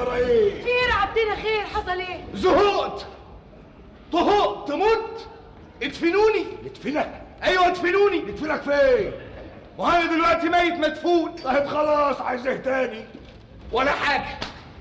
جرى ايه في ايه رعبتنا خير حصل ايه زهقت طهقت تموت ادفنوني ندفنك ايوه ادفنوني ندفنك فين وأنا دلوقتي ميت مدفون طيب خلاص عايز ايه تاني ولا حاجة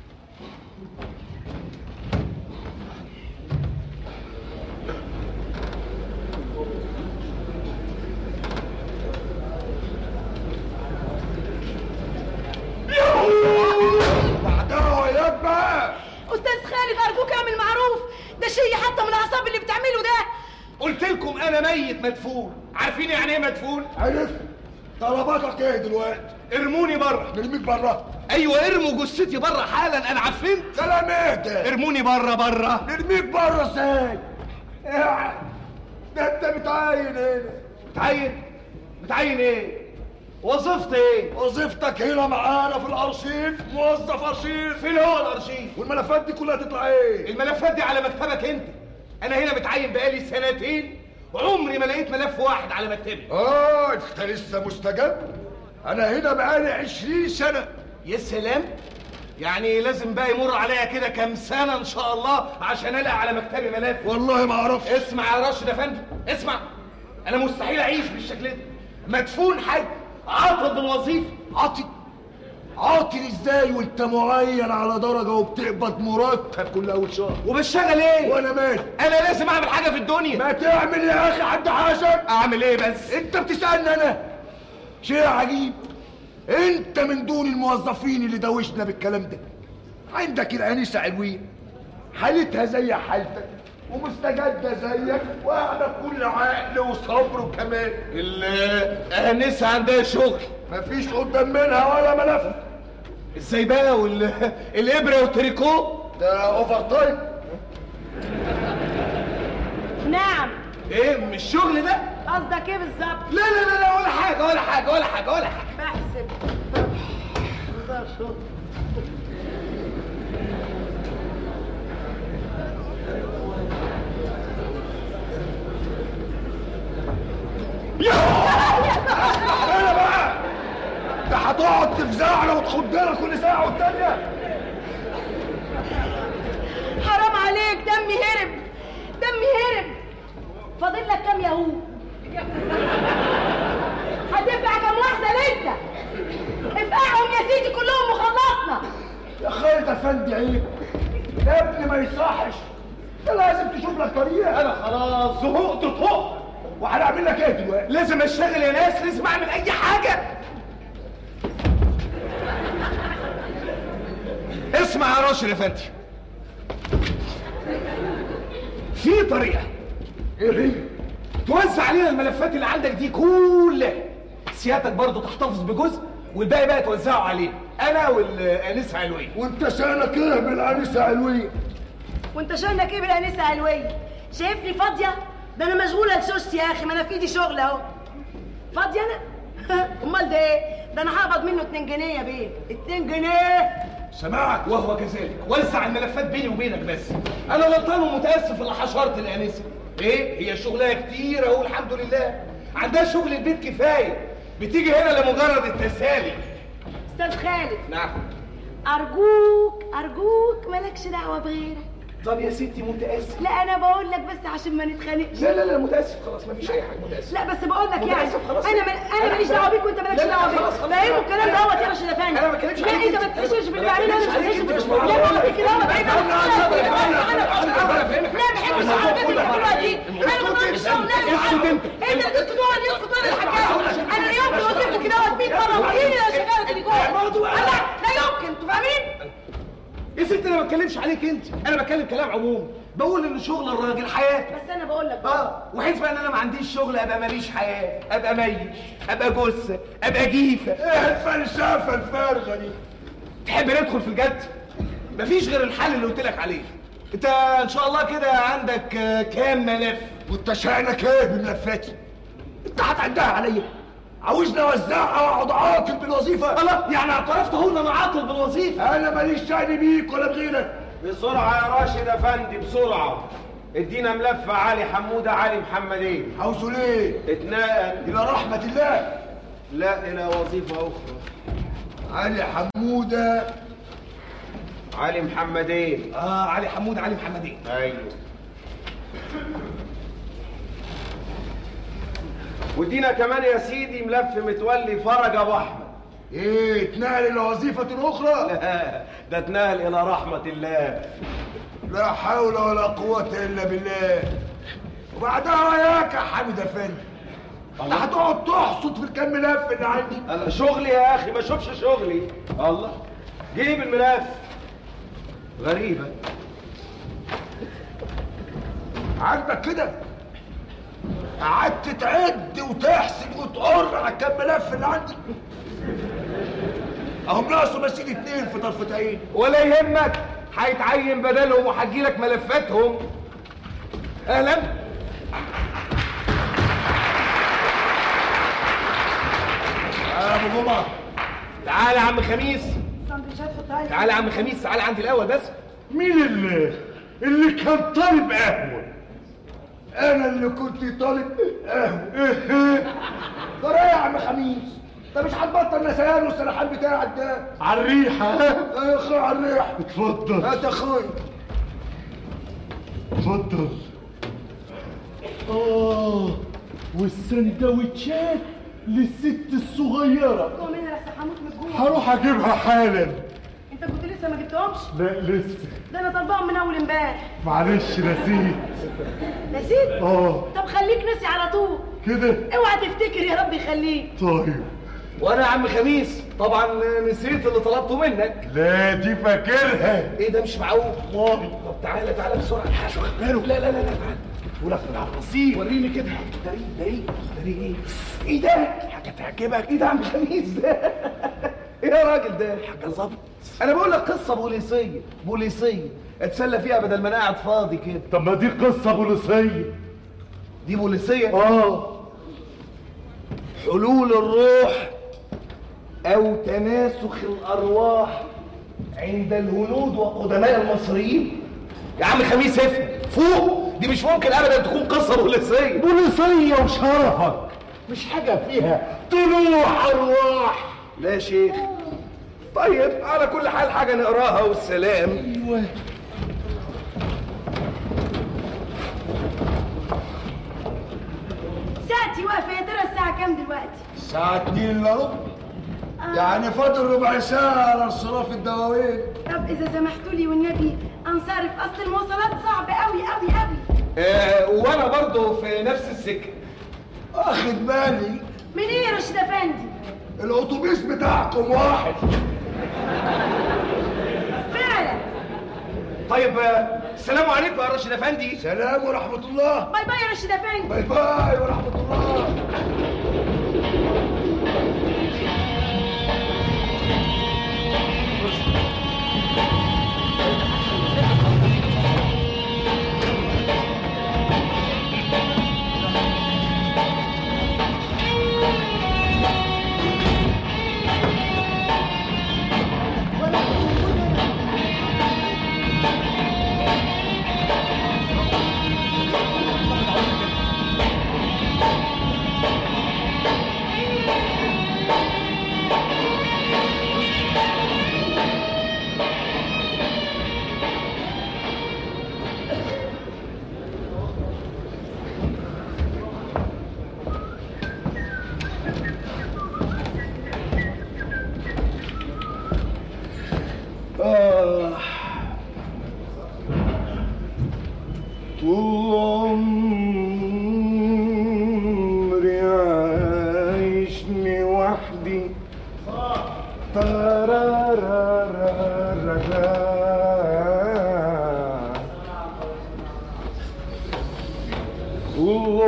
بعدها وياك بقى استاذ خالد ارجوك اعمل معروف ده شيء حتى من الاعصاب اللي بتعمله ده قلت لكم انا ميت مدفون عارفين يعني ايه مدفون عرفت طلباتك ايه دلوقتي ارموني بره نرميك بره ايوه ارموا جثتي بره حالا انا عفنت كلام ايه ده ارموني بره بره نرميك بره ازاي إيه؟ ده انت متعين هنا متعين متعين ايه وظيفتي ايه وظيفتك هنا معانا في الارشيف موظف ارشيف فين هو الارشيف والملفات دي كلها تطلع ايه الملفات دي على مكتبك انت انا هنا متعين بقالي سنتين عمري ما لقيت ملف واحد على مكتبي اه انت لسه مستجد انا هنا بقالي عشرين سنة يا سلام يعني لازم بقى يمر عليا كده كام سنة إن شاء الله عشان ألاقي على مكتبي ملف والله ما اعرفش اسمع يا راشد أفندي اسمع أنا مستحيل أعيش بالشكل ده مدفون حي عاطل بالوظيفة عاطل عاطل ازاي وانت معين على درجة وبتقبض مرتب كل اول شهر وبشتغل إيه؟ وانا مالي أنا لازم أعمل حاجة في الدنيا ما تعمل يا اخي حد حاجة أعمل إيه بس؟ انت بتسألني انا شيء عجيب انت من دون الموظفين اللي دوشنا بالكلام ده عندك الانسة علوية حالتها زي حالتك ومستجدة زيك وقاعدة بكل عقل وصبر وكمال الأنسة عندها شغل مفيش قدام منها ولا ملف إزاي بقى والإبرة والتريكو؟ ده اوفر تايم نعم إيه مش شغل ده؟ قصدك ايه بالظبط لا لا لا لا ولا حاجة ولا حاجة ولا حاجة ولا حاجة بحسب انا بقى انت هتقعد تفزعنا وتخضنا كل ساعة والتانية حرام عليك دمي هرب دمي هرب فاضل لك كام يهود هتدفع كام واحده لسه ادفعهم يا سيدي كلهم وخلصنا يا خالد افندي عيب يا ابني ما يصحش انت لازم تشوف لك طريقة أنا خلاص زهقت طهقت وهنعمل لك ايه دلوقتي لازم اشتغل يا ناس لازم اعمل اي حاجه اسمع يا راشد يا فندي في طريقه ايه هي توزع علينا الملفات اللي عندك دي كلها سيادتك برضو تحتفظ بجزء والباقي بقى توزعه علينا انا والانسه علويه وانت شانك ايه بالانسة علوية وانت شانك ايه بالانسه علويه شايفني فاضيه ده انا مشغوله لشوشتي يا اخي ما انا في ايدي شغل اهو فاضيه انا امال ده ايه ده انا هقبض منه 2 جنيه يا بيه 2 جنيه سمعت وهو كذلك وزع الملفات بيني وبينك بس انا غلطان ومتاسف اللي حشرت الانسه ايه هي شغلها كتير اهو الحمد لله عندها شغل البيت كفايه بتيجي هنا لمجرد التسالي استاذ خالد نعم ارجوك ارجوك مالكش دعوه بغيرك طب يا ستي متاسف لا انا بقول لك بس عشان ما نتخانقش لا لا لا متاسف خلاص مفيش اي حاجه متاسف لا بس بقول لك يعني متأسف خلاص. انا من... انا ماليش دعوه بيك وانت مالكش لا، لا، دعوه خلاص، بيك خلاص. فاهموا الكلام أنا- دوت يا رشيد افندي أنا ما بتكلمش لا عليك انت أنت. ما تخشش في اللي أنا ما بعمله انا بتكلمش مش عليك هتخش أنت، في مش لا بقول لك كده معقول. عيب أنا فاهمك، انا أنا انا فاهمك، أنا فاهمك. لا بحب الحاجات اللي بتعملوها دي انا ما بقولش شغل لا اسكت أنت. انت بتسكت وانا يسكت وانا الحكايه انا لا يمكن قلت لكم كده وقت 100 مره وهيني انا شغاله تليفون لا لا يمكن انتوا فاهمين يا ستي انا ما بتكلمش عليك انت انا بتكلم كلام عموم بقول ان شغل الراجل حياته بس انا بقول لك اه وحيث بقى ان انا ما عنديش شغل ابقى ماليش حياه ابقى ميت ابقى جثه ابقى جيفه ايه الفلسفة الفارغة دي تحب ندخل في الجد مفيش غير الحل اللي قلت لك عليه انت ان شاء الله كده عندك آه، كام ملف وانت شانك ايه بملفاتي انت هتعدها عليا عاوزني اوزعها واقعد عاطل بالوظيفة الله يعني اعترفت اهو ان انا عاطل بالوظيفه انا ماليش شأن بيك ولا بغيرك بسرعة يا راشد افندي بسرعة ادينا ملف علي حمودة علي محمدين عاوزه ليه اتنقل الى رحمة الله لا الى وظيفة اخرى علي حمودة علي محمدين اه علي حمود علي محمدين ايوه ودينا كمان يا سيدي ملف متولي فرج ابو احمد ايه اتنقل الى وظيفة اخرى ده اتنقل الى رحمه الله لا حول ولا قوة الا بالله وبعدها وياك يا حامد افندي انت هتقعد تحصد في الكام ملف اللي عندي انا شغلي يا اخي ما اشوفش شغلي الله جيب الملف غريبه عاجبك كده قعدت تعد وتحسب وتقر على الكام ملف اللي عندي اهم ناقصوا بس ايدي اتنين في طرفة عين ولا يهمك هيتعين بدلهم وهتجي لك ملفاتهم اهلا يا ابو جمعه تعالى يا عم خميس سندوتشات حطها لي تعالى يا عم خميس تعالى عندي الاول بس مين اللي اللي كان طالب قهوه انا اللي كنت طالب قهوه ترى إيه يا عم خميس انت مش هتبطل نسيان والسرحان بتاعك ده على الريحة ها؟ يا اخي على الريح اتفضل هات يا اخويا اتفضل اه والسندوتشات للست الصغيرة قوم منها لحسن هموت من الجوع هروح اجيبها حالا انت كنت لسه ما جبتهمش لا لسه ده انا طالباهم من اول امبارح معلش نسيت نسيت اه طب خليك نسي على طول كده اوعى تفتكر يا رب يخليك طيب وانا يا عم خميس طبعا نسيت اللي طلبته منك لا دي فاكرها ايه ده مش معقول والله طب تعالى تعالى بسرعه مش واخد باله لا لا لا لا تعالى ولك من على الرصيف وريني كده ده ايه ده ايه ده ايه ايه ده حاجه تعجبك ايه ده يا عم خميس ده ايه يا راجل ده حاجه ظبط انا بقول لك قصه بوليسيه بوليسيه اتسلى فيها بدل ما انا قاعد فاضي كده طب ما دي قصة بوليسية دي بوليسيه اه حلول الروح او تناسخ الارواح عند الهنود وقدماء المصريين يا عم خميس افهم فوق دي مش ممكن ابدا تكون قصه بوليسيه بوليسية وشرفك مش حاجة فيها طلوع أرواح لا يا شيخ طيب على كل حال حاجه نقراها والسلام ايوه ساعتي واقفه يا ترى الساعه كام دلوقتي الساعة 2 الا ربع يعني فاضل ربع ساعة على انصراف الدواوين طب اذا سمحتوا لي والنبي انصرف اصل المواصلات صعب قوي قوي قوي آه وانا برضو في نفس السكه واخد بالي من ايه يا رشيد افندي الاتوبيس بتاعكم واحد فعلا طيب آه، السلام عليكم يا راشد افندي سلام ورحمة الله باي باي يا رشيد افندي باي باي ورحمة الله آه. طول عمري عايش لوحدي تارارارارارا. طول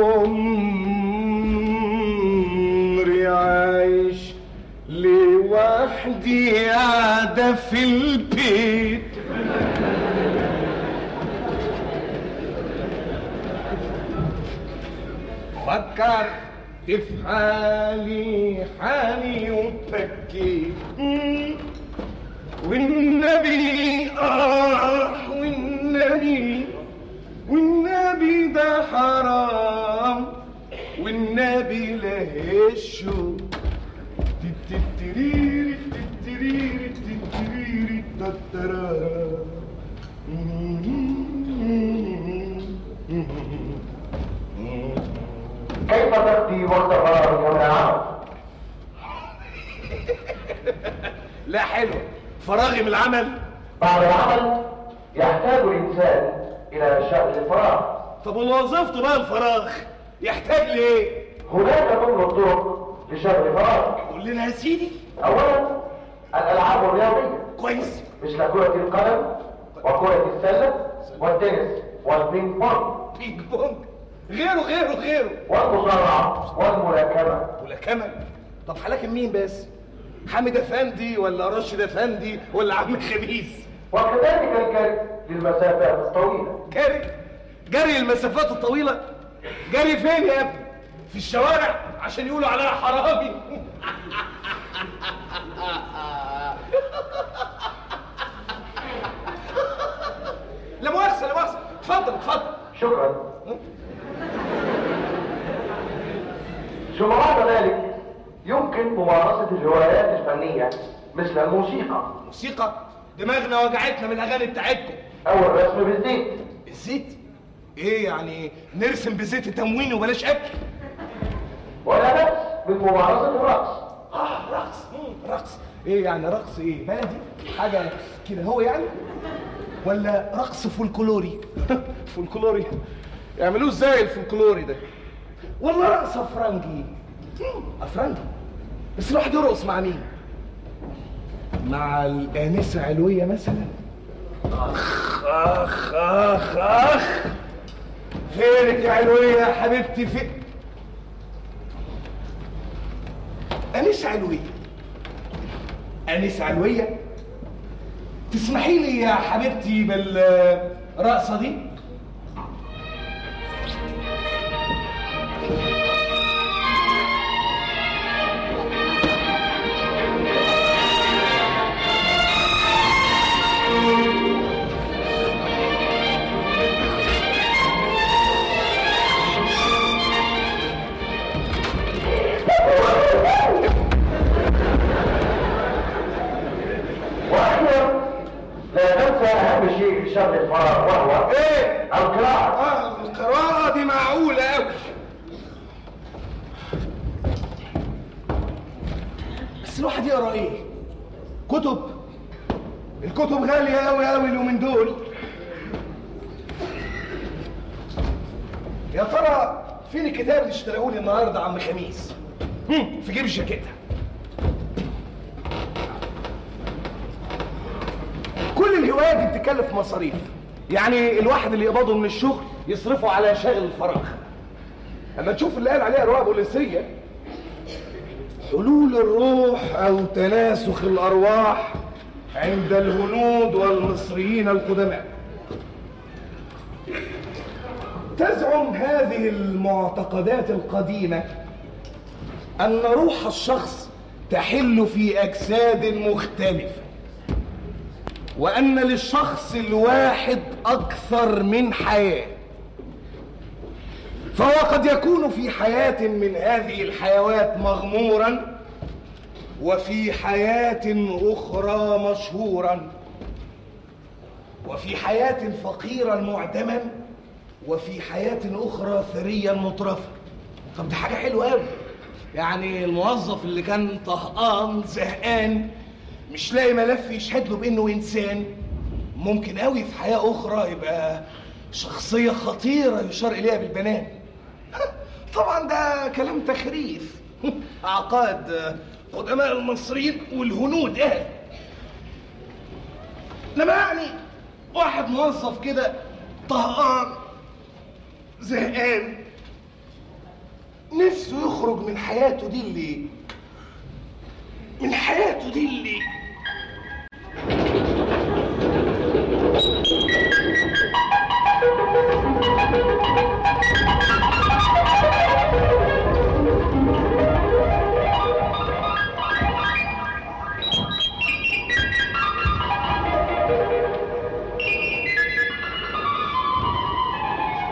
عمري عايش لوحدي قاعدة في البيت فكر في حالي حالي وتبكيت مم. والنبي آه والنبي والنبي ده حرام والنبي لهشه تتتريري تتريري تتريري تترارا. كيف تقضي وقت فراغك من العمل؟ لا حلو فراغي من العمل بعد العمل يحتاج الإنسان إلى شغل الفراغ طب ووظيفته بقى الفراغ يحتاج لايه هناك ضمن الطرق لشغل الفراغ قول لنا يا سيدي أولا الألعاب الرياضية كويس مثل كرة القدم وكرة السلة والتنس والبينج بونج بينج بونج غيره غيره غيره والمصارعة والملاكمة ولا كمان طب حلاك مين بس حامد افندي ولا راشد افندي ولا عم خميس وكذلك الجري للمسافات الطويلة جري جري المسافات الطويله جري فين يا ابني في الشوارع عشان يقولوا عليها حرامي لا مؤاخذه لا مؤاخذه اتفضل اتفضل شكرا ثم بعد ذلك يمكن ممارسة الهوايات الفنية مثل الموسيقى موسيقى دماغنا وجعتنا من الاغاني بتاعتكم أو الرسم بالزيت الزيت ايه يعني نرسم بزيت التموين وبلاش اكل ولا بأس من ممارسة الرقص اه رقص مم، رقص ايه يعني رقص ايه بلدي حاجه كده هو يعني ولا رقص فولكلوري فولكلوري يعملوه ازاي الفولكلوري ده ولا رقص افرنجي مم، افرنجي بس الواحد يرقص مع مين مع الانسه علويه مثلا اخ اخ اخ اخ فينك يا علويه يا حبيبتي فين أنسة علوية أنسة علوية تسمحي لي يا حبيبتي بالرقصة دي وأخيرا لا تنسى أهم شيء في شغل الفراغ وهو إيه؟ القراءة آه القراءة دي معقولة أوي بس الواحد يقرا إيه؟ كتب الكتب غالية أوي أوي اليومين دول يا ترى فين الكتاب اللي اشتراه لي النهارده عم خميس؟ هم، في جيب الجاكيتة كل الهوايات دي بتكلف مصاريف يعني الواحد اللي يقبضه من الشغل يصرفه على شاغل الفراغ اما تشوف اللي قال عليها روايه بوليسيه حلول الروح او تناسخ الارواح عند الهنود والمصريين القدماء تزعم هذه المعتقدات القديمه ان روح الشخص تحل في اجساد مختلفه وأن للشخص الواحد أكثر من حياة فهو قد يكون في حياة من هذه الحيوات مغمورا وفي حياة أخرى مشهورا وفي حياة فقيرا معدما وفي حياة أخرى ثريا مترفا طب دي حاجة حلوة أوي يعني الموظف اللي كان طهقان زهقان مش لاقي ملف يشهد له بانه انسان ممكن قوي في حياه اخرى يبقى شخصيه خطيره يشار اليها بالبنان طبعا ده كلام تخريف اعقاد قدماء المصريين والهنود قال انما يعني واحد موظف كده طهقان زهقان نفسه يخرج من حياته دي اللي من حياته دي اللي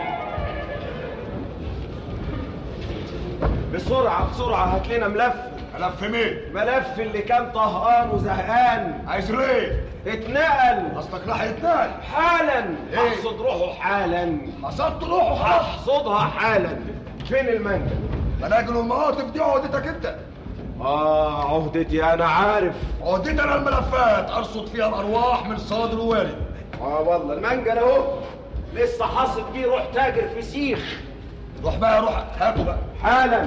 بسرعة بسرعة هات لنا ملف ملف مين ملف اللي كان طهقان وزهقان عايز ليه اتنقل قصدك راح يتنقل حالا إيه؟ احصد روحه حالا قصدت روحه خلاص احصدها حالا فين المنجل مناجل والمواقف دي عقدتك انت اه عهدتي انا عارف عقدتي انا الملفات ارصد فيها الارواح من صادر ووارد اه والله المنجل اهو لسه حاصل بيه روح تاجر في سيخ روح بقى روح هاته بقى حالا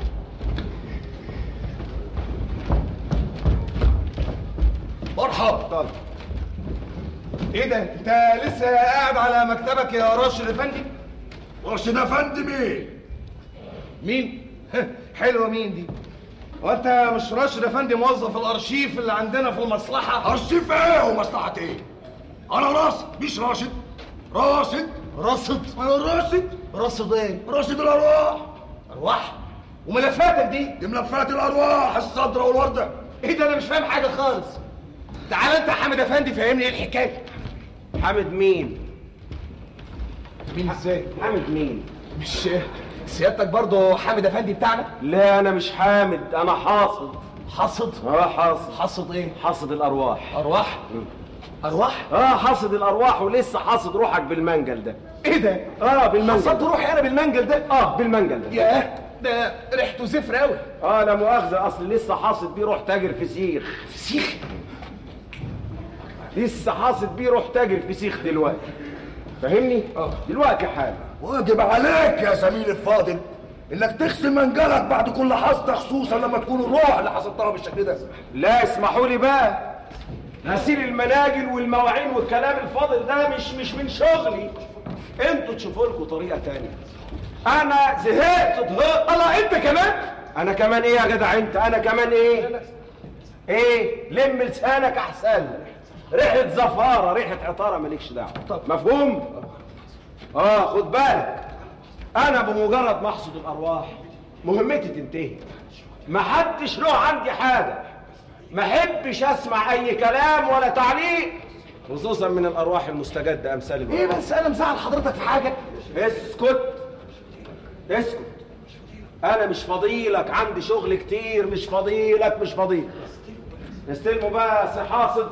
مرحب اتفضل ايه ده انت لسه قاعد على مكتبك يا راشد افندي راشد افندي مين مين حلوه مين دي وانت مش راشد افندي موظف الارشيف اللي عندنا في المصلحه ارشيف ايه ومصلحه ايه انا راشد مش راشد راشد رصد انا راشد رصد ايه راشد الارواح ارواح وملفاتك دي دي ملفات الارواح الصدرة والوردة ايه ده انا مش فاهم حاجه خالص تعال انت يا حامد افندي فهمني ايه الحكايه حامد مين مين ازاي حامد مين مش سيادتك برضه حامد افندي بتاعنا لا انا مش حامد انا حاصد حصد اه حاصد حصد ايه حاصد الارواح ارواح ارواح اه حاصد الارواح ولسه حاصد روحك بالمنجل ده ايه ده اه بالمنجل حصدت روحي انا بالمنجل ده اه بالمنجل ده ياه ده ريحته زفر قوي اه لا مؤاخذه اصل لسه حاصد بيه روح تاجر في سيخ فسيخ لسه حاصد بيه روح تاجر في سيخ دلوقتي فاهمني آه. دلوقتي حالا واجب عليك يا زميلي الفاضل انك تغسل منجلك بعد كل حصد خصوصا لما تكون الروح اللي حصدتها بالشكل ده لا اسمحوا لي بقى غسيل المناجل والمواعين والكلام الفاضل ده مش مش من شغلي انتوا تشوفوا لكم طريقه تانية انا زهقت طهقت الله انت كمان انا كمان ايه يا جدع انت انا كمان ايه ايه لم لسانك احسن ريحه زفاره ريحه عطاره مالكش دعوه مفهوم اه خد بالك انا بمجرد ما احصد الارواح مهمتي تنتهي ما حدش له عندي حاجه ما احبش اسمع اي كلام ولا تعليق خصوصا من الارواح المستجده امثال الوحيد. ايه بس انا مزعل حضرتك في حاجه اسكت اسكت انا مش فضيلك عندي شغل كتير مش فضيلك مش فضيل استلموا بقى سي حاصد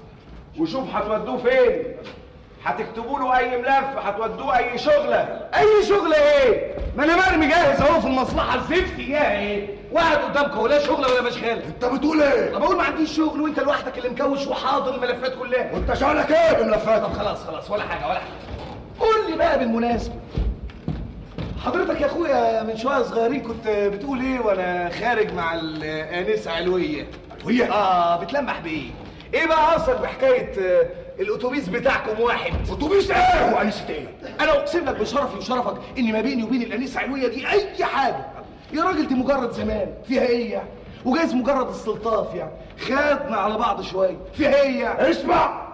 وشوف هتودوه فين هتكتبوا له اي ملف هتودوه اي شغله اي شغل ايه ما انا مرمي جاهز اهو في المصلحه الزفت اياها ايه وقاعد قدامكم ولا شغل ولا مشغله انت بتقول ايه طب اقول ما عنديش شغل وانت لوحدك اللي مكوش وحاضر الملفات كلها وانت شغلك ايه بملفاتك طب خلاص خلاص ولا حاجه ولا حاجه قول لي بقى بالمناسبه حضرتك يا اخويا من شويه صغيرين كنت بتقول ايه وانا خارج مع الانسه علويه علوية؟ اه بتلمح بايه ايه بقى اصلا بحكايه آه، الاتوبيس بتاعكم واحد اتوبيس ايه وانسة ايه انا اقسم لك بشرفي وشرفك ان ما بيني وبين الانسه علويه دي اي حاجه يا راجل دي مجرد زمان فيها ايه يعني وجايز مجرد استلطاف يعني خدنا على بعض شويه فيها ايه يعني اسمع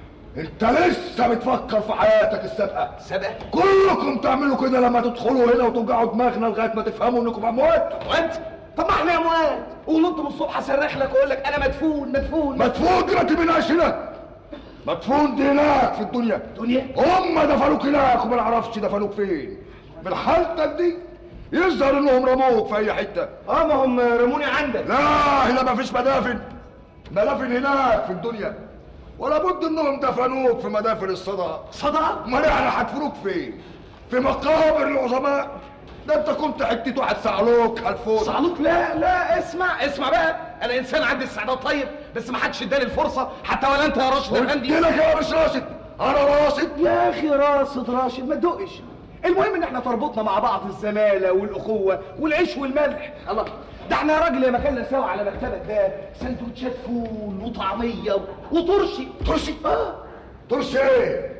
انت لسه بتفكر في حياتك السابقه سبق كلكم تعملوا كده لما تدخلوا هنا وتوجعوا دماغنا لغايه ما تفهموا انكم اموات وانت طب ما احنا اموات ونط من الصبح اصرخ لك واقول لك انا مدفون مدفون مدفون دي ما تبناش هنا مدفون دي هناك في الدنيا دنيا هم دفنوك هناك وما نعرفش دفنوك فين بالحالتك دي يظهر انهم رموك في اي حته اه ما هم رموني عندك لا هنا ما فيش مدافن مدافن هناك في الدنيا ولا بد انهم دفنوك في مدافن الصدى صدى امال يعني هتفنوك فين في مقابر العظماء ده انت كنت حته واحد صعلوك هالفوق صعلوك لا لا اسمع اسمع بقى انا انسان عندي استعداد طيب بس ما حدش اداني الفرصه حتى ولا انت يا راشد قلت افندي لك يا مش راشد انا راشد يا اخي راصد راشد ما تدقش المهم ان احنا تربطنا مع بعض الزماله والاخوه والعيش والملح الله ده احنا يا راجل لما كنا سوا على مكتبك ده سندوتشات فول وطعميه وطرشي ترشي ترشي ايه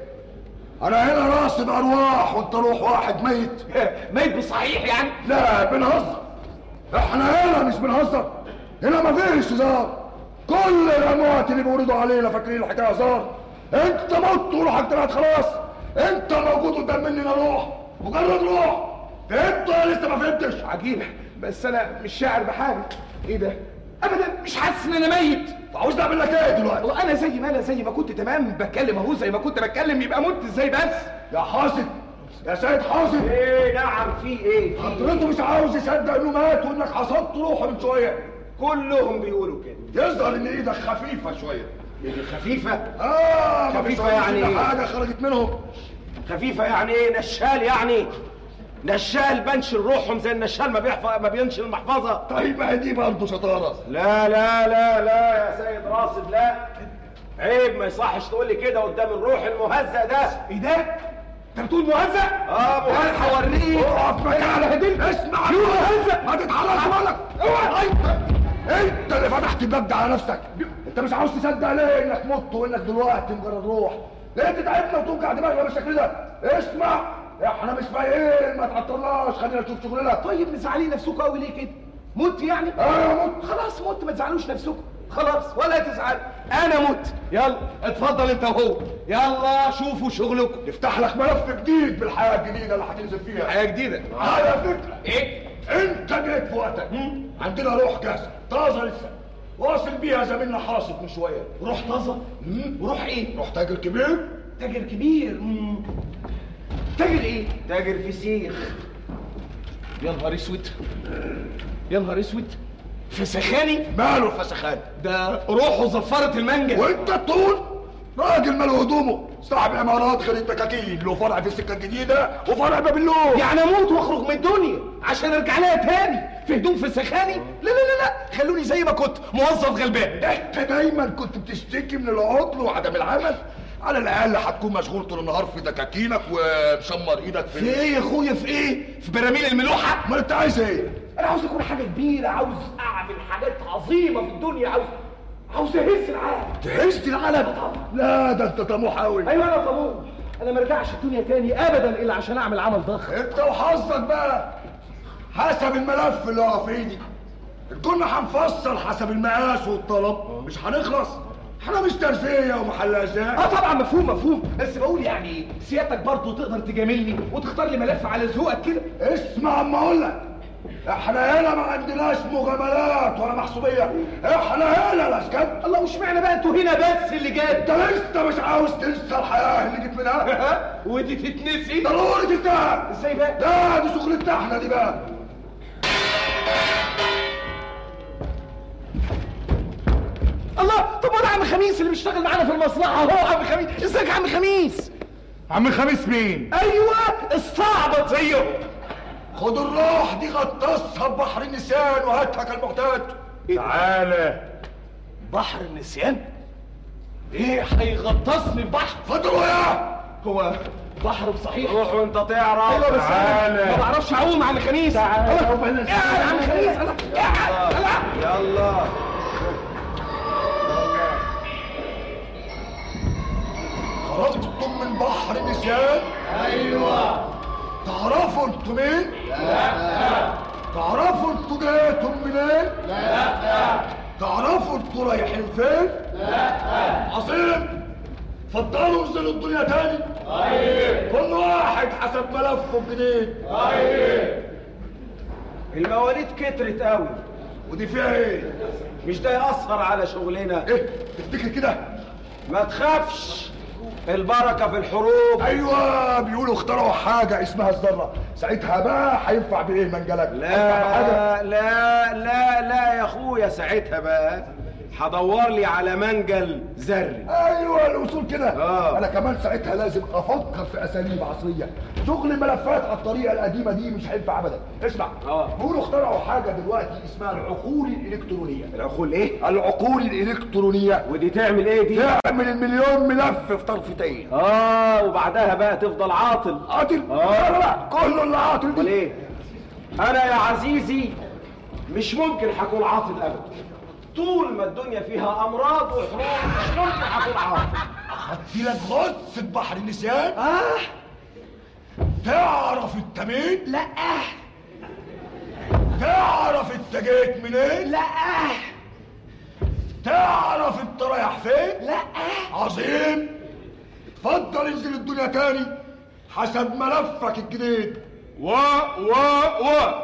انا هنا راصد ارواح وانت روح واحد ميت ميت بصحيح يعني لا بنهزر احنا هنا مش بنهزر هنا ما فيش هزار كل الاموات اللي بيوردوا علينا فاكرين الحكايه هزار انت مت وروحك طلعت خلاص انت موجود قدام مني انا روح مجرد روح فهمت ولا لسه ما فهمتش عجيبه بس انا مش شاعر بحاجه ايه ده ابدا مش حاسس ان انا ميت عاوز اعمل لك ايه دلوقتي والله انا زي ما انا زي ما كنت تمام بتكلم اهو زي ما كنت بتكلم يبقى مت ازاي بس يا حاسد يا سيد حاسد ايه نعم في ايه في حضرته مش عاوز يصدق انه مات وانك حصدت روحه من شويه كلهم بيقولوا كده يظهر ان ايدك خفيفه شويه ايدي خفيفه اه ما خفيفة بيسويش يعني إلا إيه؟ حاجه خرجت منهم خفيفه يعني ايه نشال يعني نشال بنشل روحهم زي النشال ما بيحفظ ما بينشل المحفظه طيب ما هي دي برضه شطاره لا لا لا لا يا سيد راصد لا عيب ما يصحش تقول لي كده قدام الروح المهزأ ده ايه ده؟ انت بتقول مهزأ؟ اه مهزأ وريك اقف مكانك اسمع مهزأ ما تتحركش بالك اوعى انت انت اللي فتحت الباب ده على نفسك انت مش عاوز تصدق ليه انك مت وانك دلوقتي مجرد روح ليه تتعبنا وتوجع دماغنا بالشكل ده اسمع احنا مش فايقين ما تعطلناش خلينا نشوف شغلنا طيب مزعلين نفسكم قوي ليه كده؟ مت يعني؟ اه مت خلاص مت ما تزعلوش نفسكم خلاص ولا تزعل انا مت يلا اتفضل انت وهو يلا شوفوا شغلكم نفتح لك ملف جديد بالحياه الجديده اللي هتنزل فيها حياه جديده على فكره ايه؟ انت جيت في وقتك عندنا روح جاهزه طازه لسه واصل بيها زميلنا حاصل من شويه روح طازه وروح ايه؟ روح تاجر كبير تاجر كبير مم. تاجر ايه؟ تاجر فسيخ يا نهار اسود يا نهار اسود فسخاني ماله الفسخان ده روحه زفرت المانجا وانت تقول راجل ماله هدومه صاحب عمارات خليج بكاكين له فرع في السكه الجديده وفرع باب اللوم يعني اموت واخرج من الدنيا عشان ارجع لها تاني في هدوم فسخاني لا لا لا لا خلوني زي ما كنت موظف غلبان انت دايما كنت بتشتكي من العطل وعدم العمل على الاقل هتكون مشغول طول النهار في دكاكينك ومشمر ايدك في في ايه يا اخويا في ايه في براميل الملوحه امال انت عايز ايه انا عاوز اكون حاجه كبيره عاوز اعمل حاجات عظيمه في الدنيا عاوز عاوز اهز العالم تهز العالم لا ده انت طموح قوي ايوه انا طموح انا ما ارجعش الدنيا تاني ابدا الا عشان اعمل عمل ضخم انت وحظك بقى حسب الملف اللي هو في ايدي ان كنا هنفصل حسب المقاس والطلب مش هنخلص احنا مش ترفيه ومحل اه ازياء طبعا مفهوم مفهوم بس بقول يعني سيادتك برضه تقدر تجاملني وتختار لي ملف على ذوقك كده اسمع اما اقول لك احنا هنا ما عندناش مجاملات ولا محسوبيه احنا هنا الاسكت الله وش معنى بقى انتوا هنا بس اللي جاد انت لسه مش عاوز تنسى الحياه اللي جيت منها ودي تتنسي ضروري تنساها ازاي بقى لا دي شغلتنا احنا دي بقى الله طب وده عم خميس اللي بيشتغل معانا في المصلحه هو عم خميس ازيك يا عم خميس عم خميس مين؟ ايوه الصعبه زيه خد الروح دي غطسها ببحر النسيان وهاتها كالمعتاد تعالى بحر النسيان ايه هيغطسني في بحر فضلوا يا هو بحر بصحيح روح وانت تعرف ايوه بس انا تعالى. ما بعرفش اعوم يا عم خميس تعالى. الله. ربنا اقعد يا عم خميس الله. اقعد الله. يلا خرجتم من بحر النسيان ايوه تعرفوا انتوا مين لا تعرفوا انتوا جايتم منين لا تعرفوا انتوا رايحين فين لا عظيم اتفضلوا انزلوا الدنيا تاني طيب كل واحد حسب ملفه الجديد المواليد كترت قوي ودي فيها ايه مش ده يأثر على شغلنا ايه تفتكر كده ما تخافش البركة في الحروب ايوه بيقولوا اخترعوا حاجه اسمها الذره ساعتها بقى هينفع بايه منجلك هينفع بحاجة؟ لا لا لا لا يا اخويا ساعتها بقى هدور لي على منجل ذري ايوه الاصول كده آه. انا كمان ساعتها لازم افكر في اساليب عصريه شغل الملفات على الطريقه القديمه دي مش هينفع ابدا اسمع آه. بيقولوا اخترعوا حاجه دلوقتي اسمها العقول الالكترونيه العقول ايه العقول الالكترونيه ودي تعمل ايه دي تعمل المليون ملف في طرفتين اه وبعدها بقى تفضل عاطل عاطل آه. لا لا لا كله اللي عاطل امال دي ايه انا يا عزيزي مش ممكن هكون عاطل ابدا طول ما الدنيا فيها امراض وحروب مش ممكن هكون عاطل دي لك غص في بحر النسيان اه تعرف انت مين لا تعرف انت جيت منين لا تعرف انت رايح فين لا عظيم اتفضل انزل الدنيا تاني حسب ملفك الجديد و و و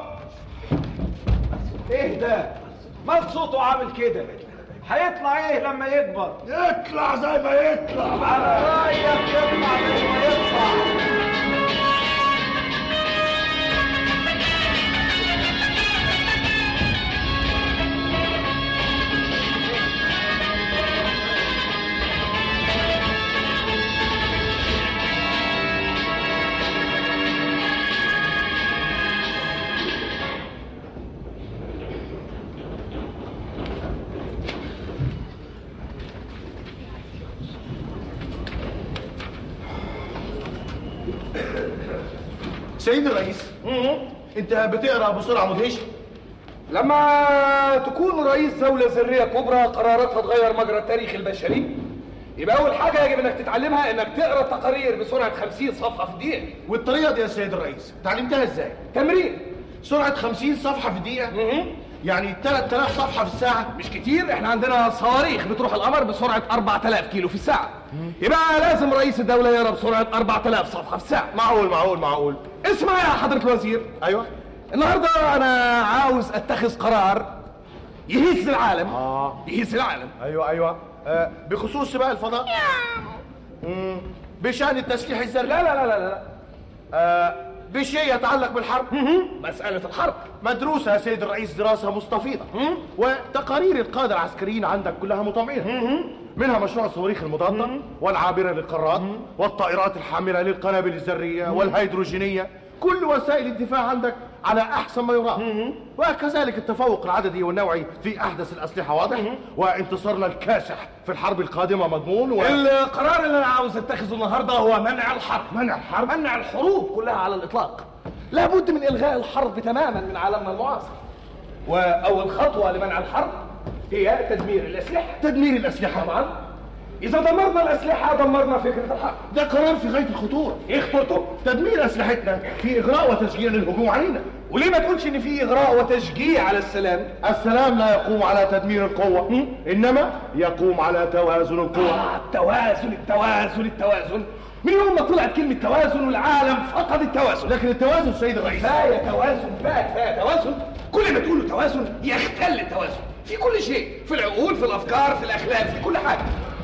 ايه ده مال صوته عامل كده هيطلع ايه لما يكبر يطلع زي ما يطلع على رايك يطلع زي ما يطلع سيد الرئيس انت بتقرا بسرعه مدهشه لما تكون رئيس دولة ذرية كبرى قراراتها تغير مجرى التاريخ البشري يبقى أول حاجة يجب إنك تتعلمها إنك تقرا التقارير بسرعة 50 صفحة في الدقيقة والطريقه دي يا سيد الرئيس اتعلمتها ازاي تمرين سرعه 50 صفحه في الدقيقه يعني 3000 صفحه في الساعه مش كتير احنا عندنا صواريخ بتروح القمر بسرعة 4000 كيلو في الساعة يبقى لازم رئيس الدولة يقرا بسرعة 4000 صفحة في الساعة معقول معقول معقول اسمع يا حضرة الوزير ايوه النهارده انا عاوز اتخذ قرار يهز العالم اه يهز العالم ايوه ايوه آه بخصوص سباق الفضاء مم. بشان التسليح الذري لا لا لا لا لا آه بشيء يتعلق بالحرب مسألة الحرب مدروسة يا سيد الرئيس دراسة مستفيضة وتقارير القادة العسكريين عندك كلها مطمئنة منها مشروع الصواريخ المضادة والعابرة للقارات والطائرات الحاملة للقنابل الذرية والهيدروجينية كل وسائل الدفاع عندك على أحسن ما يرام وكذلك التفوق العددي والنوعي في أحدث الأسلحة واضح وانتصارنا الكاسح في الحرب القادمة مضمون و... القرار اللي انا عاوز اتخذه النهارده هو منع الحرب منع الحرب منع الحروب كلها على الاطلاق لابد من الغاء الحرب تماما من عالمنا المعاصر واول خطوه لمنع الحرب هي تدمير الاسلحه تدمير الأسلحة طبعا اذا دمرنا الاسلحه دمرنا فكره الحرب ده قرار في غاية الخطورة ايه خطورته تدمير أسلحتنا في إغراء وتشجيع للهجوم علينا وليه ما تقولش ان في اغراء وتشجيع على السلام السلام لا يقوم على تدمير القوة إنما يقوم على توازن القوة آه التوازن التوازن التوازن من يوم ما طلعت كلمة توازن والعالم فقد التوازن لكن التوازن سيد الرئيس كفاية توازن بقى كفاية توازن كل ما تقولوا توازن يختل التوازن في كل شيء في العقول في الأفكار في الأخلاق في كل حاجة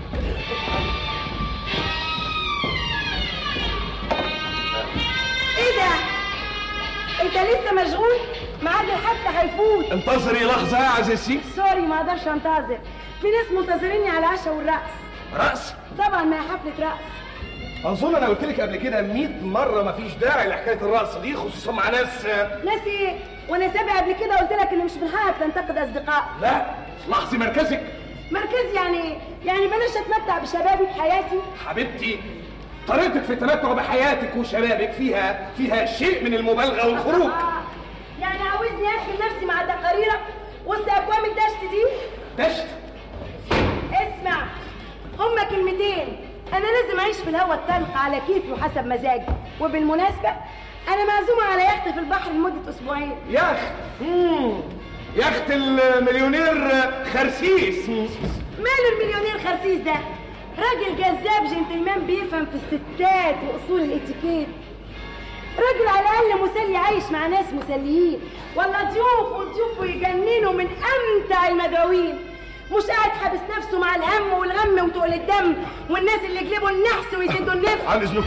ايه ده انت لسه مشغول ميعاد الحفله هيفوت انتظري لحظة يا عزيزتي سوري ما اقدرش انتظر في ناس منتظريني على العشاء والرقص رأس طبعا ما هي حفله رقص أظن أنا قلت لك قبل كده 100 مرة مفيش داعي لحكاية الرقص دي خصوصا مع ناس ناس ايه وانا سابق قبل كده قلت لك ان مش من حقك تنتقد اصدقاء لا لاحظي مركزك مركزي يعني ايه يعني بلاش اتمتع بشبابي بحياتي حبيبتي طريقتك في التمتع بحياتك وشبابك فيها فيها شيء من المبالغة والخروج آه. يعني عاوزني ادخل نفسي مع تقاريرك وسط اكوام الدشت دي دشت اسمع هما كلمتين انا لازم اعيش في الهوا الطلق على كيفي وحسب مزاجي وبالمناسبه انا معزومه على يخت في البحر لمده اسبوعين يخت مم. يخت المليونير خرسيس ماله المليونير خرسيس ده راجل جذاب جنتلمان بيفهم في الستات واصول الاتيكيت راجل على الاقل مسلي عايش مع ناس مسليين ولا ضيوف وضيوفه يجننوا من امتع المداوين مش قاعد حابس نفسه مع الهم والغم وتقول الدم والناس اللي يجلبوا النحس ويسدوا النفس عن إذنكم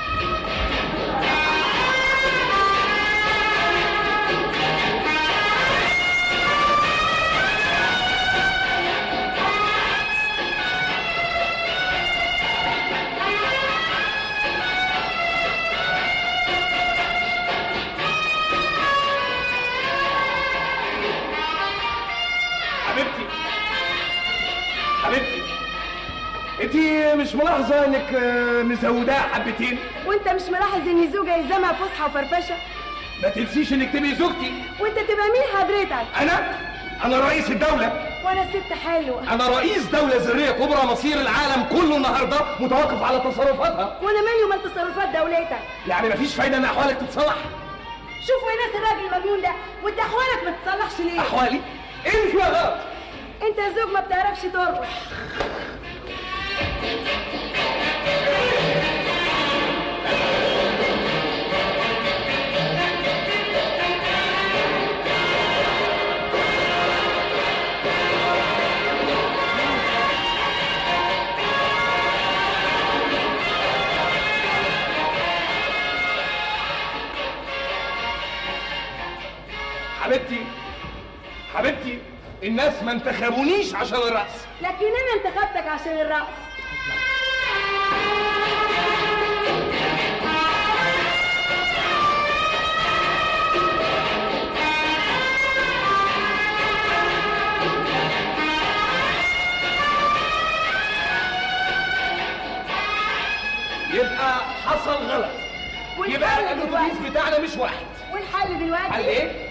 حبيبتي حبيبتي انت مش ملاحظة انك آه، مزوداها حبتين وانت مش ملاحظ ان زوجة يلزمها فسحة وفرفشة ما تنسيش انك تبقي زوجتي وانت تبقى مين حضرتك انا انا رئيس الدولة وانا ست حلوة انا رئيس دولة ذرية كبرى مصير العالم كله النهاردة متوقف على تصرفاتها وانا مالي ومال تصرفات دولتك يعني مفيش فايدة ان احوالك تتصلح شوفوا يا ناس الراجل المجنون ده وانت احوالك ما تتصلحش ليه احوالي ايه اللي فيها غلط انت زوج ما بتعرفش ترقص حبيبتي حبيبتي الناس ما انتخبونيش عشان الرأس لكن انا انتخبتك عشان الرقص يبقى حصل غلط يبقى والحل الاتوبيس دلوقتي بتاعنا مش واحد والحل دلوقتي حل ايه؟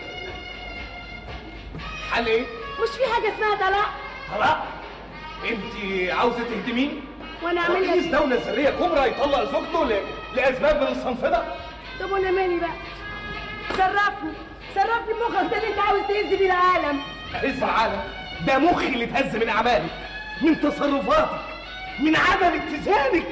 حل ايه؟ مش في حاجه اسمها طلاق طلاق انت عاوزه تهدميني؟ وانا اعمل رئيس لك دولة سرية كبرى يطلق زوجته ل... لأسباب من الصنف ده؟ طب وانا مالي بقى صرفني صرفني بمخك ده اللي انت عاوز تهز بيه العالم هز العالم ده مخي اللي اتهز من أعمالك من تصرفاتك من عدم اتزانك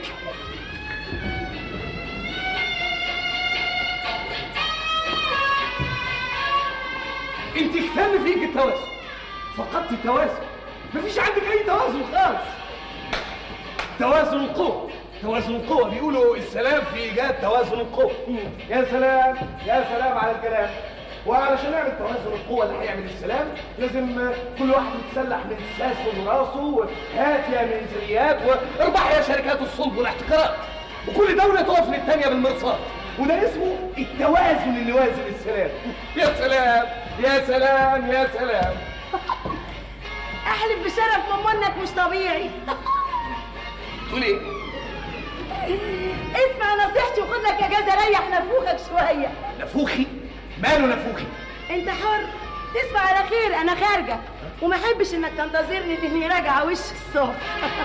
انت اختل فيك التوازن فقدت التوازن مفيش عندك اي توازن خالص توازن القوة توازن القوة بيقولوا السلام في ايجاد توازن القوة يا سلام يا سلام على الكلام وعلشان نعمل توازن القوة اللي هيعمل السلام لازم كل واحد يتسلح من ساسه وراسه هات يا ميزانيات واربح يا شركات الصلب والاحتكارات وكل دولة تقف للتانية بالمرصاد وده اسمه التوازن اللي يوازن السلام يا سلام يا سلام يا سلام احلف بشرف ممنك مش طبيعي تقول ايه؟ اسمع نصيحتي وخد لك اجازه ريح نفوخك شويه نفوخي؟ ماله نفوخي؟ انت حر تصبح على خير انا خارجه وما احبش انك تنتظرني لاني راجعه وش الصبح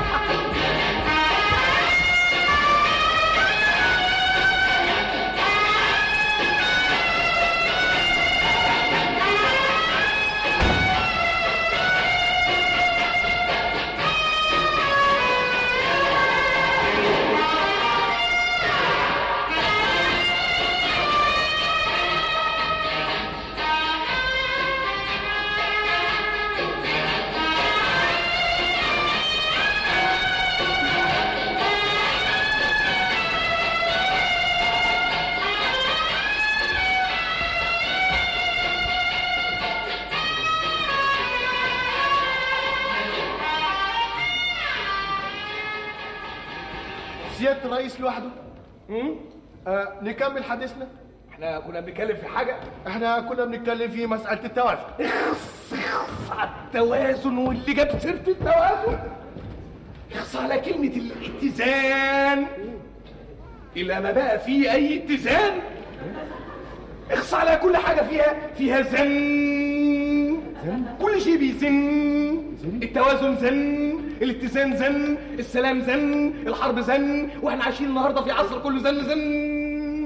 سيادة الرئيس لوحده آه نكمل حديثنا احنا كنا بنتكلم في حاجة احنا كنا بنتكلم في مسألة التوازن على التوازن واللي جاب سيرة التوازن اخص على كلمة الاتزان إلا ما بقى فيه أي اتزان اخص على كل حاجة فيها فيها زن كل شيء بيزن التوازن زن الاتزان زن السلام زن الحرب زن واحنا عايشين النهارده في عصر كله زن زن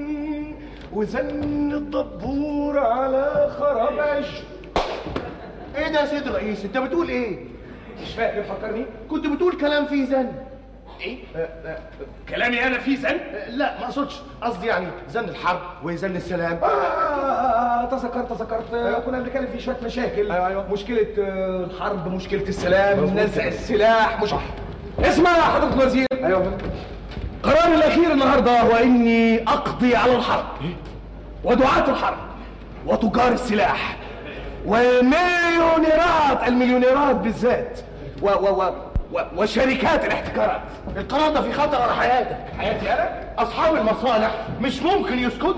وزن الدبور على خرابش ايه ده يا سيد الرئيس انت بتقول ايه مش فاهم فكرني كنت بتقول كلام فيه زن ايه كلامي انا فيه زن آه لا ما اقصدش قصدي يعني زن الحرب وزن السلام آه تذكرت تذكرت آه، كنا بنتكلم في شويه مشاكل أيوة، أيوة. مشكله آه، الحرب مشكله السلام نزع السلاح مش اسمع يا حضره الوزير ايوه قراري الاخير النهارده هو اني اقضي على الحرب ودعاة الحرب وتجار السلاح والمليونيرات المليونيرات بالذات و و و و وشركات الاحتكارات القرار ده في خطر على حياتك حياتي انا اصحاب المصالح مش ممكن يسكتوا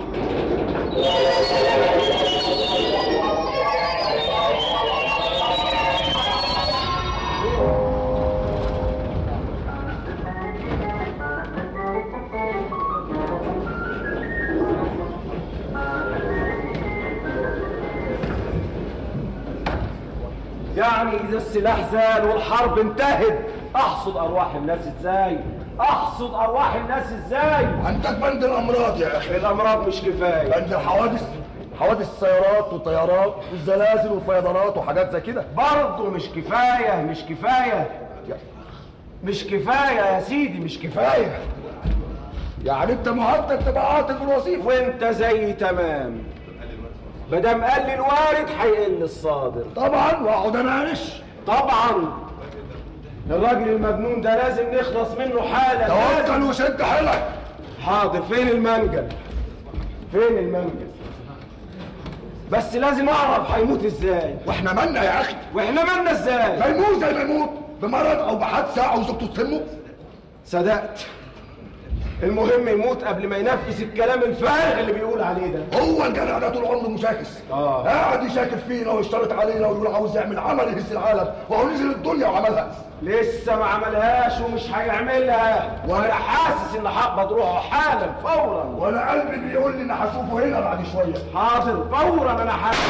يعني اذا السلاح زال والحرب انتهت احصد ارواح الناس ازاي احصد ارواح الناس ازاي عندك بند الامراض يا اخي الامراض مش كفايه بند الحوادث حوادث السيارات والطيارات والزلازل والفيضانات وحاجات زي كده برضه مش كفايه مش كفايه مش كفايه يا سيدي مش كفايه يعني انت مهدد تبقى عاطل بالوظيفه وانت زي تمام مادام قل الوارد هيقل الصادر طبعا واقعد اناقش طبعا الراجل المجنون ده لازم نخلص منه حالا توكل لازم. وشد حيلك حاضر فين المنجل فين المنجل بس لازم اعرف هيموت ازاي واحنا مالنا يا اخي واحنا مالنا ازاي ما يموت زي ما يموت بمرض او بحادثه او زوجته تسمه صدقت المهم يموت قبل ما ينفذ الكلام الفارغ اللي بيقول عليه ده هو الجدع ده طول عمره مشاكس آه. قاعد يشاكل فينا ويشترط علينا ويقول عاوز يعمل عمل يهز العالم وهو نزل الدنيا وعملها لسه ما عملهاش ومش هيعملها وانا حاسس ان هقبض روحه حالا فورا وانا قلبي بيقول لي ان هشوفه هنا بعد شويه حاضر فورا انا حاسس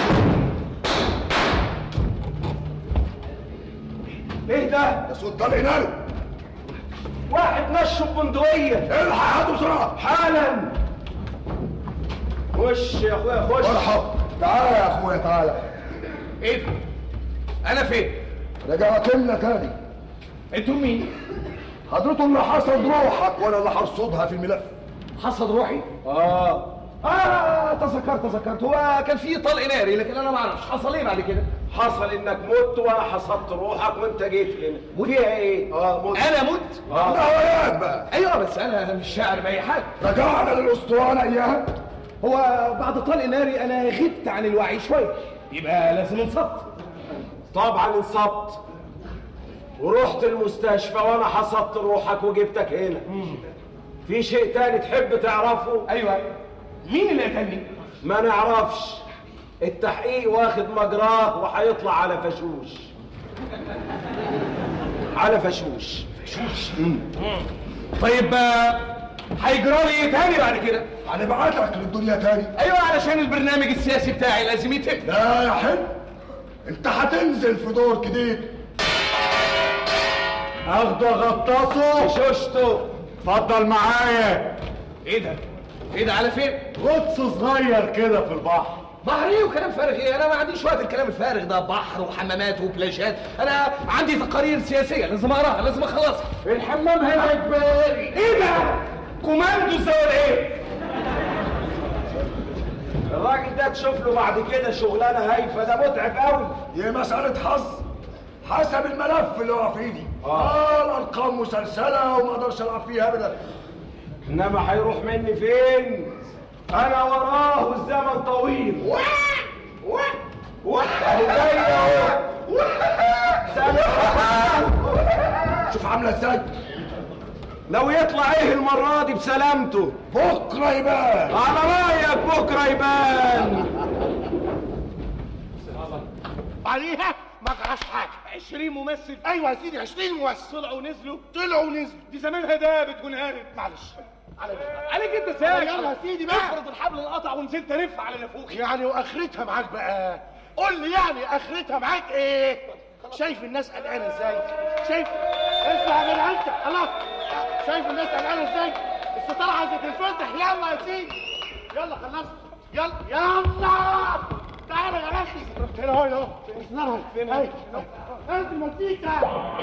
ايه ده؟ ده صوت طلق نار واحد نشه ببندقية الحق هاته بسرعه حالا خش يا اخويا خش مرحب تعالى يا اخويا تعالى ايه ده؟ انا فين؟ رجعت لنا تاني انتم مين؟ حضرته اللي حصد روحك وانا اللي هرصدها في الملف حصد روحي؟ اه اه تذكرت تذكرت هو كان في طلق ناري لكن انا ما اعرفش حصل ايه بعد كده؟ حصل انك مت وانا حصدت روحك وانت جيت هنا فيها ايه؟ اه مت انا مت؟ اه ده وياك بقى ايوه بس انا مش شاعر باي حاجه رجعنا للاسطوانه اياها هو بعد طلق ناري انا غبت عن الوعي شويه يبقى لازم انصت طبعا انصبت ورحت المستشفى وانا حصدت روحك وجبتك هنا في شيء تاني تحب تعرفه ايوه مين اللي قتلني؟ ما نعرفش التحقيق واخد مجراه وهيطلع على فشوش على فشوش فشوش طيب آه، هيجرى لي ايه تاني بعد كده؟ هنبعتك للدنيا تاني ايوه علشان البرنامج السياسي بتاعي لازم يتم لا يا حلو انت هتنزل في دور جديد اخده غطاسه شوشته اتفضل معايا ايه ده؟ ايه ده على فين؟ غطس صغير كده في البحر بحر ايه وكلام فارغ ايه؟ انا ما عنديش وقت الكلام الفارغ ده بحر وحمامات وبلاجات، انا عندي تقارير سياسيه لازم اقراها لازم اخلصها. الحمام هنا اجباري ايه ده؟ كوماندو زي ولا ايه؟ الراجل ده تشوف له بعد كده شغلانه هايفه ده متعب قوي دي مسألة حظ حسب الملف اللي هو في ايدي اه الارقام مسلسلة وما اقدرش العب فيها ابدا انما هيروح مني فين انا وراه والزمن طويل اهو جاي اهو سلام. شوف عاملة ازاي لو يطلع ايه المره دي بسلامته بكرة يبان على رايك بكره يبان عليها ما جراش حاجه 20 ممثل ايوه يا سيدي 20 ممثل طلعوا ونزلوا طلعوا ونزلوا دي زمانها دابت وانهارت معلش على عليك انت ساكت يلا يا سيدي بقى. افرض الحبل انقطع ونزلت الف على نافوخي يعني واخرتها معاك بقى قول لي يعني اخرتها معاك ايه شايف الناس قلقانه ازاي شايف اسمع من انت خلاص شايف الناس قلقانه ازاي الستاره عايزه تنفتح يلا يا سيدي يلا خلصت يلا يلا تعالى يا رشدي رحت هنا اهو هنا اهو اسنانها فين اهي انت المزيكا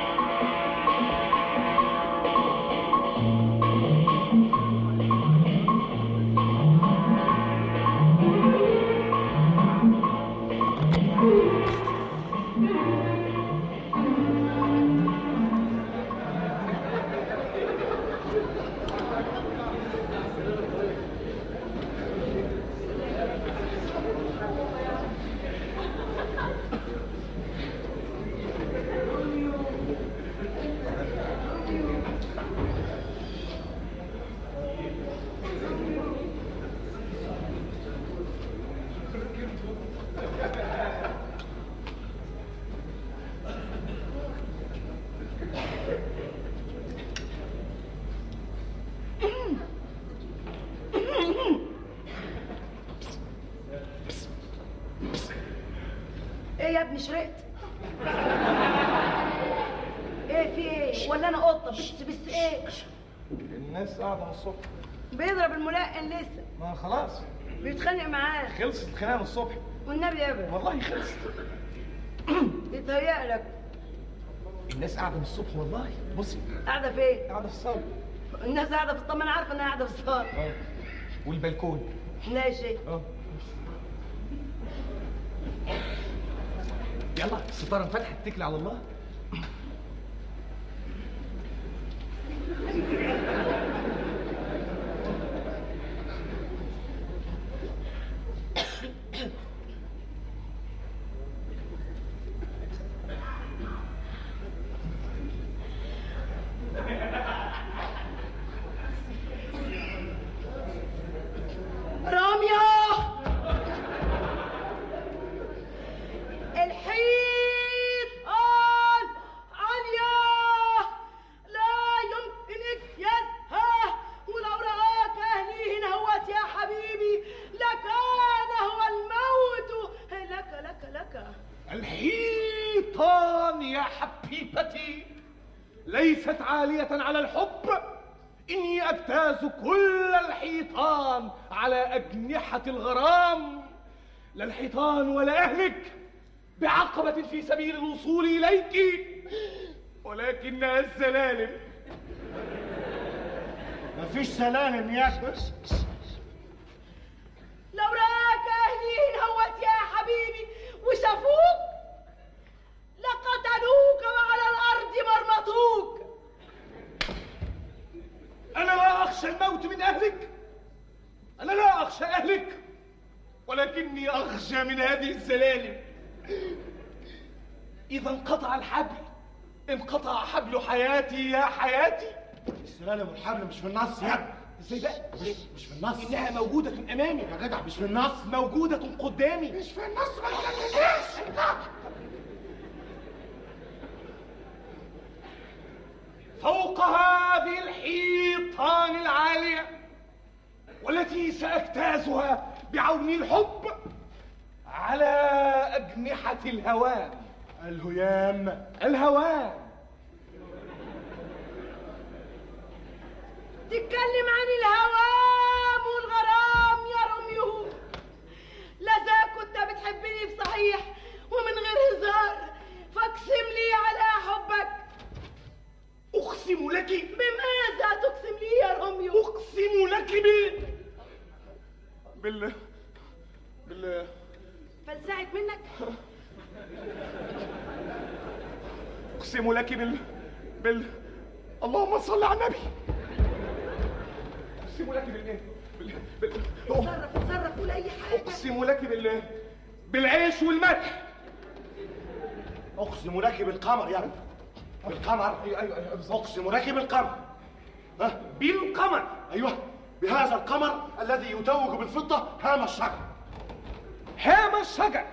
ايه يا ابني شرقت ايه في ايه ولا انا قطه بس بس ايه الناس قاعده على الصبح بيضرب الملقن لسه ما خلاص بيتخانق معاه خلصت الخناقه من الصبح والنبي ابدا والله خلصت يتهيأ لك الناس قاعده من الصبح والله بصي قاعده فين قاعده في الصاله الناس قاعده في الطب انا عارفه انها قاعده في الصاله والبلكون لا شيء اه يلا الستاره انفتحت اتكلي على الله عالية على الحب إني أجتاز كل الحيطان على أجنحة الغرام لا الحيطان ولا أهلك بعقبة في سبيل الوصول إليك ولكنها الزلالم مفيش سلالم يا ابني لو رآك أهلي هوت يا حبيبي وشافوك لقتلوك وعلى الأرض مرمطوك أنا لا أخشى الموت من أهلك أنا لا أخشى أهلك ولكني أخشى من هذه الزلالم إذا انقطع الحبل انقطع حبل حياتي يا حياتي السلالم والحبل مش في النص يا ابني ازاي بقى؟ مش مش في النص إنها موجودة أمامي يا جدع مش في النص موجودة قدامي مش في النص ما تكلمنيش فوق هذه الحيطان العالية والتي سأجتازها بعون الحب على أجنحة الهوان الهيام الهوان تتكلم عن الهوام والغرام يا روميو لذا كنت بتحبني بصحيح ومن غير هزار فاقسم لي على حبك أقسم لك بماذا تقسم لي يا روميو أقسم لك بال بال بال فلسعت منك أقسم لك بال بال اللهم صل على النبي أقسم لك بال بال بال اتصرف اتصرف قول اي حاجه أقسم لك بال بالعيش والملح اقسم لك بالقمر يا ابني بالقمر أيوه أيوه أيوه بالظبط. اقسم لك بالقمر ها بالقمر ايوه بهذا القمر الذي يتوج بالفضه هام الشجر هام الشجر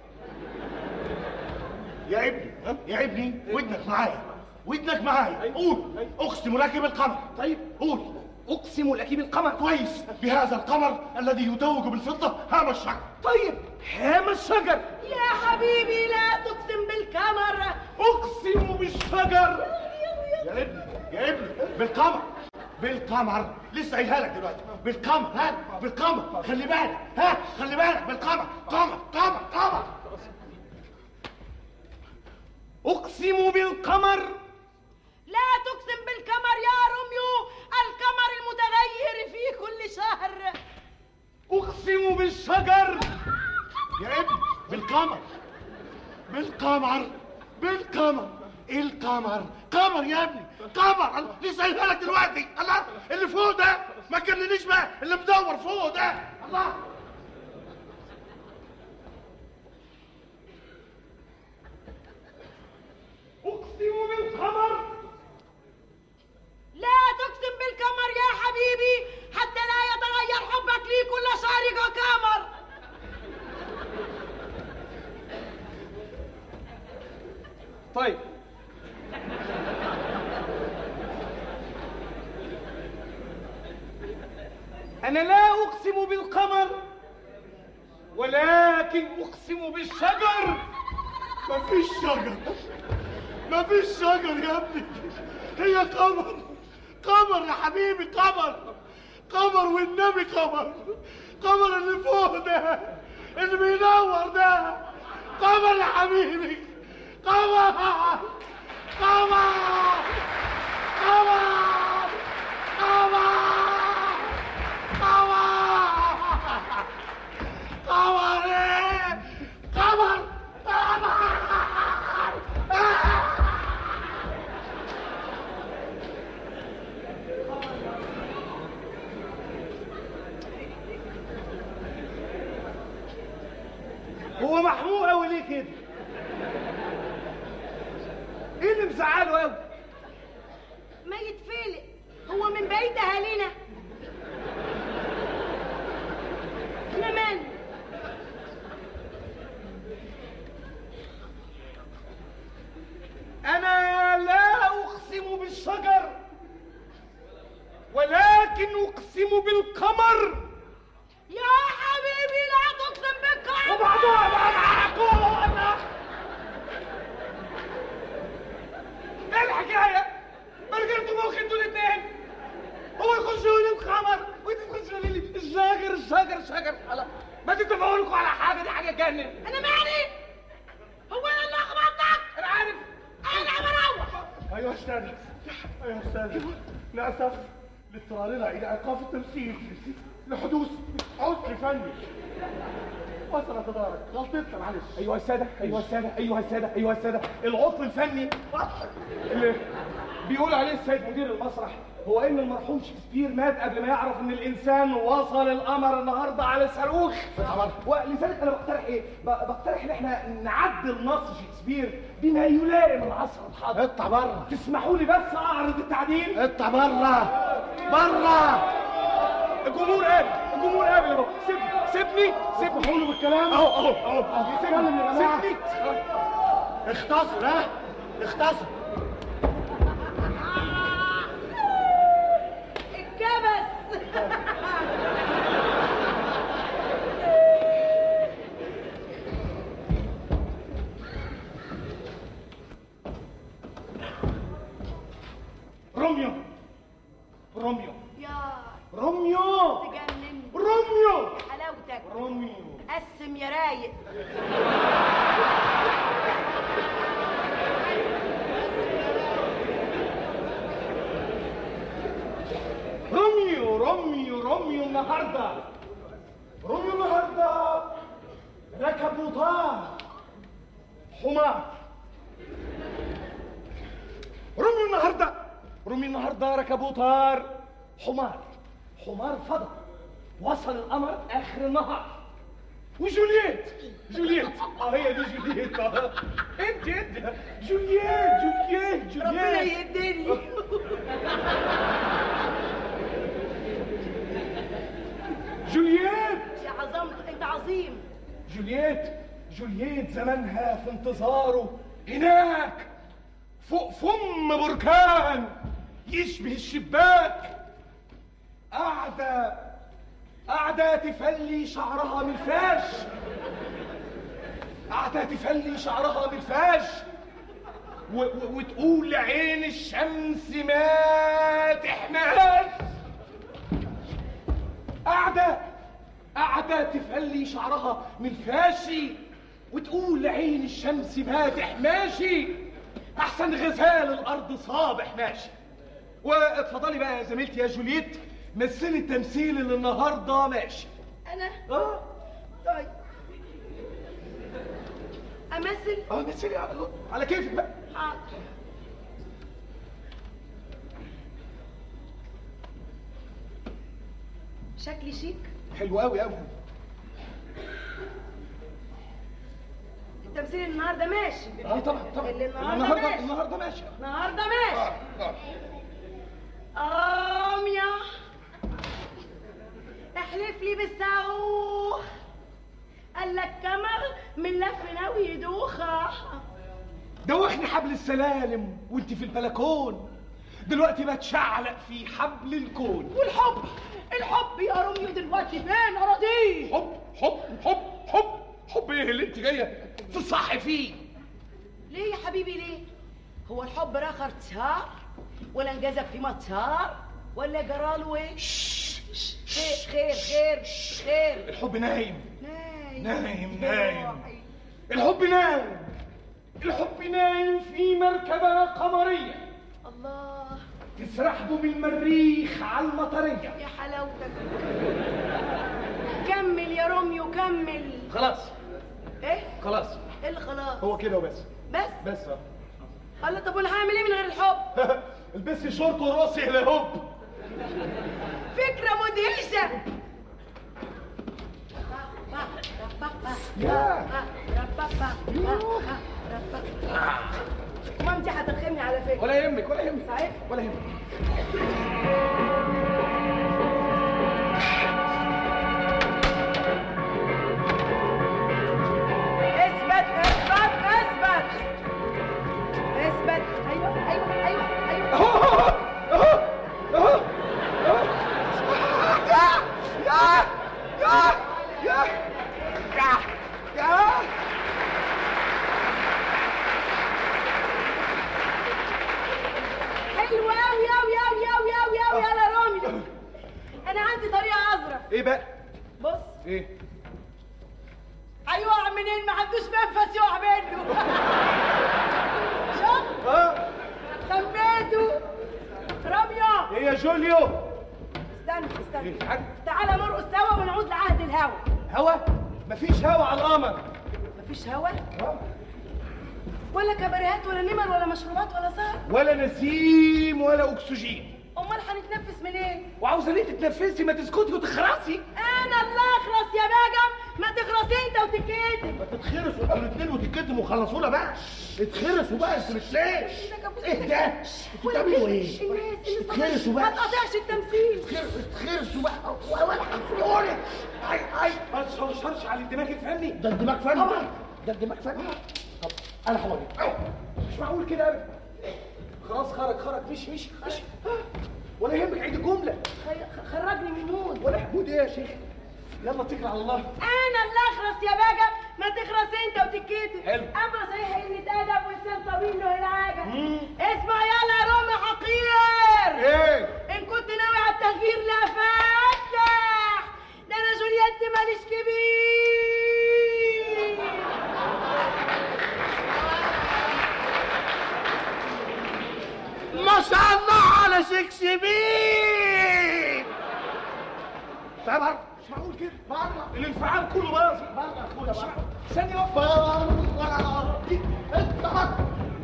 يا ابني يا ابني ودنك معايا ودنك معايا قول اقسم لك بالقمر طيب قول أقسم لك بالقمر كويس بهذا القمر الذي يتوج بالفضه هام الشجر طيب هام الشجر يا حبيبي لا تقسم بالكاميرا أقسم بالشجر يا ابني يا ابني بالقمر بالقمر لسه قايلها لك دلوقتي بالقمر ها بالقمر خلي بالك ها خلي بالك بالقمر قمر قمر قمر أقسم بالقمر لا تقسم بالقمر يا روميو القمر المتغير في كل شهر أقسم بالشجر يا ابني بالقمر بالقمر بالقمر القمر قمر يا ابني قمر الله، لسه قايلها لك دلوقتي الله اللي فوق ده ما تكلمنيش بقى اللي مدور فوق ده الله أقسم بالقمر لا تقسم بالقمر يا حبيبي حتى لا يتغير حبك لي كل شهر كقمر طيب أنا لا أقسم بالقمر ولكن أقسم بالشجر مفيش شجر مفيش شجر يا ابني هي قمر قمر يا حبيبي قمر قمر والنبي قمر قمر اللي فوق ده اللي بينور ده قمر يا حبيبي قمر قمر قمر قمر قمر قمر إيه؟ قمر قمر هو محمود قوي ليه كده؟ ايه اللي مزعله قوي؟ ما يتفلق هو من بعيد اهالينا احنا مال أنا لا أقسم بالشجر ولكن أقسم بالقمر يا حبيبي لا تقسم بالقمر وبعدها بقى معاكم ايه الحكايه؟ ما رجعتوش هتجنن انا مالي هو انا اللي اخبطك انا عارف انا بروح ايوه يا استاذ ايوه يا استاذ للاسف لاضطرارنا الى ايقاف التمثيل لحدوث عسر فني وصل تدارك غلطتنا معلش ايها الساده ايها الساده ايها الساده ايها الساده العطل الفني اللي بيقول عليه السيد مدير المسرح هو ان المرحوم شكسبير مات قبل ما يعرف ان الانسان وصل القمر النهارده على صاروخ ولذلك انا بقترح ايه؟ ب- بقترح ان احنا نعدل نص شكسبير بما يلائم العصر الحاضر اطلع بره تسمحوا لي بس اعرض التعديل اطلع بره بره الجمهور قابل الجمهور قابل يا بابا سيبني سيبني سيبني قولوا بالكلام اهو اهو اهو اتكلم يا جماعه سيبني اختصر ها اختصر الكبس روميو روميو يا روميو تجنن روميو حلاوتك روميو قسم يا رايق روميو روميو روميو النهارده روميو النهارده ركب مطار حمار روميو النهارده روميو النهارده ركب مطار حمار حمار فضى وصل القمر اخر النهار وجولييت جولييت اه هي دي جولييت اه انت انت جولييت جولييت ربنا جولييت يهديني جولييت يا عظمت انت عظيم جولييت جولييت زمانها في انتظاره هناك فوق فم بركان يشبه الشباك قاعدة قاعدة تفلي شعرها من الفاش قاعدة تفلي شعرها من الفاش و- و- وتقول لعين الشمس ما تحماش قاعدة قاعدة تفلي شعرها من فاشي وتقول لعين الشمس ما تحماشي أحسن غزال الأرض صابح ماشي واتفضلي بقى يا زميلتي يا جوليت مثلي التمثيل اللي النهارده ماشي انا اه طيب امثل اه مثلي على, على كيفك بقى حاضر شكلي شيك حلو قوي قوي التمثيل النهارده ماشي اه طبعا طبعا اللي النهارده النهارده ماشي النهارده ماشي النهارده اه ماشي اه آميا احلف لي بالساوخ قال لك كمر من لف ناوي يدوخه دوخني حبل السلالم وانت في البلكون دلوقتي بتشعلق في حبل الكون والحب الحب يا روميو دلوقتي فين اراضيه حب حب حب حب حب ايه اللي انت جايه تصحي فيه ليه يا حبيبي ليه هو الحب راخر تهار ولا انجذب في مطار ولا جراله ايه خير خير خير خير الحب نايم نايم نايم، يا نايم. روحي. الحب نايم الحب نايم في مركبة قمرية الله تسرح به بالمريخ على المطرية يا حلاوتك كمل يا روميو كمل خلاص ايه خلاص ايه اللي خلاص هو كده وبس بس بس الله طب وانا هعمل ايه من غير الحب البسي شورت ورقصي الى هوب فكره مدهشه مامتي هترخمني على فكره ولا يهمك ولا يهمك صحيح ولا يهمك اثبت اثبت اثبت اثبت ايوه ايوه ايوه ايوه اهو اهو اهو اهو يا يا يا يا يا يا حلو قوي قوي قوي قوي قوي قوي يلا رامي انا عندي طريقه اظرف ايه بقى بص ايه عايز هيقع منين ما عندوش منفس يقع منه شوف ها سميته رامية هي جوليو استنى استنى إيه، حاج؟ تعالى نرقص سوا ونعود لعهد الهوى هوا مفيش هوا على القمر مفيش هوا ولا كباريهات ولا نمر ولا مشروبات ولا سهر ولا نسيم ولا اكسجين امال هنتنفس منين وعاوزه ليه تتنفسي ما تسكتي وتخرسي انا اللي اخرس يا باجم ما تخرسي انت وتتكتم ما تتخرسوا انتوا الاثنين وتتكتموا وخلصونا بقى اتخرسوا بقى انتوا مش ليه ايه ده انتوا بتعملوا ايه اتخرسوا ما بقى تقطعش التمثيل اتخرسوا بقى ولا هتقولي اي اي ما تشرشرش على الدماغ افهمني ده الدماغ فن ده الدماغ فن طب انا هوريك مش معقول كده ابدا خلاص خرج خرج مشي مشي مشي ولا يهمك عيد الجمله خي- خرجني من المود ولا حمود ايه يا شيخ يلا اتكل على الله انا اللي اخرس يا باجم ما تخرس انت وتتكتم حلو. اما صحيح قله ادب ولسان طويل له العاجه اسمع يلا يا رامي حقير ايه ان كنت ناوي على التغيير لا فتح ده انا جولييت ماليش كبير ما شاء الله على شكسبير تعال بره مش معقول كده بره الانفعال كله باظ بره اخويا بره ثانيه واحده بره انت بره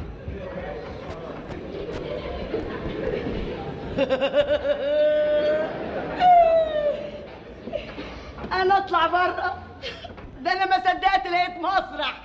انا اطلع بره ده انا ما صدقت لقيت مسرح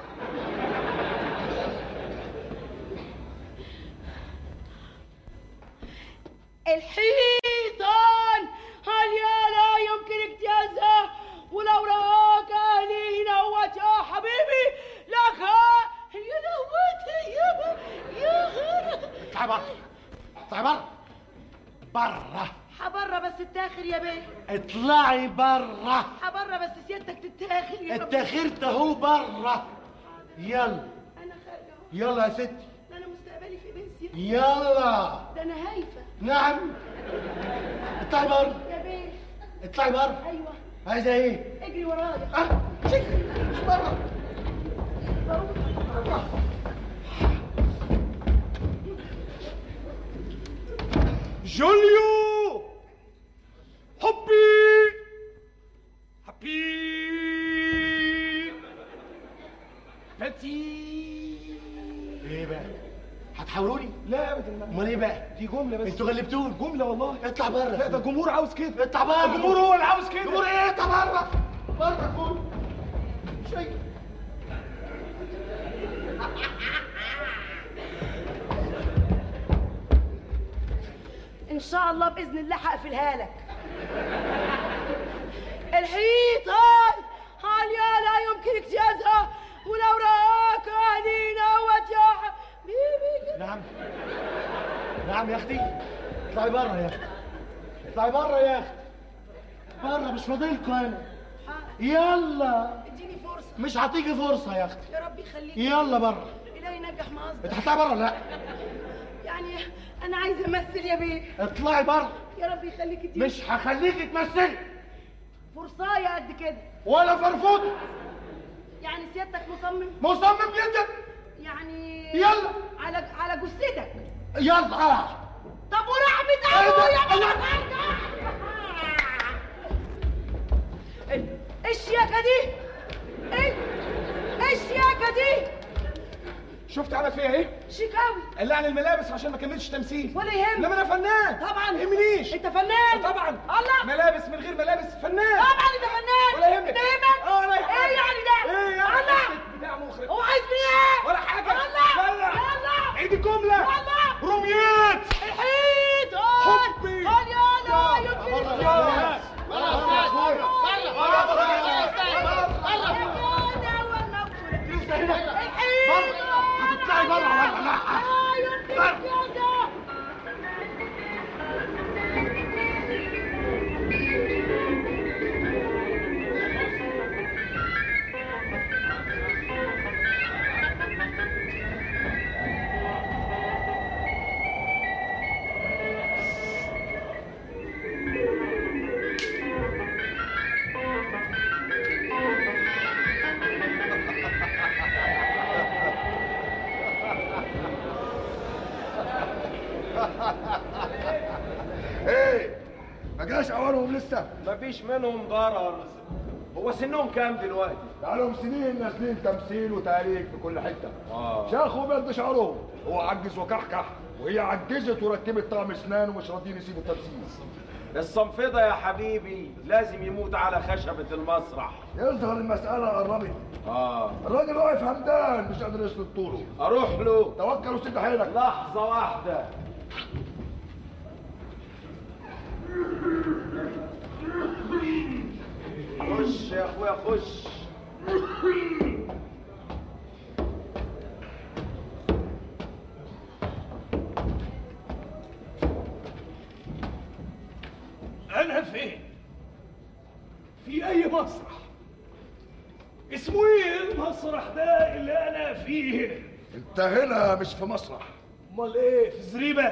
الحيطان هاليا لا يمكن اجتيازها ولو راك اهلي نوت يا حبيبي لك يا نوت يا يا غير تعال بره تعال بره بره حبره بس التاخر يا بيه اطلعي بره حبره بس سيادتك تتاخر يا رب. اتاخرت اهو بره يلا انا خارجه اهو يلا يا ستي ده انا مستقبلي في بنسي يلا ده انا هايفه نعم اطلعي بره يا بيه اطلعي بره ايوه عايزه ايه اجري ورايا اه شيك مش بره جوليو حبي حبي بتي ايه بقى هتحاولوني لا ابدا امال ايه بقى دي جمله بس انتوا غلبتوني جمله والله اطلع بره لا ده الجمهور عاوز كده اطلع بره الجمهور هو اللي عاوز كده جمهور ايه اطلع بره بره كله شيء ان شاء الله باذن الله هقفلها لك الحيطان عالية لا يمكن اجتيازها ولو راك اهلي نوت يا حبيبي نعم نعم يا اختي اطلعي بره يا اختي اطلعي بره يا اختي بره مش فاضلكوا انا يلا اديني فرصة مش هتيجي فرصه يا اختي يا رب يخليك يلا بره الهي ينجح مقصدك انت هتطلعي بره لا يعني انا عايزه امثل يا بيه اطلعي بره يا رب يخليك اديني مش هخليكي تمثلي فرصايه قد كده ولا فرفوطه يعني سيادتك مصمم مصمم جدا يعني يلا. على على جثتك يلا اه طب ورحمة ايه ده؟ ابويا الله. ايه الشياكة دي؟ ايه؟ ايه الشياكة دي؟ شفت عمل فيها ايه؟ شيك قوي قلعني الملابس عشان ما كملتش تمثيل ولا يهمك انما انا فنان طبعا ما يهمنيش انت فنان طبعا الله ملابس من غير ملابس فنان طبعا انت فنان ولا يهمك ده يهمك اه ولا يهمك ايه يعني ده؟ ايه يعني الله بتاع مخرج هو عايز مني ايه؟ ولا حاجه الله يلا يلا عيد الجمله يلا روميات الحيط حبي. قال يلا يمكن يلا. هتطلعي بره ولا لا جاش اوانهم لسه مفيش منهم ضرر هو سنهم كام دلوقتي بقالهم سنين نازلين تمثيل وتاريخ في كل حته آه. شاخوا بيض شعرهم هو عجز وكحكح وهي عجزت وركبت طقم اسنان ومش راضيين يسيبوا التمثيل الصنفضة يا حبيبي لازم يموت على خشبة المسرح يظهر المسألة قربت اه الراجل واقف همدان مش قادر يسند طوله اروح له توكل وسد حيلك لحظة واحدة خش يا اخويا خش انا فين في اي مسرح اسمه ايه المسرح ده اللي انا فيه انت هنا مش في مسرح امال ايه في زريبه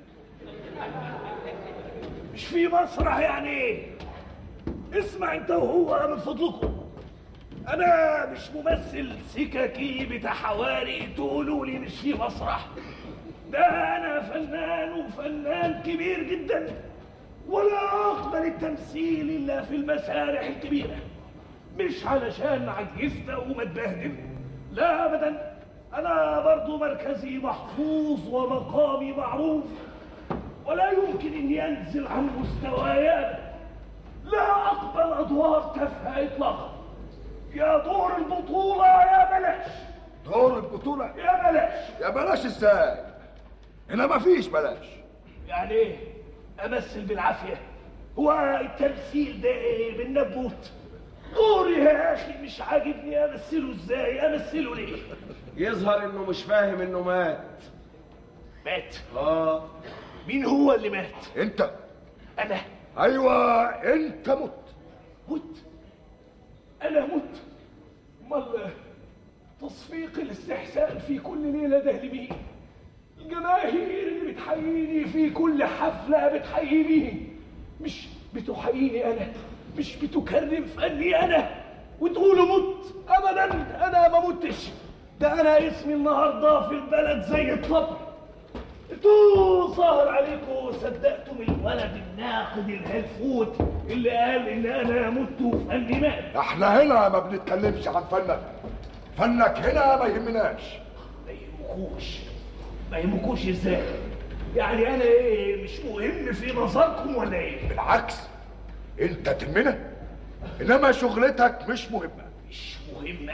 مش في مسرح يعني ايه اسمع انت وهو من فضلكم انا مش ممثل سككي بتاع حواري تقولوا لي مش في مسرح ده انا فنان وفنان كبير جدا ولا اقبل التمثيل الا في المسارح الكبيره مش علشان عجزت وما اتبهدل لا ابدا انا برضو مركزي محفوظ ومقامي معروف ولا يمكن اني انزل عن مستواي ابدا لا اقبل ادوار تافهه اطلاقا يا دور البطوله يا بلاش دور البطولة يا بلاش يا بلاش ازاي هنا مفيش بلاش يعني ايه امثل بالعافيه هو التمثيل ده ايه بالنبوت دوري يا اخي مش عاجبني امثله ازاي امثله ليه يظهر انه مش فاهم انه مات مات اه مين هو اللي مات انت انا ايوه انت مت مت انا مت امال تصفيق الاستحسان في كل ليله ده لمين الجماهير اللي بتحييني في كل حفله بتحييني مش بتحييني انا مش بتكرم فني انا وتقولوا مت ابدا انا ما متش ده انا اسمي النهارده في البلد زي الطبل انتوا ظاهر عليكم صدقتم الولد الناقد الهلفوت اللي قال ان انا مت وفني مات احنا هنا ما بنتكلمش عن فنك فنك هنا ما يهمناش ما يهمكوش ما يهمكوش ازاي يعني انا ايه مش مهم في نظركم ولا ايه بالعكس انت تهمنا انما شغلتك مش مهمه مش مهمة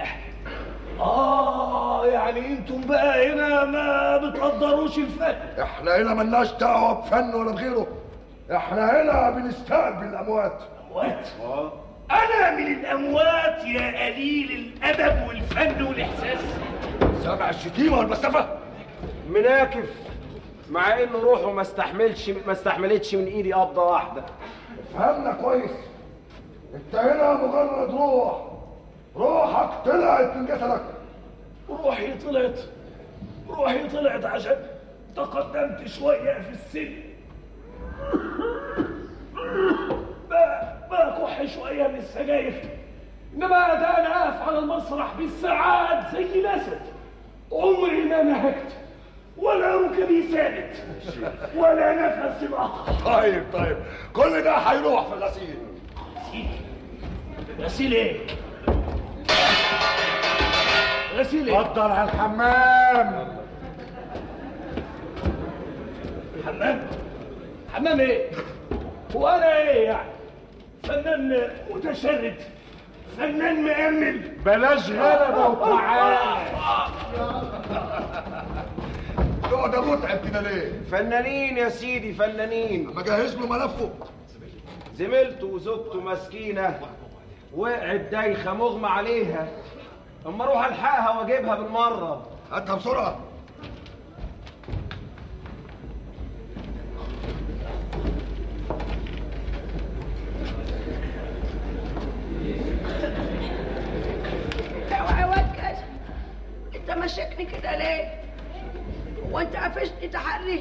اه يعني انتم بقى هنا ما بتقدروش الفن احنا هنا ملناش دعوه بفن ولا بغيره احنا هنا بنستقبل الاموات اموات انا من الاموات يا قليل الادب والفن والاحساس سامع الشتيمه والمسافه مناكف مع انه روحه ما استحملش ما استحملتش من ايدي قبضه واحده فهمنا كويس انت هنا مجرد روح روحك طلعت من جسدك روحي طلعت روحي طلعت عشان تقدمت شوية في السن ب- بكح شوية من السجاير انما ده انا اقف على المسرح بالساعات زي الاسد عمري ما نهكت ولا ركبي ثابت ولا نفسي انقطع طيب طيب كل ده هيروح في الغسيل غسيل ايه؟ غسيل ايه؟ اتفضل على الحمام حمام حمام ايه وانا ايه يعني فنان متشرد فنان مأمل بلاش غلبة وتعالى ده ده متعب كده ليه فنانين يا سيدي فنانين ما جهز له ملفه زميلته وزوجته مسكينه وقعت دايخه مغمى عليها اما اروح الحقها واجيبها بالمره هاتها بسرعه اوعى وكل انت مشكني كده ليه هو انت قفشتني تحري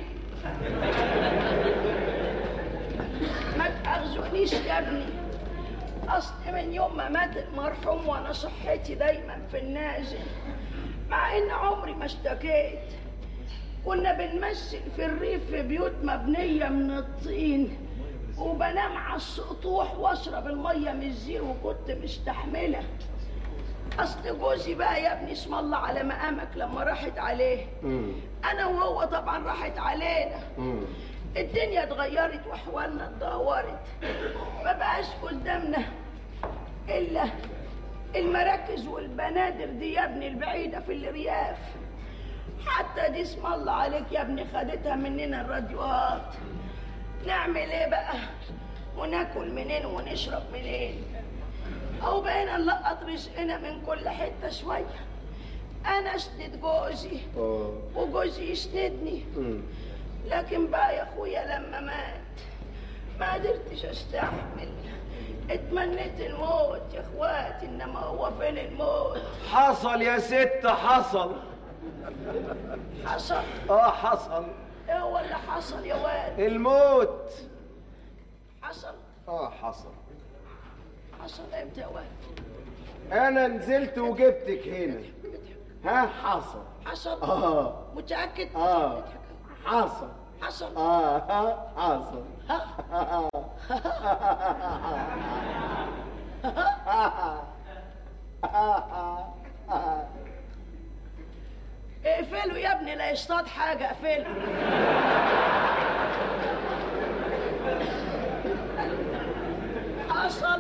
ما تاخذونيش يا ابني اصل من يوم ما مات المرحوم وانا صحتي دايما في النازل مع ان عمري ما اشتكيت كنا بنمثل في الريف في بيوت مبنيه من الطين وبنام على السطوح واشرب الميه من الزير وكنت مستحمله اصل جوزي بقى يا ابني اسم الله على مقامك لما راحت عليه انا وهو طبعا راحت علينا الدنيا اتغيرت واحوالنا اتدهورت ما بقاش قدامنا الا المراكز والبنادر دي يا ابني البعيده في الرياف حتى دي اسم الله عليك يا ابني خدتها مننا الراديوهات نعمل ايه بقى وناكل منين ونشرب منين او بقينا نلقط رزقنا من كل حته شويه انا اسند جوزي وجوزي يسندني لكن بقى يا اخويا لما مات ما قدرتش استحمل اتمنيت الموت يا اخواتي انما هو فين الموت حصل يا ست حصل حصل اه حصل ايه هو اللي حصل يا واد الموت حصل اه حصل حصل امتى يا واد انا نزلت وجبتك هنا ها حصل حصل اه متاكد اه حصل حصل اه ها حصل اقفله يا ابني لا يصطاد حاجه اقفله حصل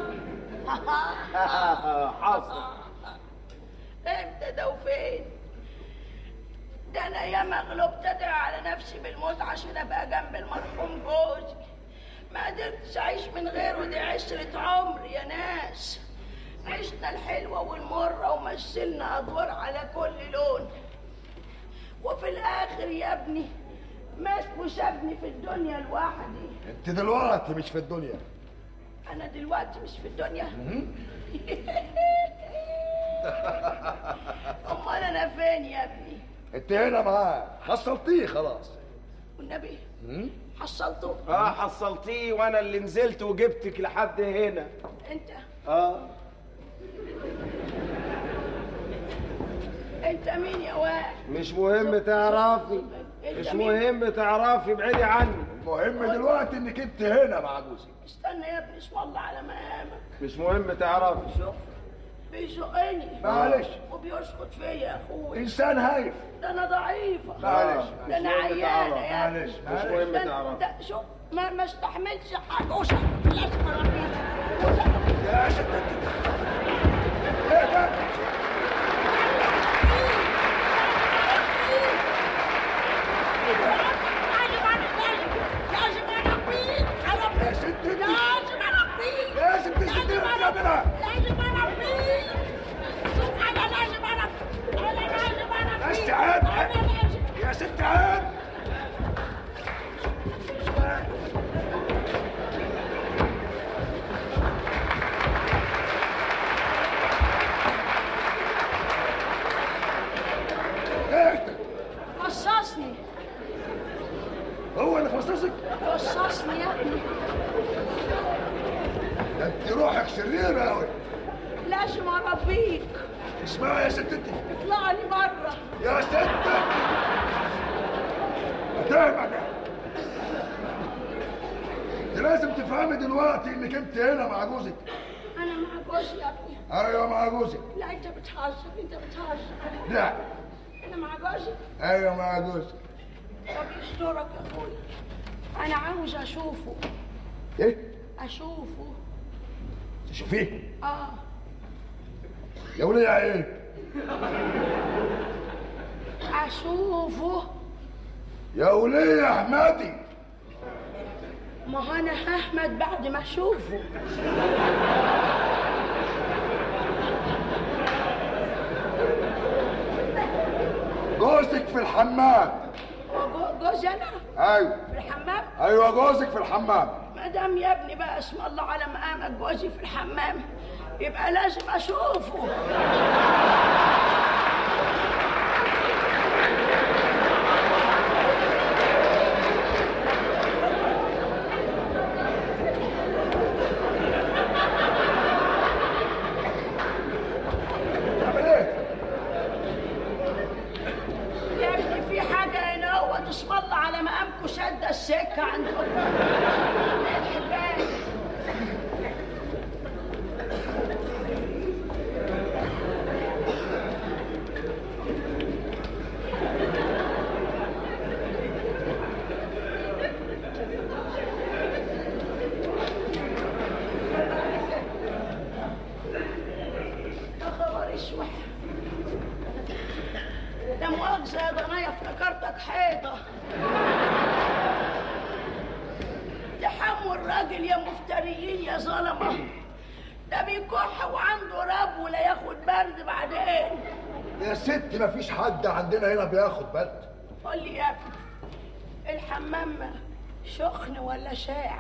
حصل امتى ده وفين ده انا يا مغلوب تدعي على نفسي بالموت عشان ابقى جنب المرحوم جوزي ما قدرتش اعيش من غيره دي عشرة عمر يا ناس عشنا الحلوة والمرة ومثلنا أدوار على كل لون وفي الآخر يا ابني مات وسابني في الدنيا لوحدي انت دلوقتي مش في الدنيا أنا دلوقتي مش في الدنيا أمال أنا فين يا ابني انت هنا معاه حصلتيه خلاص والنبي حصلته اه حصلتيه وانا اللي نزلت وجبتك لحد هنا أنت اه أنت مين يا واد مش مهم تعرفي أنت مش مين؟ مهم تعرفي ابعدي عني المهم دلوقتي انك انت هنا مع جوزك استنى يا ابني اسم الله على مقامك مش مهم تعرفي بيزقني معلش وبيشخط فيا يا اخوي انسان هايف ده انا ضعيفه معلش ده انا مهم عيانه تعرف. يا معلش ابني. مش معلش مهم ده- تعرفي ده شوف ما ما استحملش حاجه وشك لازم اربيك وشك- يا ست ايه ده لازم اربيك لازم اربيك يا ست انت لازم اربيك لازم تسدي الكاميرا لازم اربيك شوف انا لازم اربيك انا لازم اربيك بس عاد انا لازم يا ست عاد ايه فصصني هو اللي فصصك فصصني يا ابني ده انت روحك شريره قوي لازم اربيك اسمعي يا ست انت اطلع لي بره يا ست انت هتهمك انت لازم تفهمي دلوقتي انك انت هنا مع جوزك انا مع جوزي يا ابني ايوه مع جوزك لا انت بتهزر انت بتهزر لا انا مع جوزي ايوه مع جوزك طب يسترك يا اخويا انا عاوز اشوفه ايه اشوفه تشوفيه اه يا وليه ايه اشوفه يا وليه يا احمدي ما هو انا هحمد بعد ما اشوفه جوزك في الحمام هو جو- جوزي انا ايوه في الحمام ايوه جوزك في الحمام ما دام يا ابني بقى اسم الله على مقامك جوزي في الحمام يبقى لازم اشوفه تعمل ايه يا ابني في حاجة هنا هو اسم الله على مقامكم شادة السكة عندكم ايه الحكاية الراجل يا مفتريين يا ظلمه ده بيكح وعنده رب ولا ياخد برد بعدين يا ست مفيش حد عندنا هنا بياخد برد قول لي يا ابني الحمام سخن ولا ساقع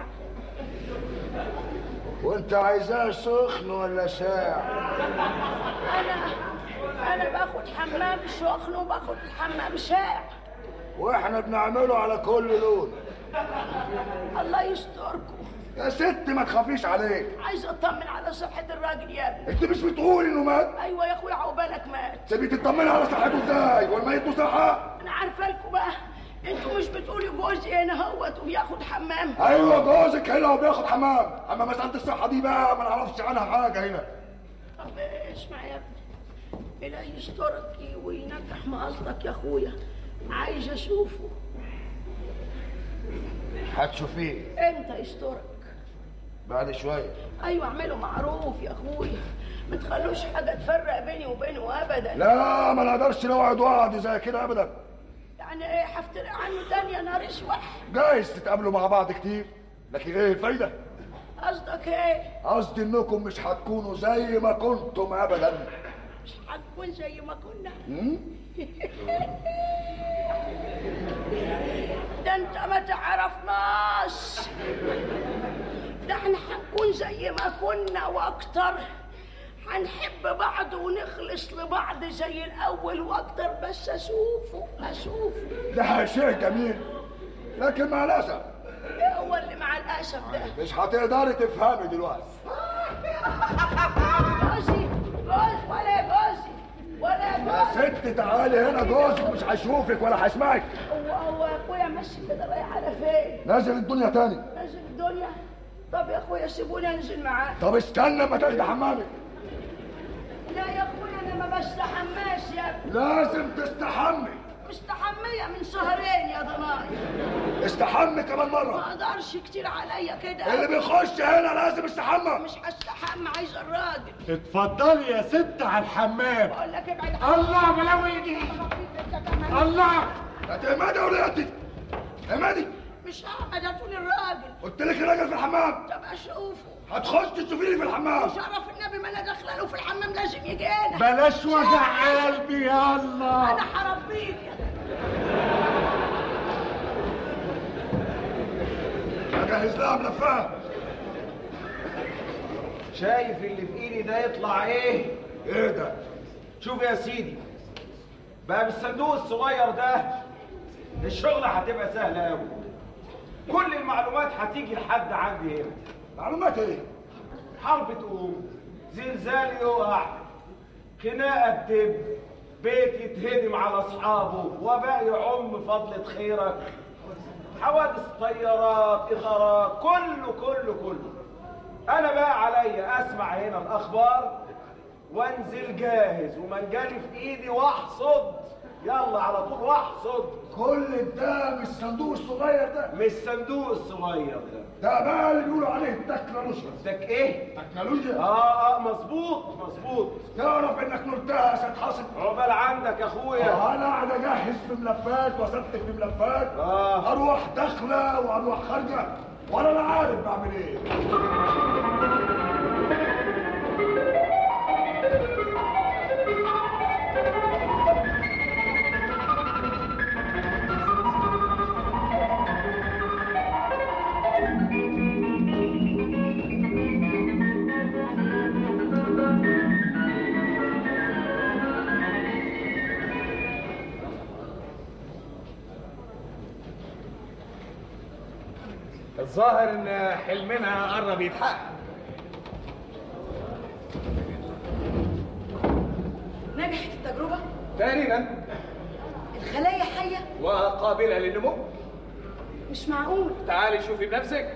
وانت عايزاه سخن ولا ساعة انا انا باخد حمام سخن وباخد الحمام ساقع واحنا بنعمله على كل لون الله يستركم يا ست ما تخافيش عليه عايز اطمن على صحة الراجل يا ابني انت مش بتقول انه مات ايوه يا اخويا عقبالك مات تبي تطمني على صحته ازاي والميت له صحة انا عارفه لكم بقى انتوا مش بتقولوا جوزي هنا هوت وبياخد حمام ايوه جوزك هنا وبياخد حمام اما مسألة الصحة دي بقى ما نعرفش عنها حاجة هنا طب اسمع يا ابني إلهي يسترك وينجح مقصدك يا اخويا عايز اشوفه هتشوفيه امتى يسترك بعد شوية ايوه اعملوا معروف يا اخويا ما تخلوش حاجه تفرق بيني وبينه ابدا لا ما نقدرش نوعد وعد زي كده ابدا يعني ايه هفترق عنه تاني يا نهار اسود جايز تتقابلوا مع بعض كتير لكن ايه الفايدة قصدك ايه قصدي انكم مش هتكونوا زي ما كنتم ابدا مش هنكون زي ما كنا مم؟ ده انت ما تعرفناش ده احنا هنكون زي ما كنا واكتر هنحب بعض ونخلص لبعض زي الاول واكتر بس اشوفه اشوفه ده شيء جميل لكن مع الاسف ايه هو اللي مع الاسف ده مش هتقدري تفهمي دلوقتي جوزي جوز ولا جوزي ولا يا جوزي ست تعالي هنا جوزك مش هيشوفك ولا هيسمعك هو هو يا اخويا ماشي كده رايح على فين نازل الدنيا تاني نازل الدنيا طب يا اخويا سيبوني انزل معاه طب استنى ما تاخدي حمامك لا يا اخويا انا ما بستحماش يا ابني لازم تستحمي مستحمية من شهرين يا ضناي استحمي كمان ما مرة اقدرش كتير عليا اللي كده بيخش هنا لازم يستحمى مش هستحمى عايز الراجل اتفضلي يا ست على الحمام بقول لك ابعد عن الله بلويني انت كمان الله هتعمدي ولا انت؟ اعمدي مش هقعد اطول الراجل قلت لك راجل في الحمام طب اشوفه هتخش تشوفيني في الحمام شرف النبي ما انا داخله له في الحمام لازم يجي هنا بلاش وجع قلبي يا الله انا هربيك اجهز لها ملفها شايف اللي في ايدي ده يطلع ايه ايه ده؟ شوف يا سيدي بقى بالصندوق الصغير ده الشغلة هتبقى سهلة قوي كل المعلومات هتيجي لحد عندي هنا معلومات ايه؟ حرب تقوم زلزال يقع خناقة تدب بيت يتهدم على أصحابه وباء يعم فضلة خيرك حوادث طيارات إغارات كله كله كله أنا بقى عليا أسمع هنا الأخبار وانزل جاهز ومنجلي في إيدي وأحصد يلا على طول وأحصد كل ده مش الصندوق الصغير ده مش الصندوق الصغير ده ده بقى اللي بيقولوا عليه التكنولوجيا بدك إيه؟ تكنولوجيا آه آه مظبوط مظبوط تعرف انك نرتها ستحصل عقبال عندك يا أخويا انا قاعد اجهز في ملفات واستف في ملفات آه. اروح داخله واروح خارجه ولا انا عارف بعمل ايه الظاهر ان حلمنا قرب يتحقق نجحت التجربة تقريبا الخلايا حية وقابله للنمو مش معقول تعالي شوفي بنفسك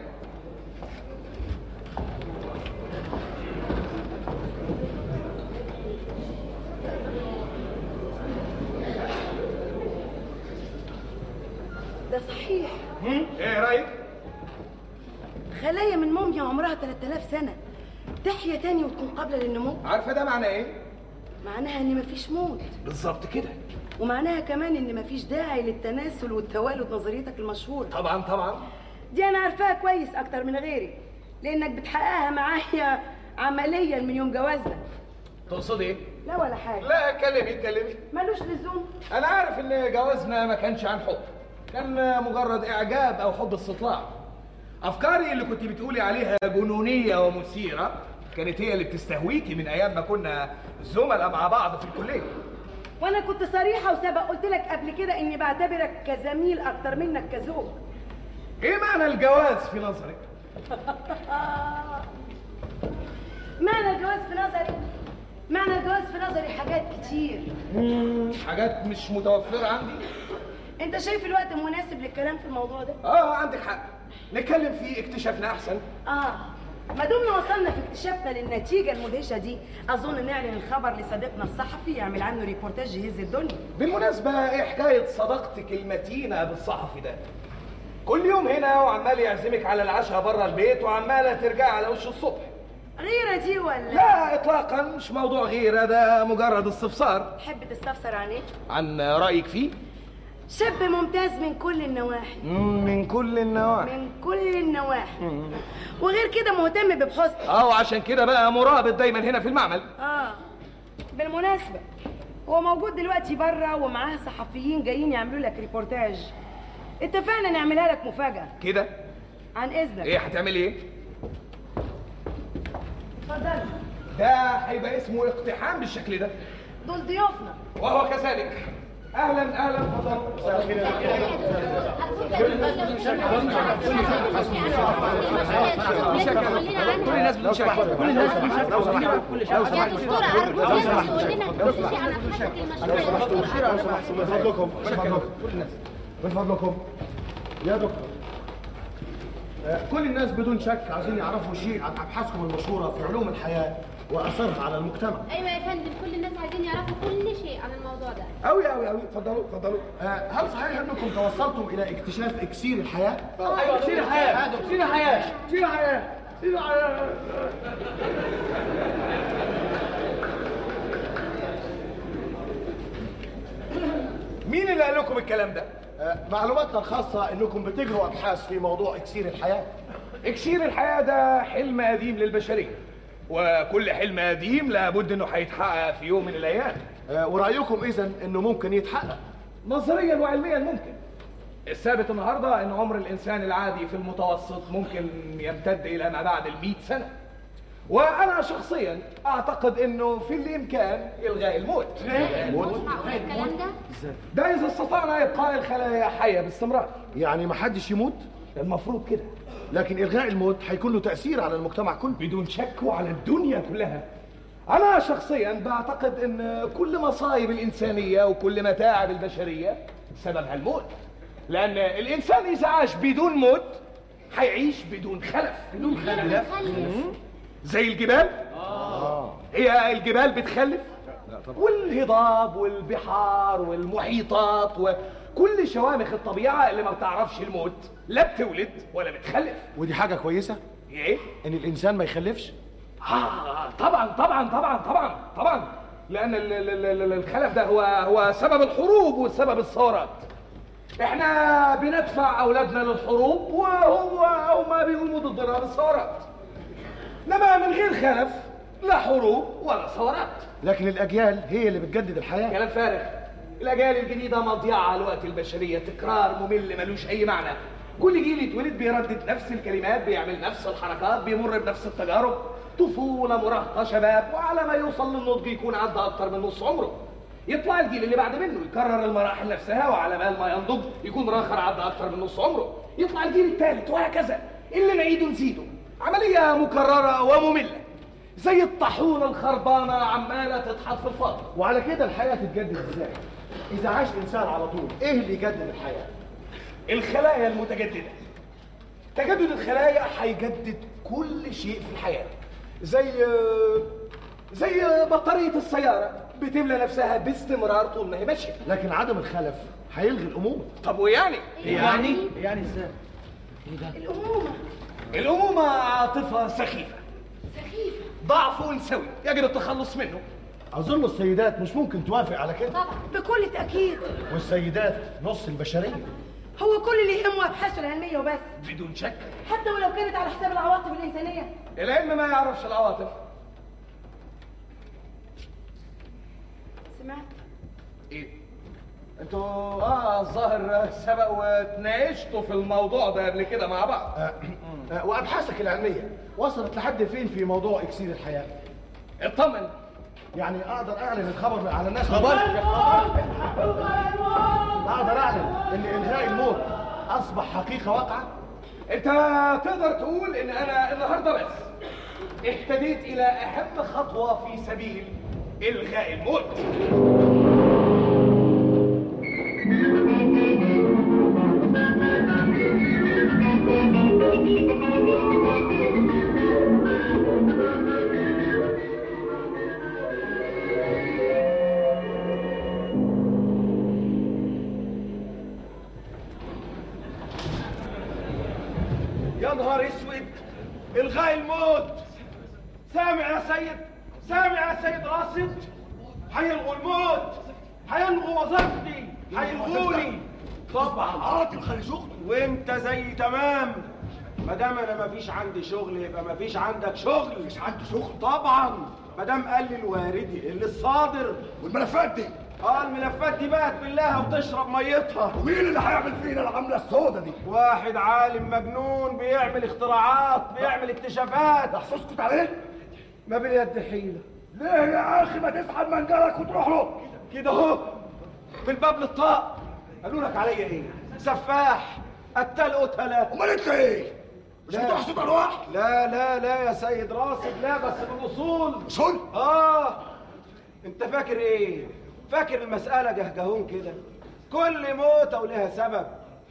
ده صحيح ايه رايك خلايا من موميا عمرها 3000 سنة تحيا تاني وتكون قابلة للنمو عارفه ده معناه ايه معناها ان مفيش موت بالظبط كده ومعناها كمان ان مفيش داعي للتناسل والتوالد نظريتك المشهورة طبعا طبعا دي انا عارفاها كويس اكتر من غيري لانك بتحققها معايا عمليا من يوم جوازنا تقصد ايه؟ لا ولا حاجه لا كلمي كلمي ملوش لزوم انا عارف ان جوازنا ما كانش عن حب كان مجرد اعجاب او حب استطلاع افكاري اللي كنت بتقولي عليها جنونيه ومثيره كانت هي اللي بتستهويكي من ايام ما كنا زملاء مع بعض في الكليه وانا كنت صريحه وسبق قلت لك قبل كده اني بعتبرك كزميل اكتر منك كزوج ايه معنى الجواز في نظرك معنى الجواز في نظري معنى الجواز في نظري حاجات كتير حاجات مش متوفره عندي انت شايف الوقت المناسب للكلام في الموضوع ده اه عندك حق نتكلم فيه اكتشافنا احسن اه ما دمنا وصلنا في اكتشافنا للنتيجه المدهشه دي اظن نعلن الخبر لصديقنا الصحفي يعمل عنه ريبورتاج يهز الدنيا بالمناسبة ايه حكاية صداقتك المتينة بالصحفي ده؟ كل يوم هنا وعمال يعزمك على العشاء بره البيت وعمالة ترجعي على وش الصبح غيره دي ولا لا اطلاقا مش موضوع غيرة ده مجرد استفسار تحب تستفسر عن ايه عن رأيك فيه شاب ممتاز من كل النواحي من كل النواحي من كل النواحي وغير كده مهتم ببحث اه وعشان كده بقى مرابط دايما هنا في المعمل اه بالمناسبة هو موجود دلوقتي بره ومعاه صحفيين جايين يعملوا لك ريبورتاج اتفقنا نعملها لك مفاجأة كده عن إذنك ايه هتعملي ايه؟ اتفضل ده هيبقى اسمه اقتحام بالشكل ده دول ضيوفنا وهو كذلك اهلا اهلا تفضل كل الناس بتشارك كل الناس بتشارك لو سمحت لو سمحت دكتورة أرجوك لازم تقول لنا شيء عن أبحاثك المشروع من فضلكم من فضلكم من فضلكم يا دكتور آه، كل الناس بدون شك عايزين يعرفوا شيء عن ابحاثكم المشهوره في علوم الحياه واثرها على المجتمع أيوة يا فندم كل الناس عايزين يعرفوا كل شيء عن الموضوع ده قوي قوي قوي اتفضلوا اتفضلوا آه، هل صحيح انكم توصلتم الى اكتشاف اكسير الحياه؟ ايوه كتير الحياه كتير الحياه كتير الحياه كتير الحياه مين اللي قال لكم الكلام ده؟ آه، معلوماتنا الخاصه انكم بتجروا ابحاث في موضوع اكسير الحياه اكسير الحياة ده حلم قديم للبشرية وكل حلم قديم لابد انه هيتحقق في يوم من الايام آه، ورايكم اذا انه ممكن يتحقق نظريا وعلميا ممكن الثابت النهارده ان عمر الانسان العادي في المتوسط ممكن يمتد الى ما بعد المئة سنة وانا شخصيا اعتقد انه في الامكان الغاء الموت معقول الكلام ده؟ ده اذا استطعنا ابقاء الخلايا حية باستمرار يعني ما حدش يموت المفروض كده لكن الغاء الموت هيكون له تاثير على المجتمع كله بدون شك وعلى الدنيا كلها أنا شخصيا بعتقد أن كل مصايب الإنسانية وكل متاعب البشرية سببها الموت لأن الإنسان إذا عاش بدون موت هيعيش بدون خلف بدون خلف زي الجبال هي الجبال بتخلف والهضاب والبحار والمحيطات وكل شوامخ الطبيعة اللي ما بتعرفش الموت لا بتولد ولا بتخلف ودي حاجه كويسه ايه ان الانسان ما يخلفش آه طبعا طبعا طبعا طبعا طبعا لأن ال- ال- ال- ال- الخلف ده هو هو سبب الحروب وسبب الثورات. احنا بندفع أولادنا للحروب وهو هما بيقوموا ضدنا بالثورات. إنما من غير خلف لا حروب ولا ثورات. لكن الاجيال هي اللي بتجدد الحياه كلام فارغ. الأجيال الجديدة مضيعة لوقت البشرية تكرار ممل ملوش أي معنى. كل جيل يتولد بيردد نفس الكلمات بيعمل نفس الحركات بيمر بنفس التجارب طفولة مراهقة شباب وعلى ما يوصل للنضج يكون عدى أكتر من نص عمره يطلع الجيل اللي بعد منه يكرر المراحل نفسها وعلى بال ما ينضج يكون راخر عدى أكتر من نص عمره يطلع الجيل الثالث وهكذا اللي نعيده نزيده عملية مكررة ومملة زي الطاحونة الخربانة عمالة تتحط في الفاضي وعلى كده الحياه تتجدد ازاي اذا عاش انسان على طول ايه اللي يجدد الحياه الخلايا المتجددة تجدد الخلايا هيجدد كل شيء في الحياة زي زي بطارية السيارة بتملى نفسها باستمرار طول ما هي ماشية لكن عدم الخلف هيلغي الامور طب ويعني يعني يعني ازاي الأمومة الأمومة عاطفة سخيفة سخيفة ضعف أنثوي يجب التخلص منه اظن السيدات مش ممكن توافق على كده طبعا بكل تأكيد والسيدات نص البشريه هو كل اللي يهمه ابحاثه العلميه وبس بدون شك حتى ولو كانت على حساب العواطف الانسانيه العلم ما يعرفش العواطف سمعت ايه انتوا اه الظاهر سبق وتناقشتوا في الموضوع ده قبل كده مع بعض آه، وابحاثك العلميه وصلت لحد فين في موضوع اكسير الحياه اطمن يعني اقدر اعلن الخبر على الناس خبر؟ اقدر اعلن ان الغاء الموت اصبح حقيقه واقعه انت تقدر تقول ان انا النهارده بس اهتديت الى اهم خطوه في سبيل الغاء الموت يا نهار اسود الغاء الموت سامع يا سيد سامع يا سيد راصد هيلغوا الموت هيلغوا وظيفتي هيلغوني طبعا عاطل خلي شغل وانت زي تمام ما دام انا ما فيش عندي شغل يبقى ما فيش عندك شغل مش عندي شغل طبعا ما دام قال لي الواردي اللي الصادر والملفات دي اه الملفات دي بقت بالله وتشرب ميتها ومين اللي هيعمل فينا العمله السوداء دي واحد عالم مجنون بيعمل اختراعات بيعمل اكتشافات اسكت عليه ما باليد حيله ليه يا اخي ما تسحب منجلك وتروح له كده اهو في الباب للطاق قالوا لك عليا ايه سفاح قتال قتله امال انت ايه مش لا. بتحصد ارواح لا لا لا يا سيد راسب لا بس بالاصول اصول اه انت فاكر ايه فاكر المساله جهجهون كده كل موته ولها سبب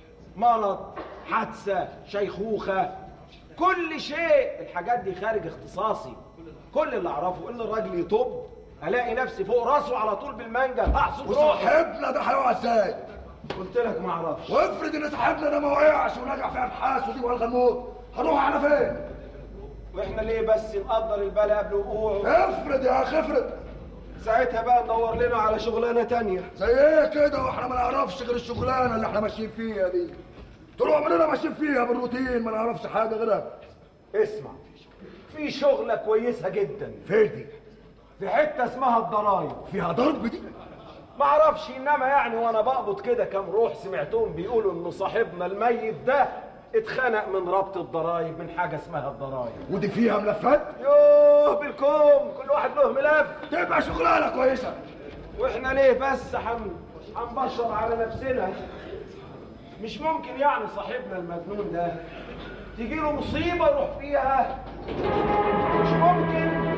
مرض حادثه شيخوخه كل شيء الحاجات دي خارج اختصاصي كل اللي اعرفه ان الراجل يطب الاقي نفسي فوق راسه على طول بالمانجا احصد روحي وصاحبنا ده هيقع ازاي قلت لك ما اعرفش وافرض ان صاحبنا ده ما وقعش ونجح في ابحاثه دي والغى الموت هنروح على فين واحنا ليه بس نقدر البلا قبل وقوعه افرض يا اخي افرض ساعتها بقى ندور لنا على شغلانه تانية زي ايه كده واحنا ما نعرفش غير الشغلانه اللي احنا ماشيين فيها دي طول عمرنا ماشيين فيها بالروتين ما نعرفش حاجه غيرها اسمع في شغله كويسه جدا فين دي في حته اسمها الضرايب فيها ضرب دي ما اعرفش انما يعني وانا بقبض كده كام روح سمعتهم بيقولوا ان صاحبنا الميت ده اتخنق من ربط الضرايب من حاجه اسمها الضرايب ودي فيها ملفات يوه بالكوم كل واحد له ملف تبقى شغلانه كويسه واحنا ليه بس حن هنبشر على نفسنا مش ممكن يعني صاحبنا المجنون ده تيجي له مصيبه يروح فيها مش ممكن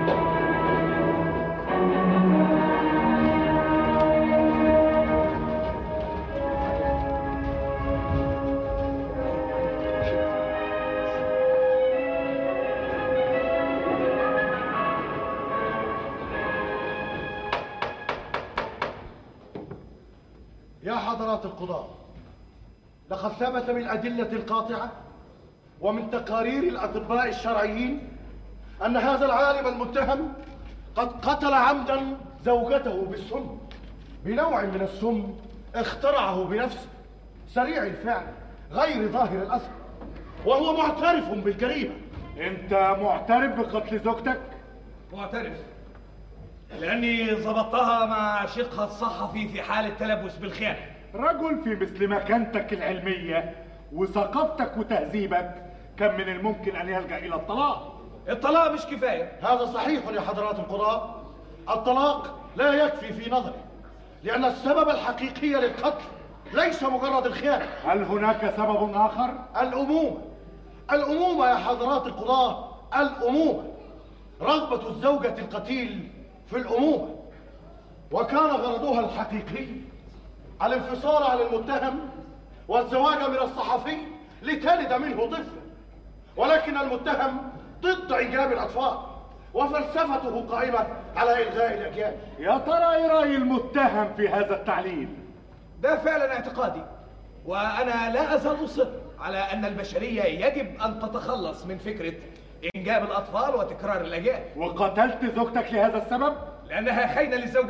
يا حضرات القضاة لقد ثبت من الأدلة القاطعة ومن تقارير الأطباء الشرعيين أن هذا العالم المتهم قد قتل عمدا زوجته بالسم بنوع من السم اخترعه بنفسه سريع الفعل غير ظاهر الأثر وهو معترف بالجريمة انت معترف بقتل زوجتك معترف لاني ظبطتها مع شقها الصحفي في حاله تلبس بالخيانه رجل في مثل مكانتك العلمية وثقافتك وتهذيبك كان من الممكن أن يلجأ إلى الطلاق الطلاق مش كفايه هذا صحيح يا حضرات القضاة الطلاق لا يكفي في نظري لأن السبب الحقيقي للقتل ليس مجرد الخيانة هل هناك سبب آخر؟ الأمومة الأمومة يا حضرات القضاة الأمومة رغبة الزوجة القتيل في الأمومة وكان غرضها الحقيقي الانفصال عن المتهم والزواج من الصحفي لتلد منه طفلا ولكن المتهم ضد إنجاب الأطفال وفلسفته قائمة على إلغاء الأجيال يا ترى إيه رأي المتهم في هذا التعليل؟ ده فعلا اعتقادي وانا لا ازال اصر على ان البشريه يجب ان تتخلص من فكره انجاب الاطفال وتكرار الاجيال وقتلت زوجتك لهذا السبب؟ لانها خاينه للزوجيه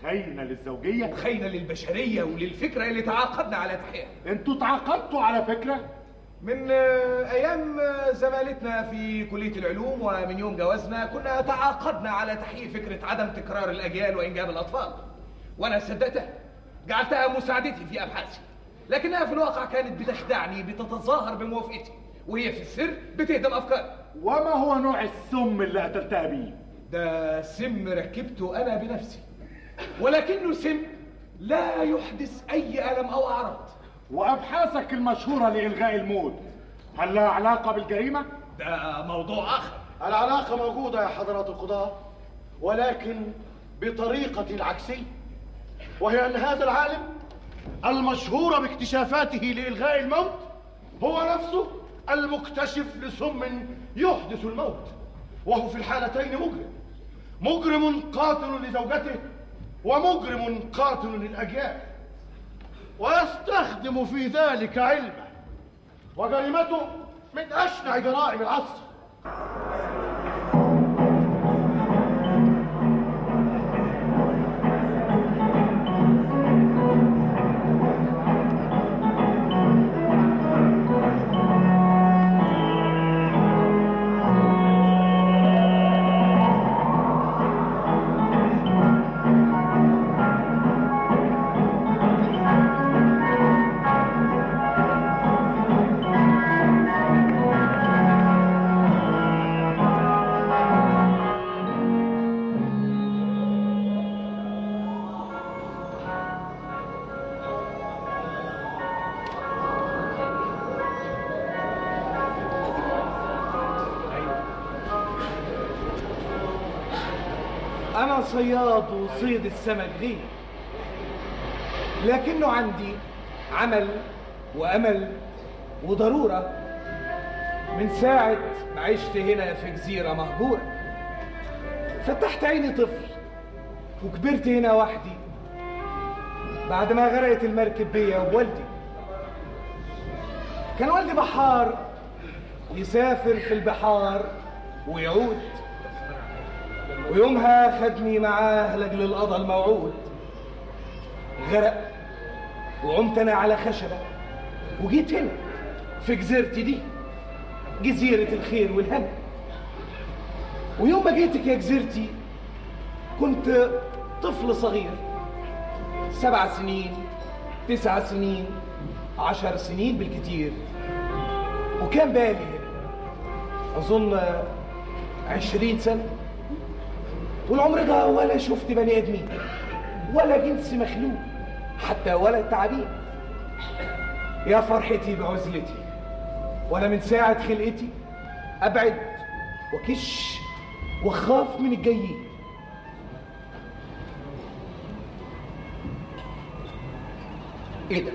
خاينه للزوجيه وخاينه للبشريه وللفكره اللي تعاقدنا على تحقيقها انتوا تعاقدتوا على فكره من آه، ايام آه، زمالتنا في كليه العلوم ومن يوم جوازنا كنا تعاقدنا على تحقيق فكره عدم تكرار الاجيال وانجاب الاطفال وانا صدقتها جعلتها مساعدتي في ابحاثي لكنها في الواقع كانت بتخدعني بتتظاهر بموافقتي وهي في السر بتهدم افكاري وما هو نوع السم اللي قتلتها بيه ده سم ركبته انا بنفسي ولكنه سم لا يحدث اي الم او اعراض وابحاثك المشهوره لالغاء الموت هل لها علاقه بالجريمه ده موضوع اخر العلاقة موجودة يا حضرات القضاة ولكن بطريقة العكسية وهي أن هذا العالم المشهور باكتشافاته لإلغاء الموت هو نفسه المكتشف لسم يحدث الموت وهو في الحالتين مجرم مجرم قاتل لزوجته ومجرم قاتل للأجيال ويستخدم في ذلك علمه وجريمته من أشنع جرائم العصر أنا صياد وصيد السمك غير لكنه عندي عمل وأمل وضرورة من ساعة ما عشت هنا في جزيرة مهجورة فتحت عيني طفل وكبرت هنا وحدي بعد ما غرقت المركب بيا وبوالدي كان والدي بحار يسافر في البحار ويعود ويومها خدني معاه لاجل القضا الموعود غرق وقمت انا على خشبه وجيت هنا في جزيرتي دي جزيره الخير والهم ويوم ما جيتك يا جزيرتي كنت طفل صغير سبع سنين تسع سنين عشر سنين بالكتير وكان بالي هنا أظن عشرين سنة والعمر ده ولا شفت بني آدمين ولا جنس مخلوق حتى ولا تعابين يا فرحتي بعزلتي وأنا من ساعة خلقتي أبعد وكش وخاف من الجايين ايه ده؟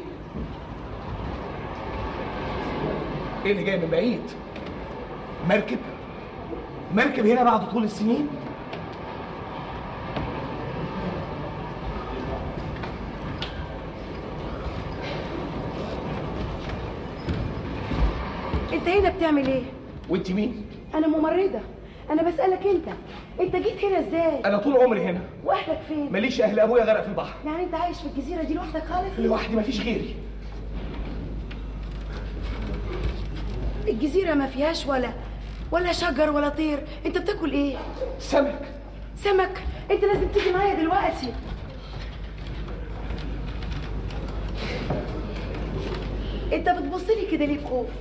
ايه اللي جاي من بعيد؟ مركب؟ مركب هنا بعد طول السنين؟ انت هنا بتعمل ايه وانت مين؟ انا ممرضه انا بسالك انت انت جيت هنا ازاي انا طول عمري هنا واهلك فين ماليش اهل ابويا غرق في البحر يعني انت عايش في الجزيره دي لوحدك خالص لوحدي مفيش غيري الجزيره ما فيهاش ولا ولا شجر ولا طير انت بتاكل ايه سمك سمك انت لازم تيجي معايا دلوقتي انت بتبص لي كده ليه بخوف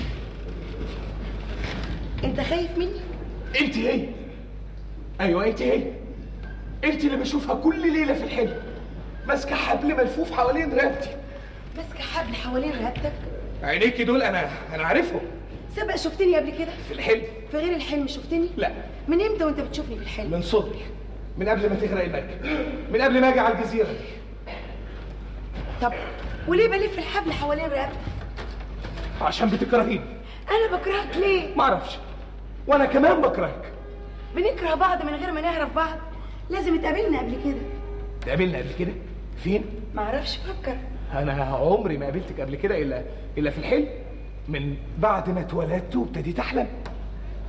انت خايف مني انت هي ايوه انت هي انت اللي بشوفها كل ليله في الحلم ماسكه حبل ملفوف حوالين رقبتي ماسكه حبل حوالين رقبتك عينيكي دول انا انا عارفهم سبق شفتني قبل كده في الحلم في غير الحلم شفتني لا من امتى وانت بتشوفني في الحلم من صغري من قبل ما تغرق المركب من قبل ما اجي على الجزيره دي طب وليه بلف الحبل حوالين رقبتك عشان بتكرهيني انا بكرهك ليه معرفش وانا كمان بكرهك بنكره بعض من غير ما نعرف بعض لازم اتقابلنا قبل كده اتقابلنا قبل كده فين معرفش فكر انا عمري ما قابلتك قبل كده الا الا في الحلم من بعد ما اتولدت وابتديت احلم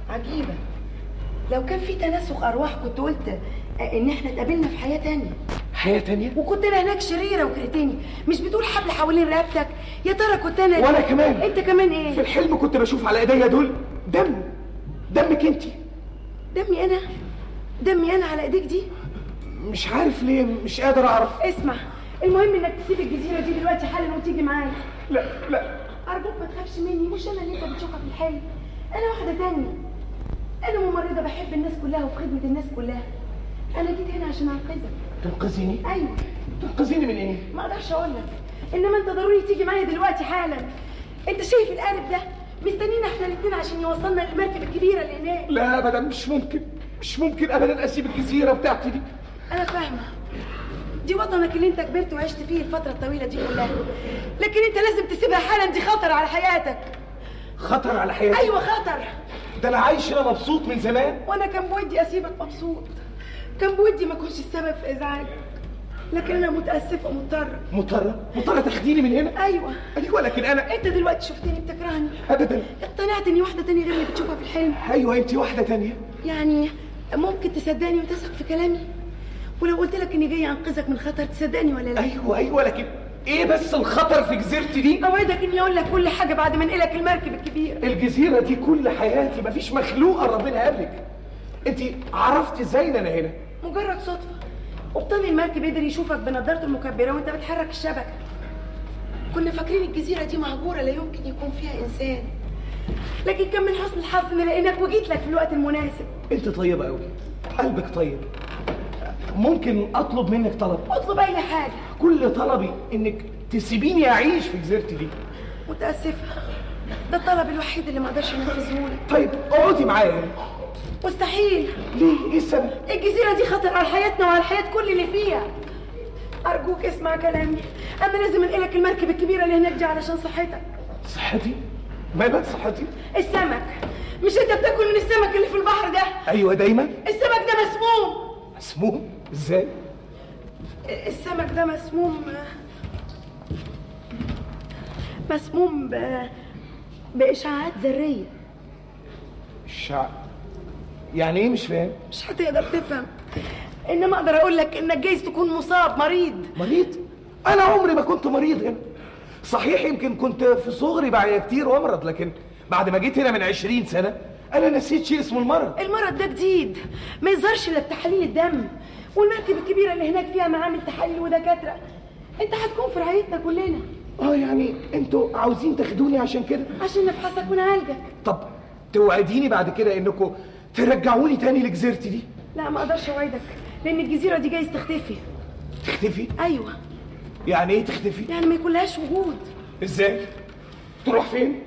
عجيبة لو كان في تناسخ أرواح كنت قلت ان احنا اتقابلنا في حياة تانية حياه تانية وكنت انا هناك شريره وكرهتني مش بتقول حبل حوالين رقبتك يا ترى كنت انا وانا كمان انت كمان ايه في الحلم كنت بشوف على ايديا دول دم دمك انت دمي انا دمي انا على ايديك دي مش عارف ليه مش قادر اعرف اسمع المهم انك تسيب الجزيره دي دلوقتي حالا وتيجي معايا لا لا ارجوك ما تخافش مني مش انا اللي انت بتشوفها في الحلم انا واحده تانية انا ممرضه بحب الناس كلها وفي خدمه الناس كلها انا جيت هنا عشان انقذك تنقذيني ايوه تنقذيني من ايه ما اقدرش اقول لك انما انت ضروري تيجي معايا دلوقتي حالا انت شايف القارب ده مستنينا احنا الاثنين عشان يوصلنا للمركب الكبيره اللي هناك لا ابدا مش ممكن مش ممكن ابدا اسيب الجزيره بتاعتي دي انا فاهمه دي وطنك اللي انت كبرت وعشت فيه الفتره الطويله دي كلها لكن انت لازم تسيبها حالا دي خطر على حياتك خطر على حياتي ايوه خطر ده انا عايش هنا مبسوط من زمان وانا كان بودي اسيبك مبسوط كان بودي ما اكونش السبب في ازعاجك لكن انا متاسفه مضطره مضطره مضطره تاخديني من هنا ايوه ايوه لكن انا انت دلوقتي شفتني بتكرهني ابدا اقتنعت اني واحده تانية غير اللي بتشوفها في الحلم ايوه انت واحده تانية يعني ممكن تصدقني وتثق في كلامي ولو قلت لك اني جاي انقذك من خطر تصدقني ولا لا ايوه ايوه لكن ايه بس الخطر في جزيرتي دي اوعدك اني اقول لك كل حاجه بعد ما انقلك المركب الكبير الجزيره دي كل حياتي مفيش مخلوق قرب منها قبلك انت عرفتي ازاي ان انا هنا مجرد صدفه قبطان المركب قدر يشوفك بنضارته المكبره وانت بتحرك الشبكه كنا فاكرين الجزيره دي مهجوره لا يمكن يكون فيها انسان لكن كان من حسن الحظ ان لقيناك وجيت لك في الوقت المناسب انت طيبه قوي قلبك طيب ممكن اطلب منك طلب اطلب اي حاجه كل طلبي انك تسيبيني اعيش في جزيرتي دي متاسفه ده الطلب الوحيد اللي ما اقدرش انفذه لك طيب اقعدي معايا هنا مستحيل ليه ايه السبب الجزيره دي خطر على حياتنا وعلى حياه كل اللي فيها ارجوك اسمع كلامي انا لازم انقلك المركب الكبيره اللي هناك دي علشان صحتك صحتي مالك صحتي السمك مش انت بتاكل من السمك اللي في البحر ده ايوه دايما السمك ده مسموم مسموم ازاي السمك ده مسموم مسموم ب... بإشعاعات ذرية شع يعني ايه مش فاهم مش هتقدر تفهم إنما أقدر أقول لك إنك جايز تكون مصاب مريض مريض انا عمري ما كنت مريض هنا صحيح يمكن كنت في صغري بعيا كتير وامرض لكن بعد ما جيت هنا من عشرين سنة انا نسيت شيء اسمه المرض المرض ده جديد ما يظهرش إلا بتحاليل الدم والمركب الكبيرة اللي هناك فيها معامل تحاليل ودكاترة أنت هتكون في رعايتنا كلنا اه يعني انتوا عاوزين تاخدوني عشان كده عشان نفحصك ونعالجك طب توعديني بعد كده انكم ترجعوني تاني لجزيرتي دي لا ما اقدرش اوعدك لان الجزيره دي جايز تختفي تختفي ايوه يعني ايه تختفي يعني ما يكونلهاش وجود ازاي تروح فين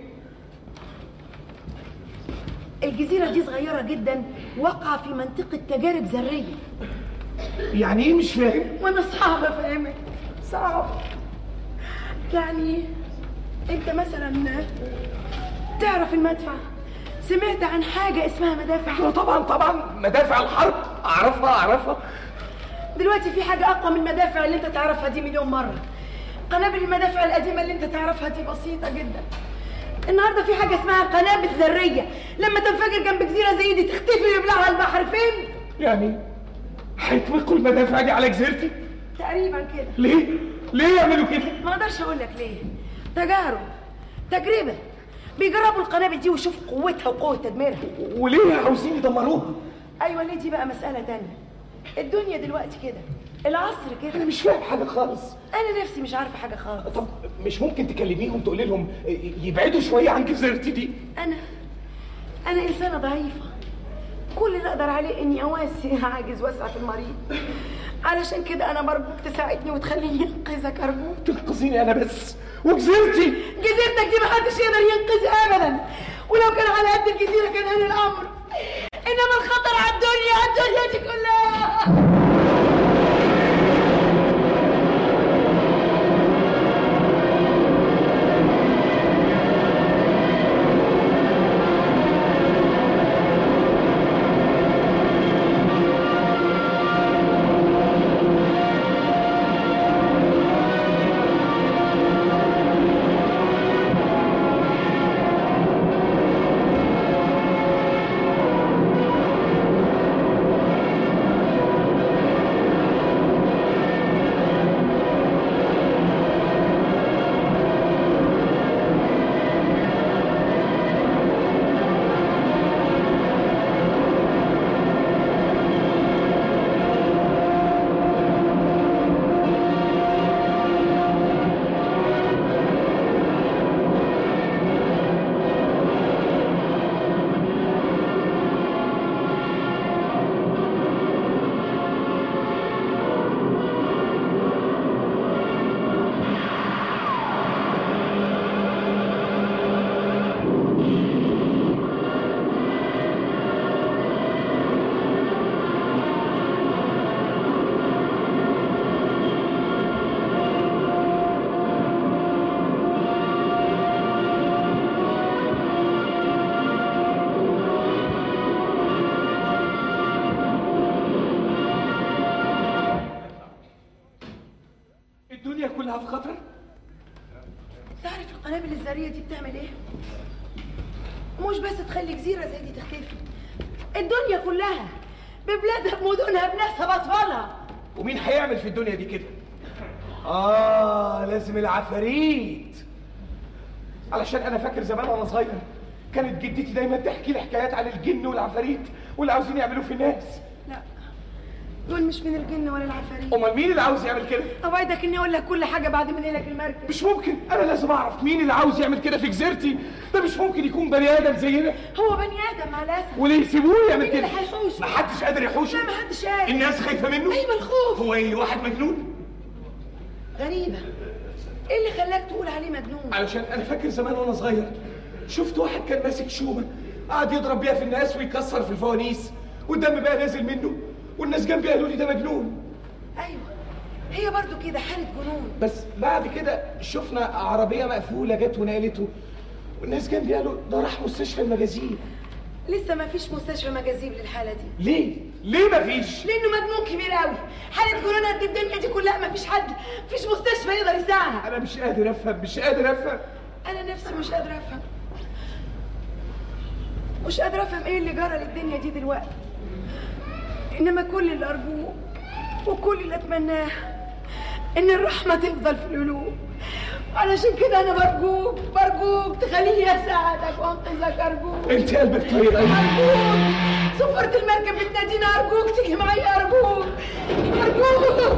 الجزيره دي صغيره جدا واقعه في منطقه تجارب ذريه يعني ايه مش فاهم وانا صعب افهمك صعب يعني انت مثلا تعرف المدفع سمعت عن حاجة اسمها مدافع ايوه طبعا طبعا مدافع الحرب اعرفها اعرفها دلوقتي في حاجة أقوى من المدافع اللي أنت تعرفها دي مليون مرة قنابل المدافع القديمة اللي أنت تعرفها دي بسيطة جدا النهارده في حاجة اسمها قنابل ذرية لما تنفجر جنب جزيرة زي دي تختفي ويبلعها البحر فين؟ يعني هيطلقوا المدافع دي على جزيرتي تقريبا كده ليه ليه يعملوا كده ما اقدرش اقول لك ليه تجارب تجربة بيجربوا القنابل دي ويشوفوا قوتها وقوة تدميرها وليه عاوزين يدمروها ايوه ليه دي بقى مسألة تانية الدنيا دلوقتي كده العصر كده انا مش فاهم حاجة خالص انا نفسي مش عارفة حاجة خالص طب مش ممكن تكلميهم تقولي لهم يبعدوا شوية عن جزيرتي دي انا انا انسانة ضعيفة كل اللي اقدر عليه اني اواسي عاجز واسعة المريض علشان كده انا برجوك تساعدني وتخليني انقذك ارجوك تنقذيني انا بس وجزيرتي جزيرتك دي محدش يقدر ينقذها ابدا ولو كان على قد الجزيره كان هان الامر انما الخطر على الدنيا على الدنيا دي كلها كلها في خطر تعرف القنابل الذريه دي بتعمل ايه مش بس تخلي جزيره زي دي تختفي الدنيا كلها ببلادها بمدنها بناسها باطفالها ومين هيعمل في الدنيا دي كده اه لازم العفاريت علشان انا فاكر زمان وانا صغير كانت جدتي دايما تحكي لي حكايات عن الجن والعفاريت واللي عاوزين يعملوه في الناس لا دول مش من الجن ولا العفاريت امال مين اللي عاوز يعمل كده اوعدك اني اقول لك كل حاجه بعد ما انقلك المركب مش ممكن انا لازم اعرف مين اللي عاوز يعمل كده في جزيرتي ده مش ممكن يكون بني ادم زينا هو بني ادم مع الاسف وليه يسيبوه يعمل مين كده اللي هيحوشه؟ ما حدش قادر يحوشه لا ما حدش قادر الناس خايفه منه ايوه الخوف هو ايه واحد مجنون غريبه ايه اللي خلاك تقول عليه مجنون علشان انا فاكر زمان وانا صغير شفت واحد كان ماسك شومه قعد يضرب بيها في الناس ويكسر في الفوانيس والدم بقى نازل منه والناس جنبي قالوا لي ده مجنون ايوه هي برضو كده حاله جنون بس بعد كده شفنا عربيه مقفوله جت ونقلته والناس جنبي قالوا ده راح مستشفى المجازين لسه ما فيش مستشفى مجازيب للحاله دي ليه ليه مفيش لانه مجنون كبير قوي حاله جنون قد الدنيا دي كلها ما فيش حد فيش مستشفى يقدر يساعدها انا مش قادر افهم مش قادر افهم انا نفسي مش قادره افهم مش قادره افهم ايه اللي جرى للدنيا دي دلوقتي انما كل اللي ارجوه وكل اللي اتمناه ان الرحمه تفضل في القلوب علشان كده انا برجوك برجوك تخليني اساعدك وانقذك ارجوك انت قلبك طيب قوي ارجوك سفرة المركب بتنادينا ارجوك تيجي معايا ارجوك ارجوك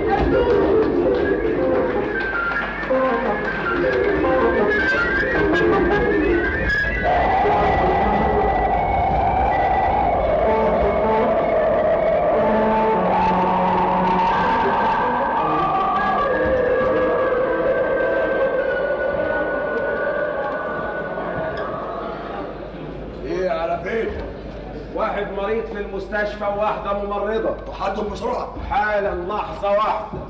ايه على فين؟ واحد مريض في المستشفى وواحدة ممرضة وحدهم بسرعة حالا لحظة واحدة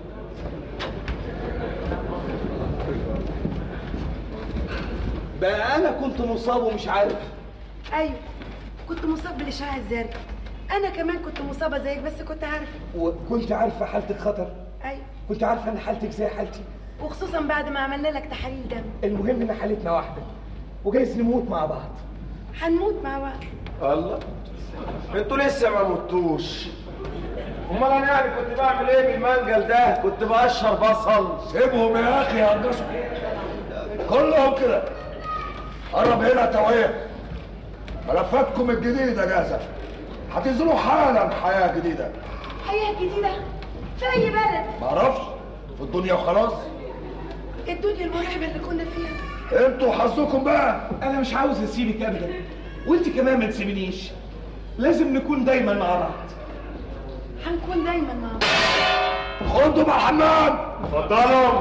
بقى انا كنت مصاب ومش عارف ايوه كنت مصاب بالاشعاع الذري انا كمان كنت مصابه زيك بس كنت عارفه وكنت عارفه حالتك خطر ايوه كنت عارفه ان حالتك زي حالتي وخصوصا بعد ما عملنا لك تحاليل دم المهم ان حالتنا واحده وجايز نموت مع بعض هنموت مع بعض الله انتوا لسه ما متوش امال انا يعني كنت بعمل ايه بالمنجل ده كنت بقشر بصل سيبهم يا اخي يهجسوا كلهم كده قرب هنا تويه ملفاتكم الجديدة جاهزة هتنزلوا حالا حياة جديدة حياه جديده في اي بلد معرفش في الدنيا وخلاص الدنيا المرعبه اللي كنا فيها انتوا حظكم بقى انا مش عاوز اسيبك ابدا وانت كمان ما تسيبنيش لازم نكون دايما مع بعض هنكون دايما مع بعض خدوا مع الحمام اتفضلوا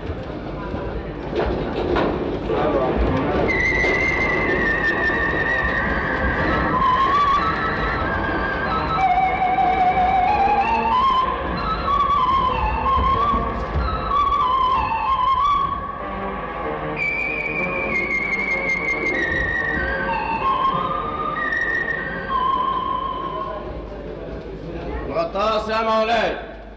الغطاس يا مولاي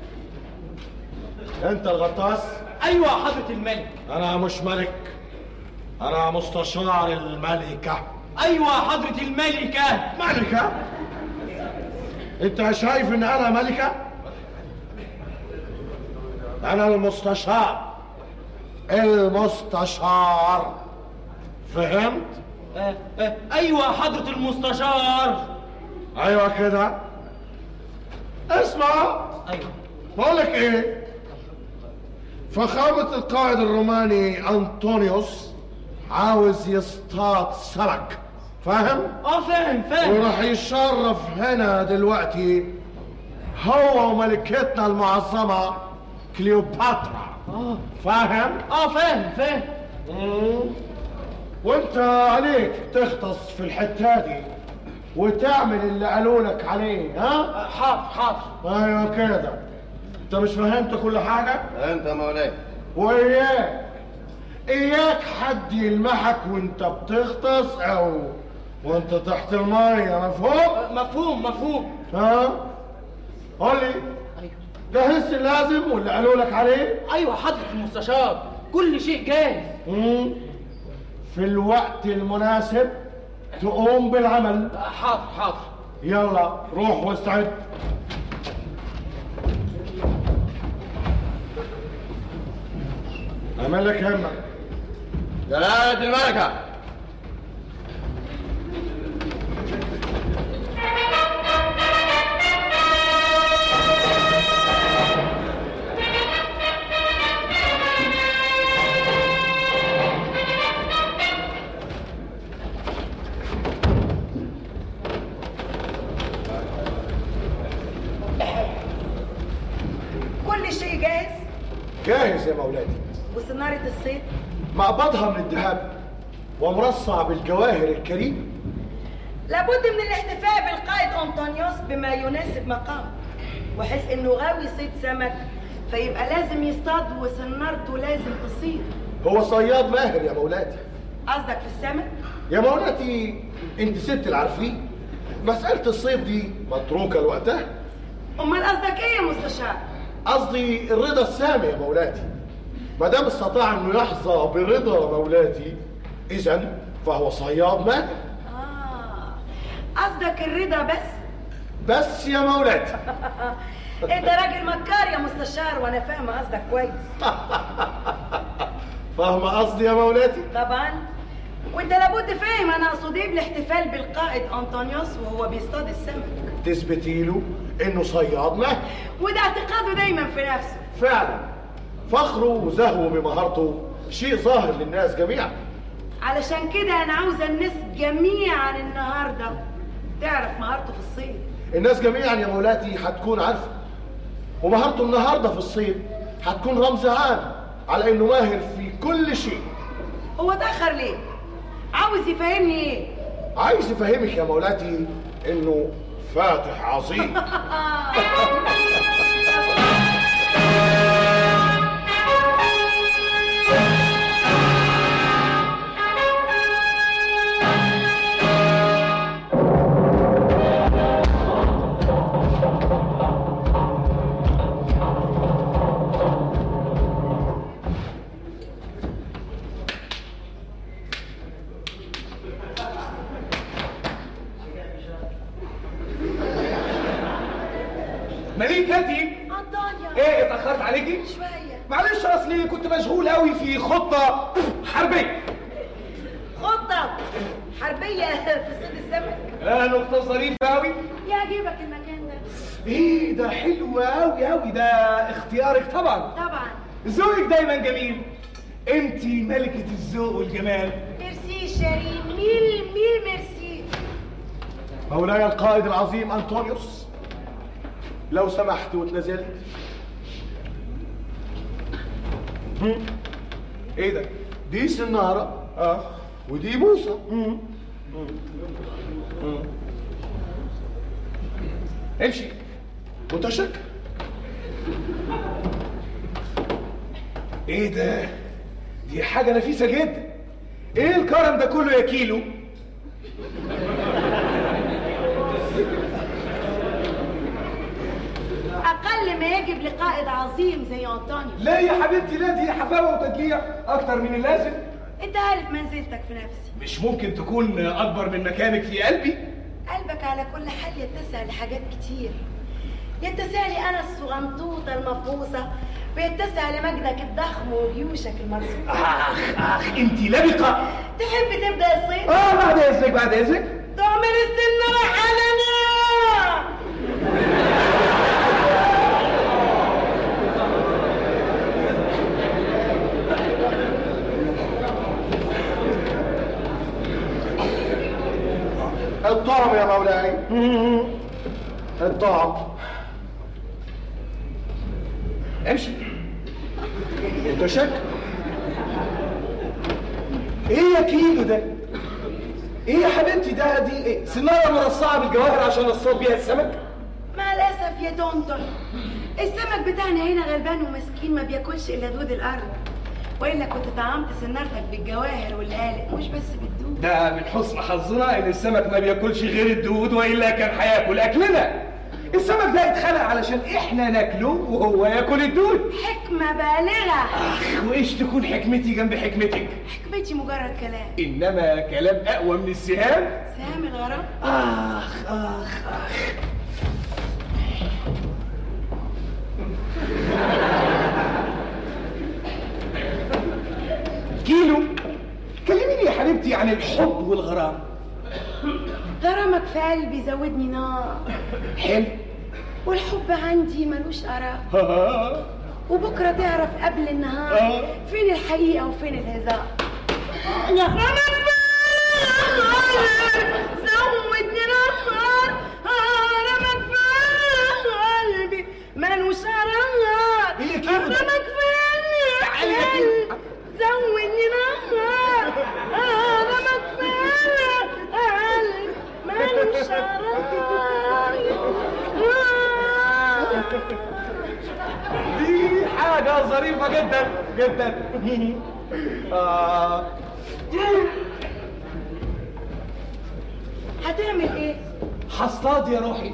انت الغطاس ايوه حضرة الملك انا مش ملك انا مستشار الملكة ايوه حضرة الملكة ملكة انت شايف ان انا ملكة انا المستشار المستشار فهمت آه آه ايوه حضرة المستشار ايوه كده اسمع ايوه بقولك ايه فخامة القائد الروماني انطونيوس عاوز يصطاد سمك فاهم؟ اه فاهم فاهم وراح يشرف هنا دلوقتي هو وملكتنا المعظمة كليوباترا اه فاهم؟ اه فاهم فاهم مم. وانت عليك تغطس في الحتة دي وتعمل اللي قالوا لك عليه ها؟ آه، حاضر حاضر ايوه كده انت مش فهمت كل حاجة؟ انت مولاي واياك اياك حد يلمحك وانت بتغطس او وانت تحت المية مفهوم؟ آه، مفهوم مفهوم ها؟ قول لي ايوه جهزت اللازم واللي قالوا لك عليه ايوه حضرة المستشار كل شيء جاهز مم. في الوقت المناسب تقوم بالعمل حاضر حاضر يلا روح واستعد اعمل لك همك جلالة الملكة كل شيء جاهز جاهز يا مولاتي وسنارة الصيد مقبضها من الذهب ومرصع بالجواهر الكريمة لابد من الاحتفاء بالقائد أنطونيوس بما يناسب مقامه وحيث انه غاوي صيد سمك فيبقى لازم يصطاد وسنارته لازم تصيد هو صياد ماهر يا مولاتي قصدك في السمك يا مولاتي انت ست العارفين مسألة الصيد دي متروكة لوقتها امال قصدك ايه يا مستشار قصدي الرضا السامي يا مولاتي ما دام استطاع انه يحظى برضا مولاتي اذا فهو صياد ماهر اه قصدك الرضا بس بس يا مولاتي انت راجل مكار يا مستشار وانا فاهمه قصدك كويس فاهمة قصدي يا مولاتي طبعا وانت لابد فاهم انا اقصد ايه بالاحتفال بالقائد انطونيوس وهو بيصطاد السمك تثبتي له انه صياد ماهر وده اعتقاده دايما في نفسه فعلا فخره وزهوه بمهارته شيء ظاهر للناس جميعا علشان كده انا عاوزه الناس جميعا النهارده تعرف مهارته في الصيد الناس جميعا يا مولاتي هتكون عارفة ومهارته النهاردة في الصيد هتكون رمز عام على انه ماهر في كل شيء هو اتاخر ليه عاوز يفهمني ايه عايز يفهمك يا مولاتي انه فاتح عظيم مليكتي انطونيو ايه اتاخرت عليكي شويه معلش اصلي كنت مشغول قوي في خطه حربيه خطه حربيه في صيد السمك لا نقطه ظريفه قوي يعجبك المكان ده ايه ده حلو قوي قوي ده اختيارك طبعا طبعا ذوقك دايما جميل انت ملكه الذوق والجمال ميرسي شيرين ميل ميل ميرسي مولاي القائد العظيم انطونيوس لو سمحت وتنزلت هم؟ ايه ده دي سنارة اه ودي بوصة هم. هم. امشي متشكر ايه ده دي حاجه نفيسه جدا ايه الكرم ده كله يا كيلو اقل ما يجب لقائد عظيم زي انطونيو لا يا حبيبتي لا دي حفاوه وتدليع اكتر من اللازم انت عارف منزلتك في نفسي مش ممكن تكون اكبر من مكانك في قلبي قلبك على كل حال يتسع لحاجات كتير يتسع لي انا الصغنطوطه المفروسه ويتسع لمجدك الضخم وجيوشك المرسومه اخ اخ انت لبقه تحب تبدا الصيد اه بعد اذنك بعد اذنك تعمل السناره حالا الطعم يا مولاي الطعم امشي متشكر ايه يا كيلو ده ايه يا حبيبتي ده دي ايه سناره مرصعه بالجواهر عشان اصطاد بيها السمك مع الاسف يا دونتون السمك بتاعنا هنا غلبان ومسكين ما بياكلش الا دود الارض والا كنت طعمت سنارتك بالجواهر والقالق مش بس بالدود ده من حسن حظنا ان السمك ما بياكلش غير الدود والا كان هياكل اكلنا السمك ده اتخلق علشان احنا ناكله وهو ياكل الدود حكمة بالغة اخ وايش تكون حكمتي جنب حكمتك حكمتي مجرد كلام انما كلام اقوى من السهام سهام الغرام اخ اخ اخ كيلو كلميني يا حبيبتي عن الحب والغرام غرامك في قلبي زودني نار حلو والحب عندي ملوش قرار وبكرة تعرف قبل النهار آه. فين الحقيقة وفين الهزار غرامك في زودني نار غرامك في قلبي ملوش قرار هي كده. غرامك في تعالي يا كده. زودني نار غرامك في قلبي ملوش قرار دي حاجة ظريفة جدا جدا آه. هتعمل ايه؟ هصطاد يا روحي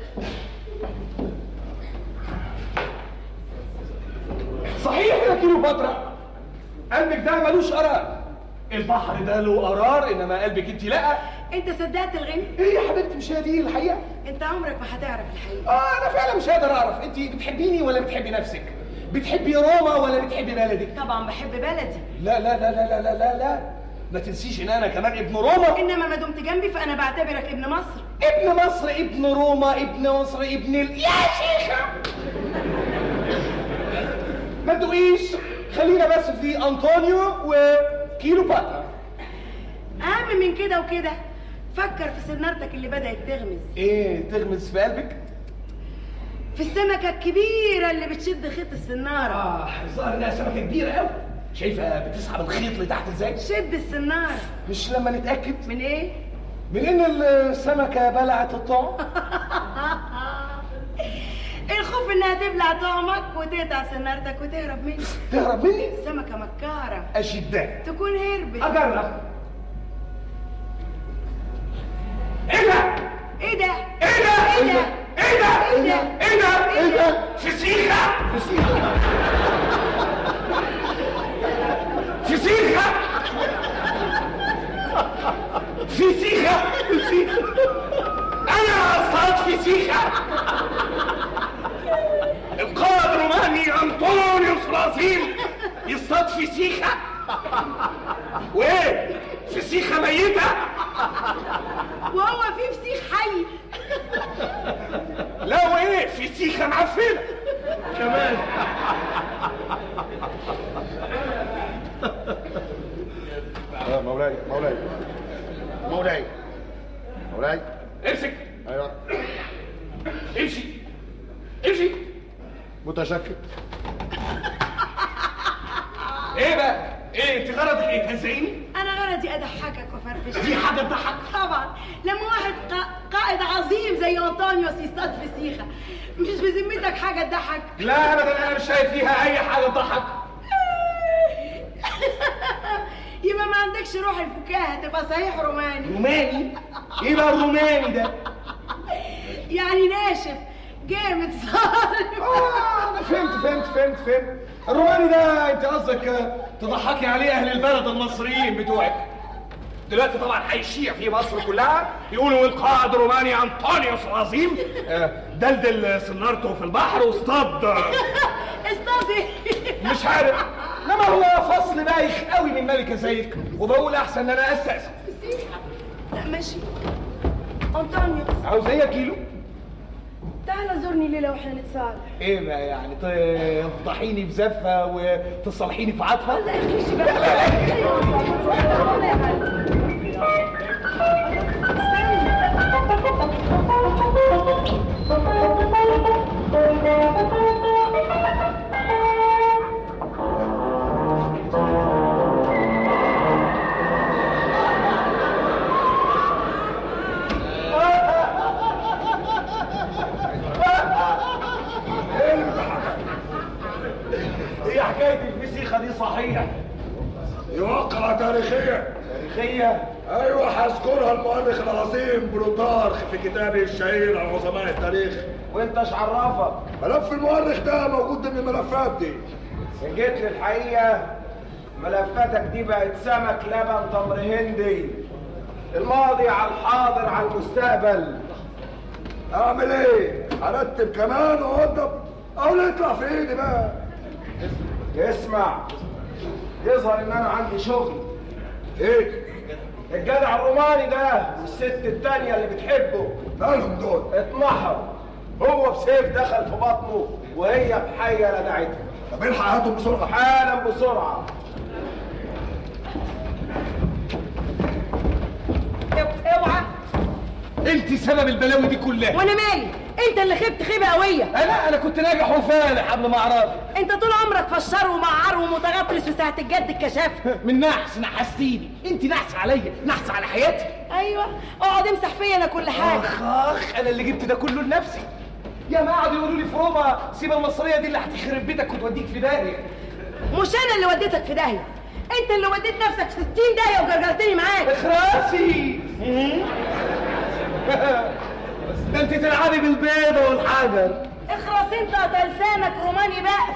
صحيح يا كيلوباترا قلبك ده ملوش قرار البحر ده له قرار انما قلبك انت لا انت صدقت الغنى؟ ايه يا حبيبتي مش هي دي الحقيقه انت عمرك ما هتعرف الحقيقة اه انا فعلا مش قادر اعرف انت بتحبيني ولا بتحبي نفسك بتحبي روما ولا بتحبي بلدك طبعا بحب بلدي لا لا لا لا لا لا لا لا ما تنسيش ان انا كمان ابن روما انما ما دمت جنبي فانا بعتبرك ابن مصر ابن مصر ابن روما ابن مصر ابن ال... يا شيخة ما تدوقيش خلينا بس في انطونيو وكيلوباترا اهم من كده وكده فكر في سنارتك اللي بدأت تغمز ايه تغمز في قلبك في السمكة الكبيرة اللي بتشد خيط السنارة اه الظاهر انها سمكه كبيره قوي شايفه بتسحب الخيط لتحت ازاي شد السنارة مش لما نتاكد من ايه؟ من ان السمكه بلعت الطعم الخوف انها تبلع طعمك وتقطع سنارتك وتهرب منك تهرب مني السمكة مكارة اشدها تكون هربت اجرب ايه ده ايه ده؟ ايه ده ايه ده؟ ايه ده ايه ده؟ ايه ده ايه ده فسيخه فسيخه فسيخه فسيخه فسيخه انا اصطاد فسيخه القائد الروماني انطونيوس العظيم يصطاد فسيخه وايه فسيخه ميته وهو في فسيخ حي لا وايه فسيخه معفنه كمان آه، مولاي مولاي مولاي مولاي امسك ايوه امشي امشي متشكر ايه بقى ايه انت غرضك ايه تهزقيني انا غرضي اضحكك وافرفشك دي حاجه تضحك طبعا لما واحد قا- قائد عظيم زي انطونيوس يصطاد فسيخه مش بذمتك حاجه تضحك لا ابدا انا مش شايف فيها اي حاجه تضحك يبقى ما عندكش روح الفكاهه تبقى صحيح روماني روماني ايه بقى الروماني ده يعني ناشف جامد صارم آه، أنا فهمت فهمت فهمت فهمت الروماني ده انت قصدك آه، تضحكي عليه اهل البلد المصريين بتوعك دلوقتي طبعا هيشيع في مصر كلها يقولوا القائد الروماني انطونيوس العظيم آه، دلدل سنارته في البحر واصطاد آه، اصطادي مش عارف انما هو فصل بايخ قوي من ملكه زيك وبقول احسن ان انا استأذن لا ماشي انطونيوس عاوز ايه يا كيلو تعال زورني ليله واحنا نتصالح ايه بقى يعني تفضحيني بزفه وتصالحيني في عطفه لا امشي بقى هي حكايه الفسيخه دي صحيح دي واقعة تاريخية تاريخيه ايوه هذكرها المؤرخ العظيم بلوتارخ في كتابه الشهير عن عظماء التاريخ وانت ايش عرفك ملف المؤرخ ده موجود ضمن الملفات دي إن جيت للحقيقه ملفاتك دي بقت سمك لبن تمر هندي الماضي على الحاضر على المستقبل اعمل ايه ارتب كمان واوضب او يطلع في ايدي بقى اسمع يظهر ان انا عندي شغل ايه الجدع الروماني ده والست التانية اللي بتحبه مالهم دول اتنحر هو بسيف دخل في بطنه وهي بحية لدعتها طب الحق هاتهم بسرعه حالا بسرعة اوعى انت سبب البلاوي دي كلها وانا مالي انت اللي خبت خيبه قويه انا انا كنت ناجح وفالح قبل ما اعرفك انت طول عمرك فشار ومعار ومتغطرس وساعه الجد اتكشفت من نحس نحستيني انت نحس عليا نحس على حياتي ايوه اقعد امسح فيا انا كل حاجه اخ اخ انا اللي جبت ده كله لنفسي يا ما قعدوا يقولوا لي في روما سيب المصريه دي اللي هتخرب بيتك وتوديك في داهيه مش انا اللي وديتك في داهيه انت اللي وديت نفسك في 60 داهيه وجرجرتني معاك اخراسي ده انت تلعبي بالبيضه والحجر اخرس انت ده لسانك روماني بقى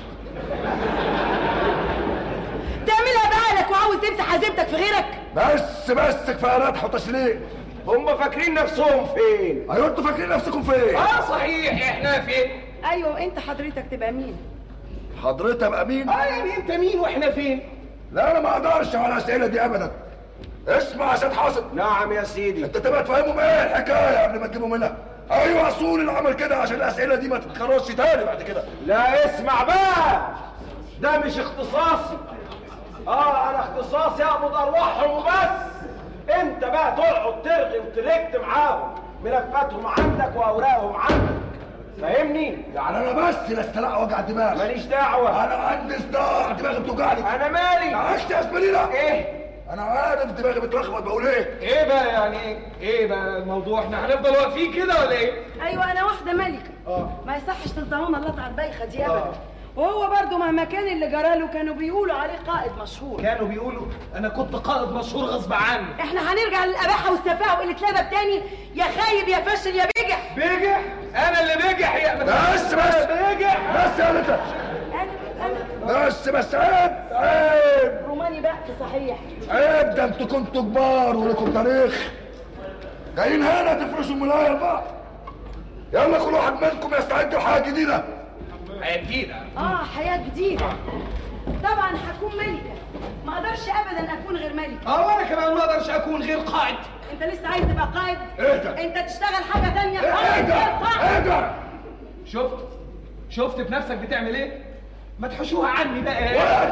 تعملها بعقلك وعاوز تمسح عزيمتك في غيرك بس بس كفايه ردح وتشليق هم فاكرين نفسهم فين ايوه انتوا فاكرين نفسكم فين اه صحيح احنا فين ايوه انت حضرتك تبقى مين حضرتك ابقى مين اه يعني انت مين واحنا فين لا انا ما اقدرش على الاسئله دي ابدا اسمع يا سيد حاصل نعم يا سيدي انت تبقى تفهمهم ايه الحكايه قبل ما تجيبوا منها ايوه اصول العمل كده عشان الاسئله دي ما تتكررش تاني بعد كده لا اسمع بقى ده مش اختصاصي اه انا اختصاصي اقبض ارواحهم وبس انت بقى تقعد ترغي وتركت معاهم ملفاتهم عندك واوراقهم عندك فاهمني يعني انا بس اللي استلع وجع دماغ ماليش دعوه انا عندي صداع دماغي بتوجعني انا مالي عشت يا اسماعيلة ايه انا عارف دماغي بتلخبط بقول ايه ايه بقى يعني ايه ايه بقى الموضوع احنا هنفضل واقفين كده ولا ايه ايوه انا واحده ملكه اه ما يصحش تلطعونا اللطعه البايخه دي ابدا وهو برضه مهما كان اللي جراله كانوا بيقولوا عليه قائد مشهور كانوا بيقولوا انا كنت قائد مشهور غصب عني احنا هنرجع للاباحه والسفاهه وقله الادب تاني يا خايب يا فاشل يا بجح بيجح انا اللي بيجح يا بس بس بيجح بس يا انت انا انا بس بس عيب عيب روماني بقى صحيح عيب ده انتوا كنتوا كبار ولكم تاريخ جايين هنا تفرشوا الملايه لبعض يلا كل واحد منكم يستعد لحاجه جديده حياه جديده اه حياه جديده طبعا هكون ملكه ما اقدرش ابدا اكون غير ملكه اه وانا كمان ما اقدرش اكون غير قائد انت لسه عايز تبقى قائد ايه ده؟ انت تشتغل حاجه تانية ايه خالص ده غير ايه قائد ده شفت شفت بنفسك بتعمل ايه ما تحشوها عني بقى ولد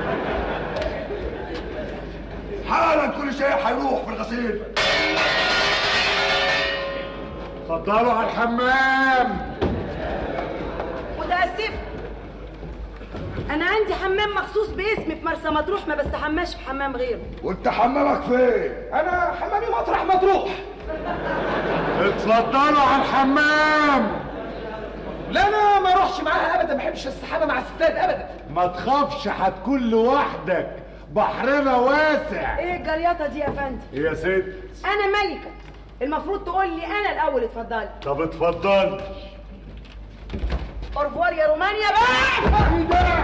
حالا كل شيء هيروح في الغسيل اتفضلوا على الحمام متاسف انا عندي حمام مخصوص باسمي في مرسى مطروح ما بستحماش في حمام غيره وانت حمامك فين انا حمامي مطرح مطروح اتفضلوا على الحمام لا انا ما اروحش معاها ابدا ما بحبش استحمى مع الستات ابدا ما تخافش هتكون لوحدك بحرنا واسع ايه الجرياطه دي يا فندم يا ست انا ملكه المفروض تقول لي انا الاول اتفضلي طب اتفضل اورفوار يا رومانيا بقى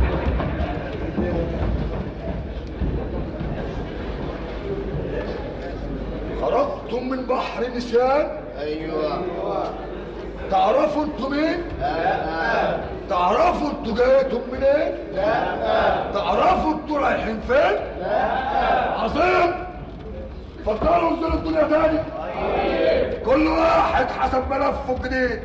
خرجتم من بحر النسيان ايوه تعرفوا انتوا مين تعرفوا انتوا جايتم منين لا تعرفوا انتوا رايحين فين لا عظيم اتفضلوا انزلوا الدنيا تاني كل واحد حسب ملفه الجديد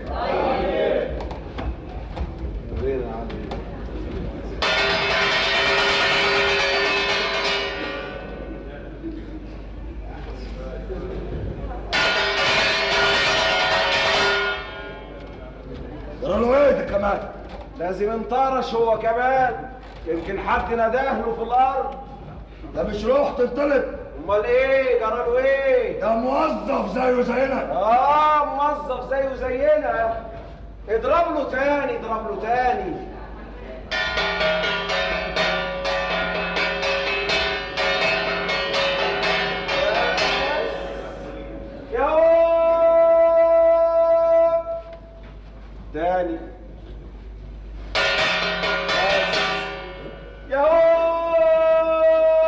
جرى له ايه ده كمان لازم انطرش هو كمان يمكن حد نداه له في الارض ده مش روح تنطلق امال ايه جرى له ايه ده موظف زيه زينا اه موظف زيه زينا اضرب له تاني اضرب له تاني تاني بس. يا هو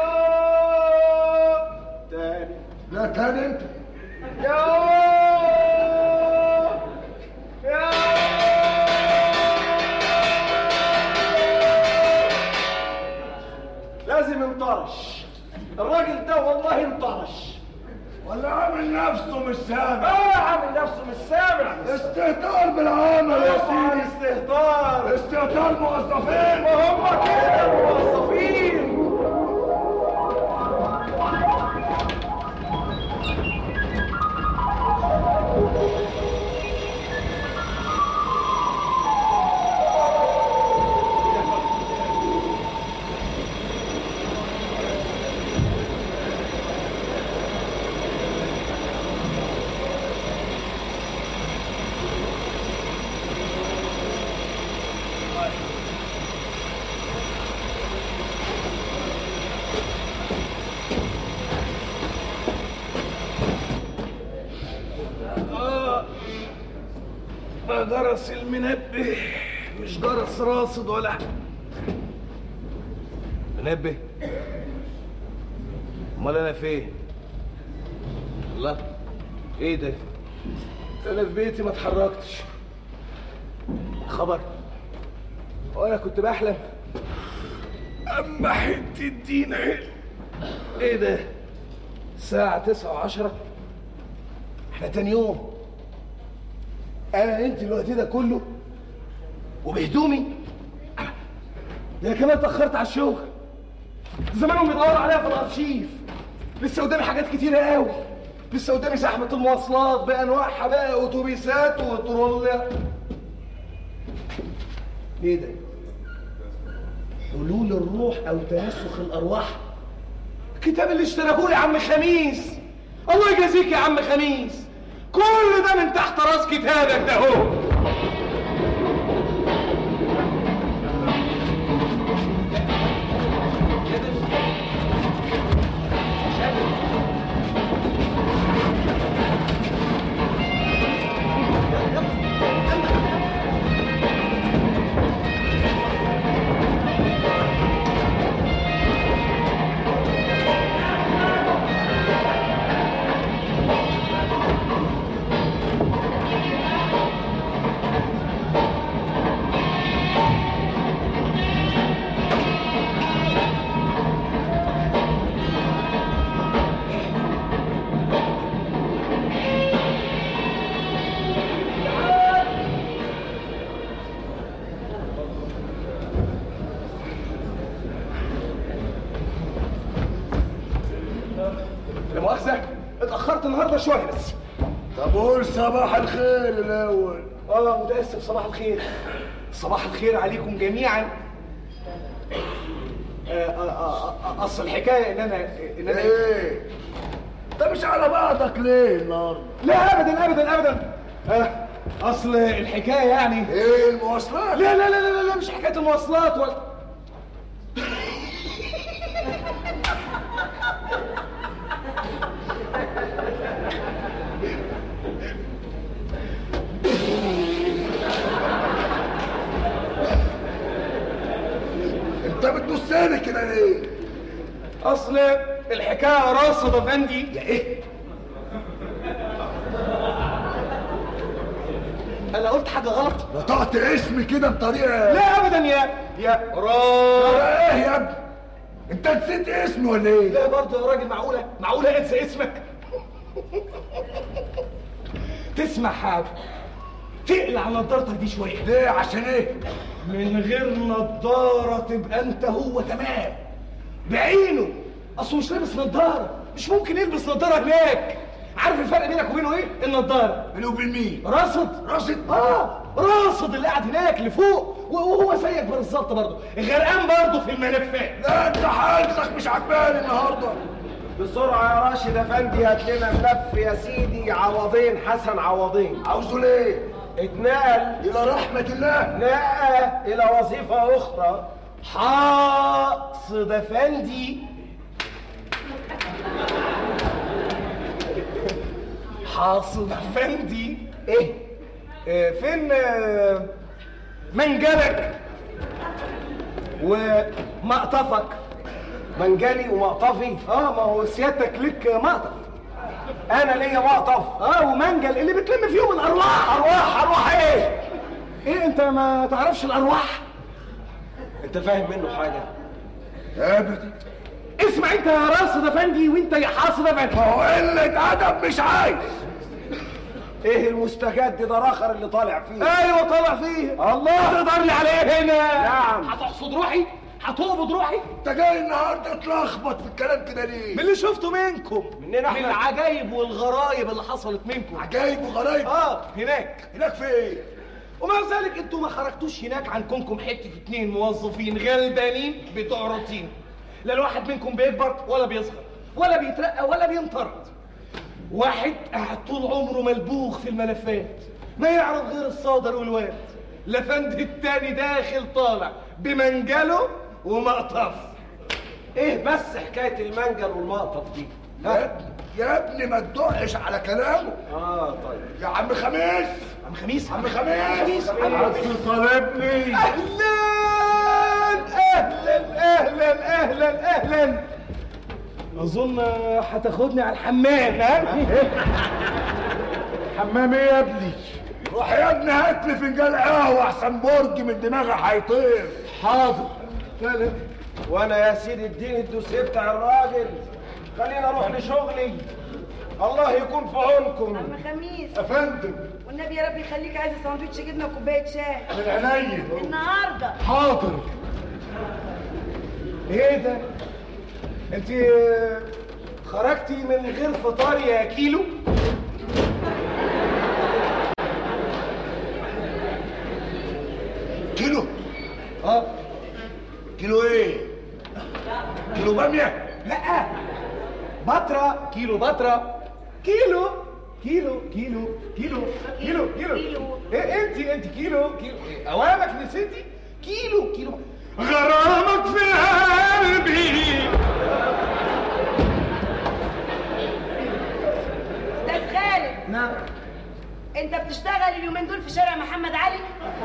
تاني لا تاني انت يا هو يا لازم انطرش الراجل ده والله انطرش ولا عامل نفسه مش سامع اه عامل نفسه مش سامع استهتار بالعمل يا طبعا سيدي استهتار استهتار موظفين ما هم كده موظفين ده جرس المنبه مش جرس راصد ولا منبه امال انا فين الله ايه ده انا في بيتي ما اتحركتش خبر وانا كنت بحلم اما حته الدين حلم ايه ده الساعة تسعة وعشرة احنا تاني يوم انا نمت الوقت ده كله وبهدومي ده أنا كمان اتاخرت على الشغل زمانهم بيدوروا عليها في الارشيف لسه قدامي حاجات كتيره قوي لسه قدامي زحمه المواصلات بانواعها بقى اتوبيسات وترولة ايه ده حلول الروح او تنسخ الارواح الكتاب اللي اشتراه لي عم خميس الله يجازيك يا عم خميس كل ده من تحت راس كتابك ده اهو لا مؤاخذة اتأخرت النهاردة شوية بس طب قول صباح الخير الاول اه متأسف صباح الخير صباح الخير عليكم جميعا آه، آه، آه، آه، اصل الحكايه ان انا ان انا ايه انت مش على بعضك ليه النهارده لا ابدا ابدا ابدا آه، اصل الحكايه يعني ايه المواصلات لا لا لا لا, لا مش حكايه المواصلات ولا انت بتبصلي كده ليه اصل الحكايه راصد افندي يا ايه انا قلت حاجه غلط نطقت اسمي كده بطريقه لا ابدا يا يا را ايه يا ابني انت نسيت اسمي ولا ايه لا برضه يا راجل معقوله معقوله انسى اسمك تسمع حاجه تقلع نضارتك دي شويه ليه عشان ايه من غير نضاره تبقى انت هو تمام بعينه اصله مش لابس نضاره مش ممكن يلبس نضاره هناك عارف الفرق بينك وبينه ايه النضاره بينه وبين مين راصد راصد اه راصد اللي قاعد هناك لفوق وهو زيك بالظبط برضه غرقان برضه في الملفات لا انت حالتك مش عجباني النهارده بسرعة يا راشد افندي هات لنا ملف يا سيدي عوضين حسن عوضين عاوزه ليه اتنقل الى رحمه الله نقل الى وظيفة اخرى حاصد افندي حاصد افندي ايه آه، فين آه، منجلك ومقطفك منجلي ومقطفي اه ما هو سيادتك لك مقطف انا ليا مقطف اه ومنجل اللي بتلم فيهم الارواح ارواح ارواح ايه ايه انت ما تعرفش الارواح انت فاهم منه حاجه ابدا اسمع انت يا راصد افندي وانت يا حاصد افندي ما هو قله ادب مش عايز ايه المستجد ده الاخر اللي طالع فيه ايوه طالع فيه الله تقدر لي على ايه هنا نعم. هتحصد روحي هتقبض روحي انت جاي النهارده تلخبط في الكلام كده ليه من اللي شفته منكم مننا من احنا العجايب والغرايب اللي حصلت منكم عجايب وغرايب اه هناك هناك فين ومع ذلك انتوا ما خرجتوش هناك عن كونكم حته اتنين موظفين غلبانين بتوع روتين لا الواحد منكم بيكبر ولا بيصغر ولا بيترقى ولا بينطرد واحد قاعد طول عمره ملبوخ في الملفات ما يعرف غير الصادر والواد لفند التاني داخل طالع بمنجله ومقطف ايه بس حكايه المنجل والمقطف دي يا ابني يا ابني ما تدقش على كلامه اه طيب يا عم خميس عم خميس عم خميس عايز طالبني اهلا اهلا اهلا اهلا اهلا اظن هتاخدني على الحمام ها حمام ايه يا ابني روح يا ابني هات لي فنجان قهوه احسن برج من دماغي هيطير حاضر وانا يا سيدي اديني الدوسيه بتاع الراجل خليني اروح لشغلي الله يكون في عونكم عم خميس افندم والنبي يا رب يخليك عايز ساندوتش جبنه وكوبايه شاي من عينيا النهارده حاضر ايه ده انت خرجتي من غير فطار يا كيلو كيلو اه كيلو ايه كيلو باميه لا بطرة كيلو بطرة كيلو كيلو كيلو كيلو كيلو كيلو كيلو. ايه انت انت كيلو كيلو إيه اوامك نسيتي كيلو كيلو غرامك في قلبي استاذ خالد نعم انت بتشتغل اليومين دول في شارع محمد علي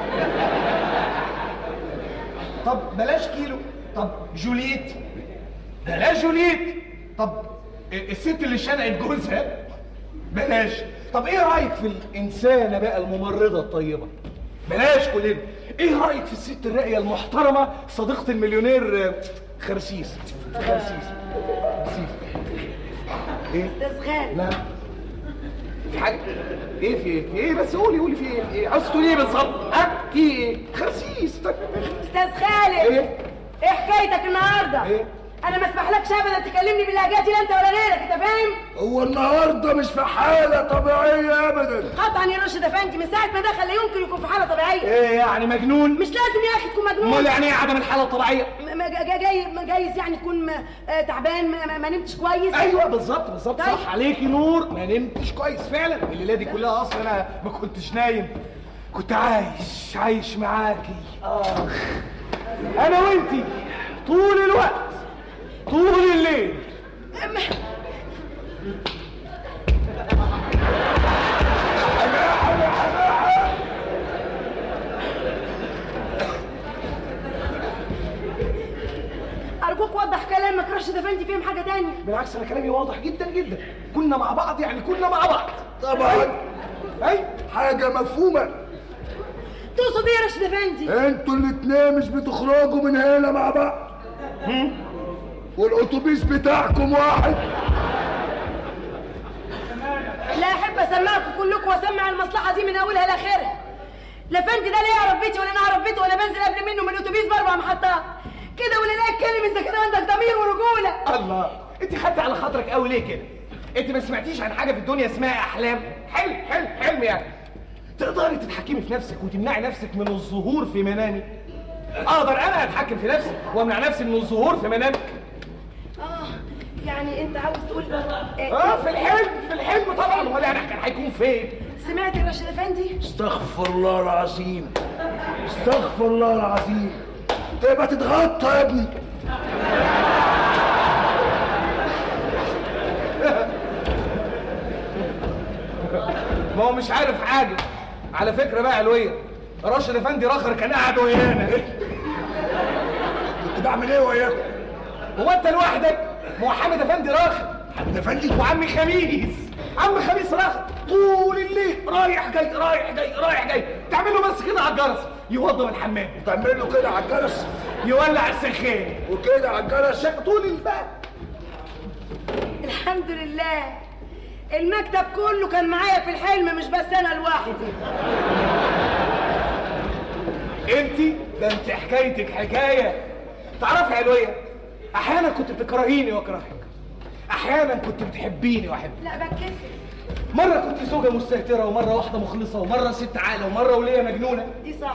طب بلاش كيلو طب جوليت بلاش جوليت طب الست اللي شنقت جوزها بلاش طب ايه رايك في الانسانه بقى الممرضه الطيبه بلاش كلنا ايه رايك في الست الراقيه المحترمه صديقه المليونير آه، خرسيس خرسيس خرسيس ايه استاذ خالد لا في حاجه ايه في ايه في ايه بس قولي قولي في ايه في ايه عاوز تقولي ايه بالظبط ها في ايه خرسيس طيب استاذ خالد ايه ايه حكايتك النهارده ايه انا ما اسمحلكش ابدا تكلمني باللهجات دي لا انت ولا غيرك انت فاهم هو النهارده مش في حاله طبيعيه ابدا قطعا يا راشد افندي من ساعه ما دخل لا يمكن يكون في حاله طبيعيه ايه يعني مجنون مش لازم يا اخي تكون مجنون امال يعني ايه عدم الحاله الطبيعيه م- م- جا- جاي م- جايز يعني تكون م- آه، تعبان ما, ما- ما نمتش كويس ايوه بالظبط بالظبط طيب. صح عليكي نور ما نمتش كويس فعلا الليله دي كلها اصلا انا ما كنتش نايم كنت عايش عايش معاكي اخ انا وانتي طول الوقت طول الليل ارجوك وضح كلامك راشد افندي فهم حاجه تانية بالعكس انا كلامي واضح جدا جدا كنا مع بعض يعني كنا مع بعض طبعا اي حاجه مفهومه تقصد ايه يا راشد افندي انتوا الاتنين مش بتخرجوا من هنا مع بعض والاتوبيس بتاعكم واحد لا احب اسمعكم كلكم واسمع المصلحه دي من اولها لاخرها الافندي ده لا يعرف بيتي ولا انا اعرف بيته ولا بنزل قبل منه من الاتوبيس باربع محطات كده ولا لا اتكلم اذا كان عندك ضمير ورجوله الله انت خدت على خاطرك قوي ليه كده انت ما سمعتيش عن حاجه في الدنيا اسمها احلام حلم حلم حلم يعني تقدري تتحكمي في نفسك وتمنعي نفسك من الظهور في منامي اقدر انا اتحكم في نفسي وامنع نفسي من الظهور في منامك اه يعني انت عاوز تقول اه في الحلم في الحلم طبعا امال يعني كان هيكون فين سمعت يا راشد افندي استغفر الله العظيم استغفر الله العظيم تبقى تتغطى يا ابني ما هو مش عارف حاجه على فكره بقى يا علويه راشد افندي رخر كان قاعد ويانا كنت بعمل ايه وياكم هو انت لوحدك ما هو حامد افندي راخر حامد افندي وعم خميس عم خميس راخر طول الليل رايح جاي رايح جاي رايح جاي تعمل له بس كده على الجرس يوضب الحمام تعمل له كده على الجرس يولع السخان وكده على الجرس طول الباب الحمد لله المكتب كله كان معايا في الحلم مش بس انا لوحدي انت ده انت حكايتك حكايه تعرفي يا علويه احيانا كنت بتكرهيني واكرهك احيانا كنت بتحبيني واحبك لا بتكسف مره كنت زوجه مستهتره ومره واحده مخلصه ومره ست عاقله ومره وليه مجنونه دي صح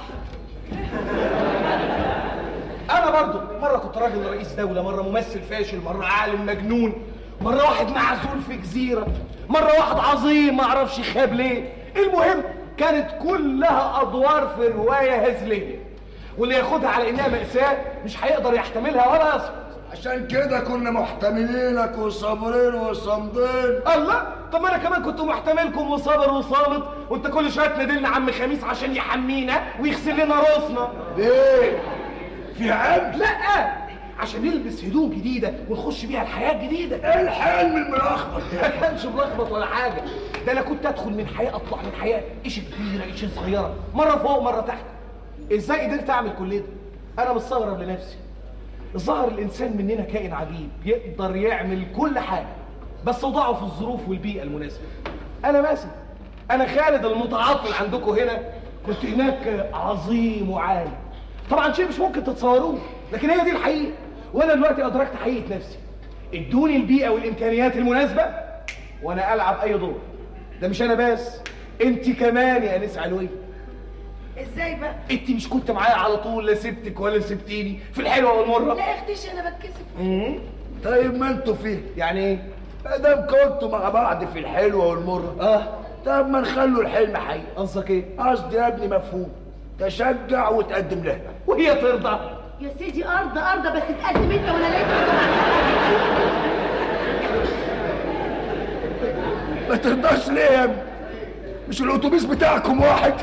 انا برضو مره كنت راجل رئيس دوله مره ممثل فاشل مره عالم مجنون مره واحد معزول في جزيره مره واحد عظيم ما اعرفش خاب ليه المهم كانت كلها ادوار في روايه هزليه واللي ياخدها على انها ماساه مش هيقدر يحتملها ولا يصبر عشان كده كنا محتملينك وصابرين وصامدين الله طب ما انا كمان كنت محتملكم وصابر وصامت وانت كل شويه تنادلنا عم خميس عشان يحمينا ويغسل لنا راسنا ليه في عمد لا عشان نلبس هدوم جديده ونخش بيها الحياه الجديده ايه الحلم الملخبط ما كانش ملخبط ولا حاجه ده انا كنت ادخل من حياه اطلع من حياه ايش كبيره ايش صغيره مره فوق مره تحت ازاي قدرت اعمل كل ده انا مستغرب لنفسي ظهر الانسان مننا كائن عجيب يقدر يعمل كل حاجه بس وضعه في الظروف والبيئه المناسبه انا مثلا انا خالد المتعاطل عندكم هنا كنت هناك عظيم وعالي طبعا شيء مش ممكن تتصوروه لكن هي دي الحقيقه وانا دلوقتي ادركت حقيقه نفسي ادوني البيئه والامكانيات المناسبه وانا العب اي دور ده مش انا بس انت كمان يا انس علوي ازاي بقى انت مش كنت معايا على طول لا سبتك ولا سبتيني في الحلوه والمره لا اختيش انا بتكسف طيب ما انتوا فيه يعني ايه ما دام كنتوا مع بعض في الحلوه والمره اه طب ما نخلوا الحلم حقيقي قصدك ايه قصدي يا ابني مفهوم تشجع وتقدم لها وهي ترضى يا سيدي ارض ارض بس تقدم انت وانا ليه ما ترضاش ليه يا ابني مش الاتوبيس بتاعكم واحد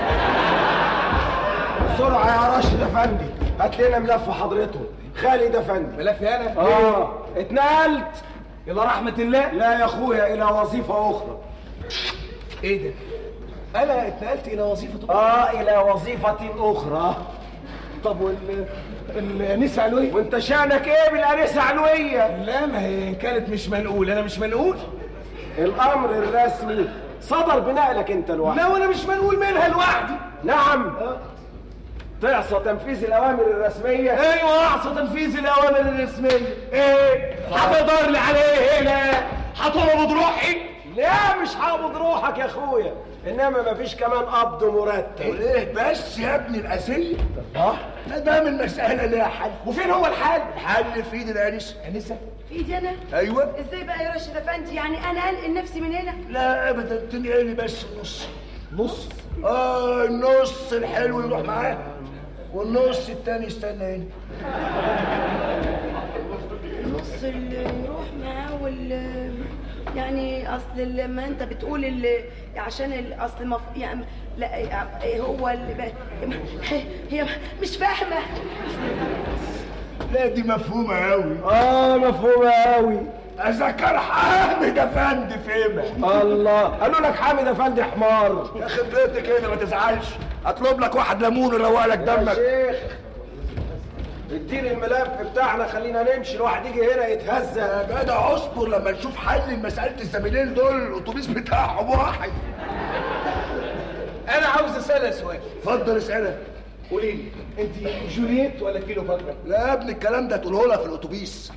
بسرعة يا راشد افندي هات لنا ملف حضرته خالد افندي ملفي انا اه اتنقلت الى رحمه الله لا يا اخويا الى وظيفة اخرى ايه ده انا اتنقلت الى وظيفه اه الى وظيفة اخرى طب وال الانسه علويه وانت شانك ايه بالانسة علوية لا ما هي كانت مش منقول انا مش منقول الامر الرسمي صدر بنقلك انت لوحدك لا وانا مش منقول منها لوحدي نعم تعصى تنفيذ الاوامر الرسمية ايوه اعصى تنفيذ الاوامر الرسميه ايه هتقدر لي عليه هنا هتقبض روحي لا مش هقبض روحك يا اخويا انما مفيش كمان قبض مرتب وليه بس يا ابني الاسيه اه ما دام المساله ليها حل وفين هو الحل الحل في ايد الانسه انسه في ايدي انا ايوه ازاي بقى يا راشد افندي يعني انا انقل نفسي من هنا لا ابدا تنقلي بس النص نص اه النص الحلو يروح معاه والنص التاني يستنى هنا نص اللي يروح معاه وال يعني اصل لما انت بتقول ال... عشان ال... اصل مف... يعني لا هو ال... هي مش فاهمه لا دي مفهومه قوي اه مفهومة قوي اذا كان حامد افندي فهمها الله قالوا لك حامد افندي حمار يا خبرتك هنا ما تزعلش اطلب لك واحد ليمون يروق لك يا دمك شيخ اديني الملف بتاعنا خلينا نمشي الواحد يجي هنا يتهزق يا جدع اصبر لما نشوف حل لمساله الزميلين دول الاتوبيس بتاعهم واحد انا عاوز اسالها سؤال اتفضل اسالها قولي لي انت جولييت ولا كيلوباترا لا يا ابني الكلام ده تقوله لها في الاتوبيس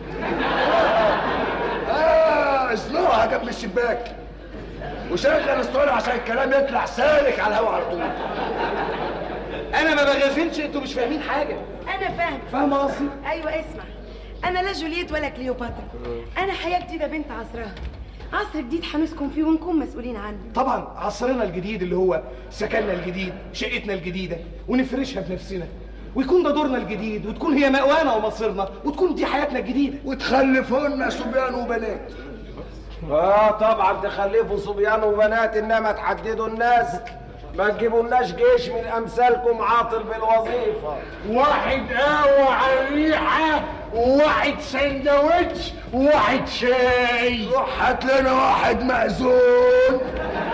اه اصنعها جنب الشباك وشغل الاسطوانه عشان الكلام يطلع سالك على الهواء على طول انا ما بغازلش انتوا مش فاهمين حاجه انا فاهم فاهمه قصدي ايوه اسمع انا لا جولييت ولا كليوباترا انا حياه جديده بنت عصرها عصر جديد هنسكن فيه ونكون مسؤولين عنه طبعا عصرنا الجديد اللي هو سكننا الجديد شقتنا الجديدة ونفرشها بنفسنا ويكون ده دورنا الجديد وتكون هي مأوانا ومصيرنا وتكون دي حياتنا الجديدة وتخلفونا صبيان وبنات اه طبعا تخلفوا صبيان وبنات انما تحددوا الناس ما تجيبولناش جيش من امثالكم عاطل بالوظيفه واحد قهوة على الريحة وواحد سندوتش وواحد شاي روح هات لنا واحد مأذون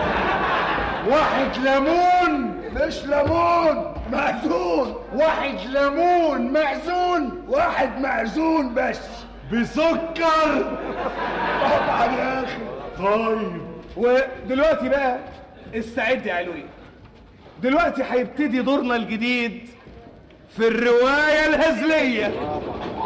واحد ليمون مش ليمون مأذون واحد ليمون معزون واحد مأذون بس بسكر طبعا يا اخي طيب ودلوقتي بقى استعد يا علوي دلوقتي هيبتدي دورنا الجديد في الرواية الهزلية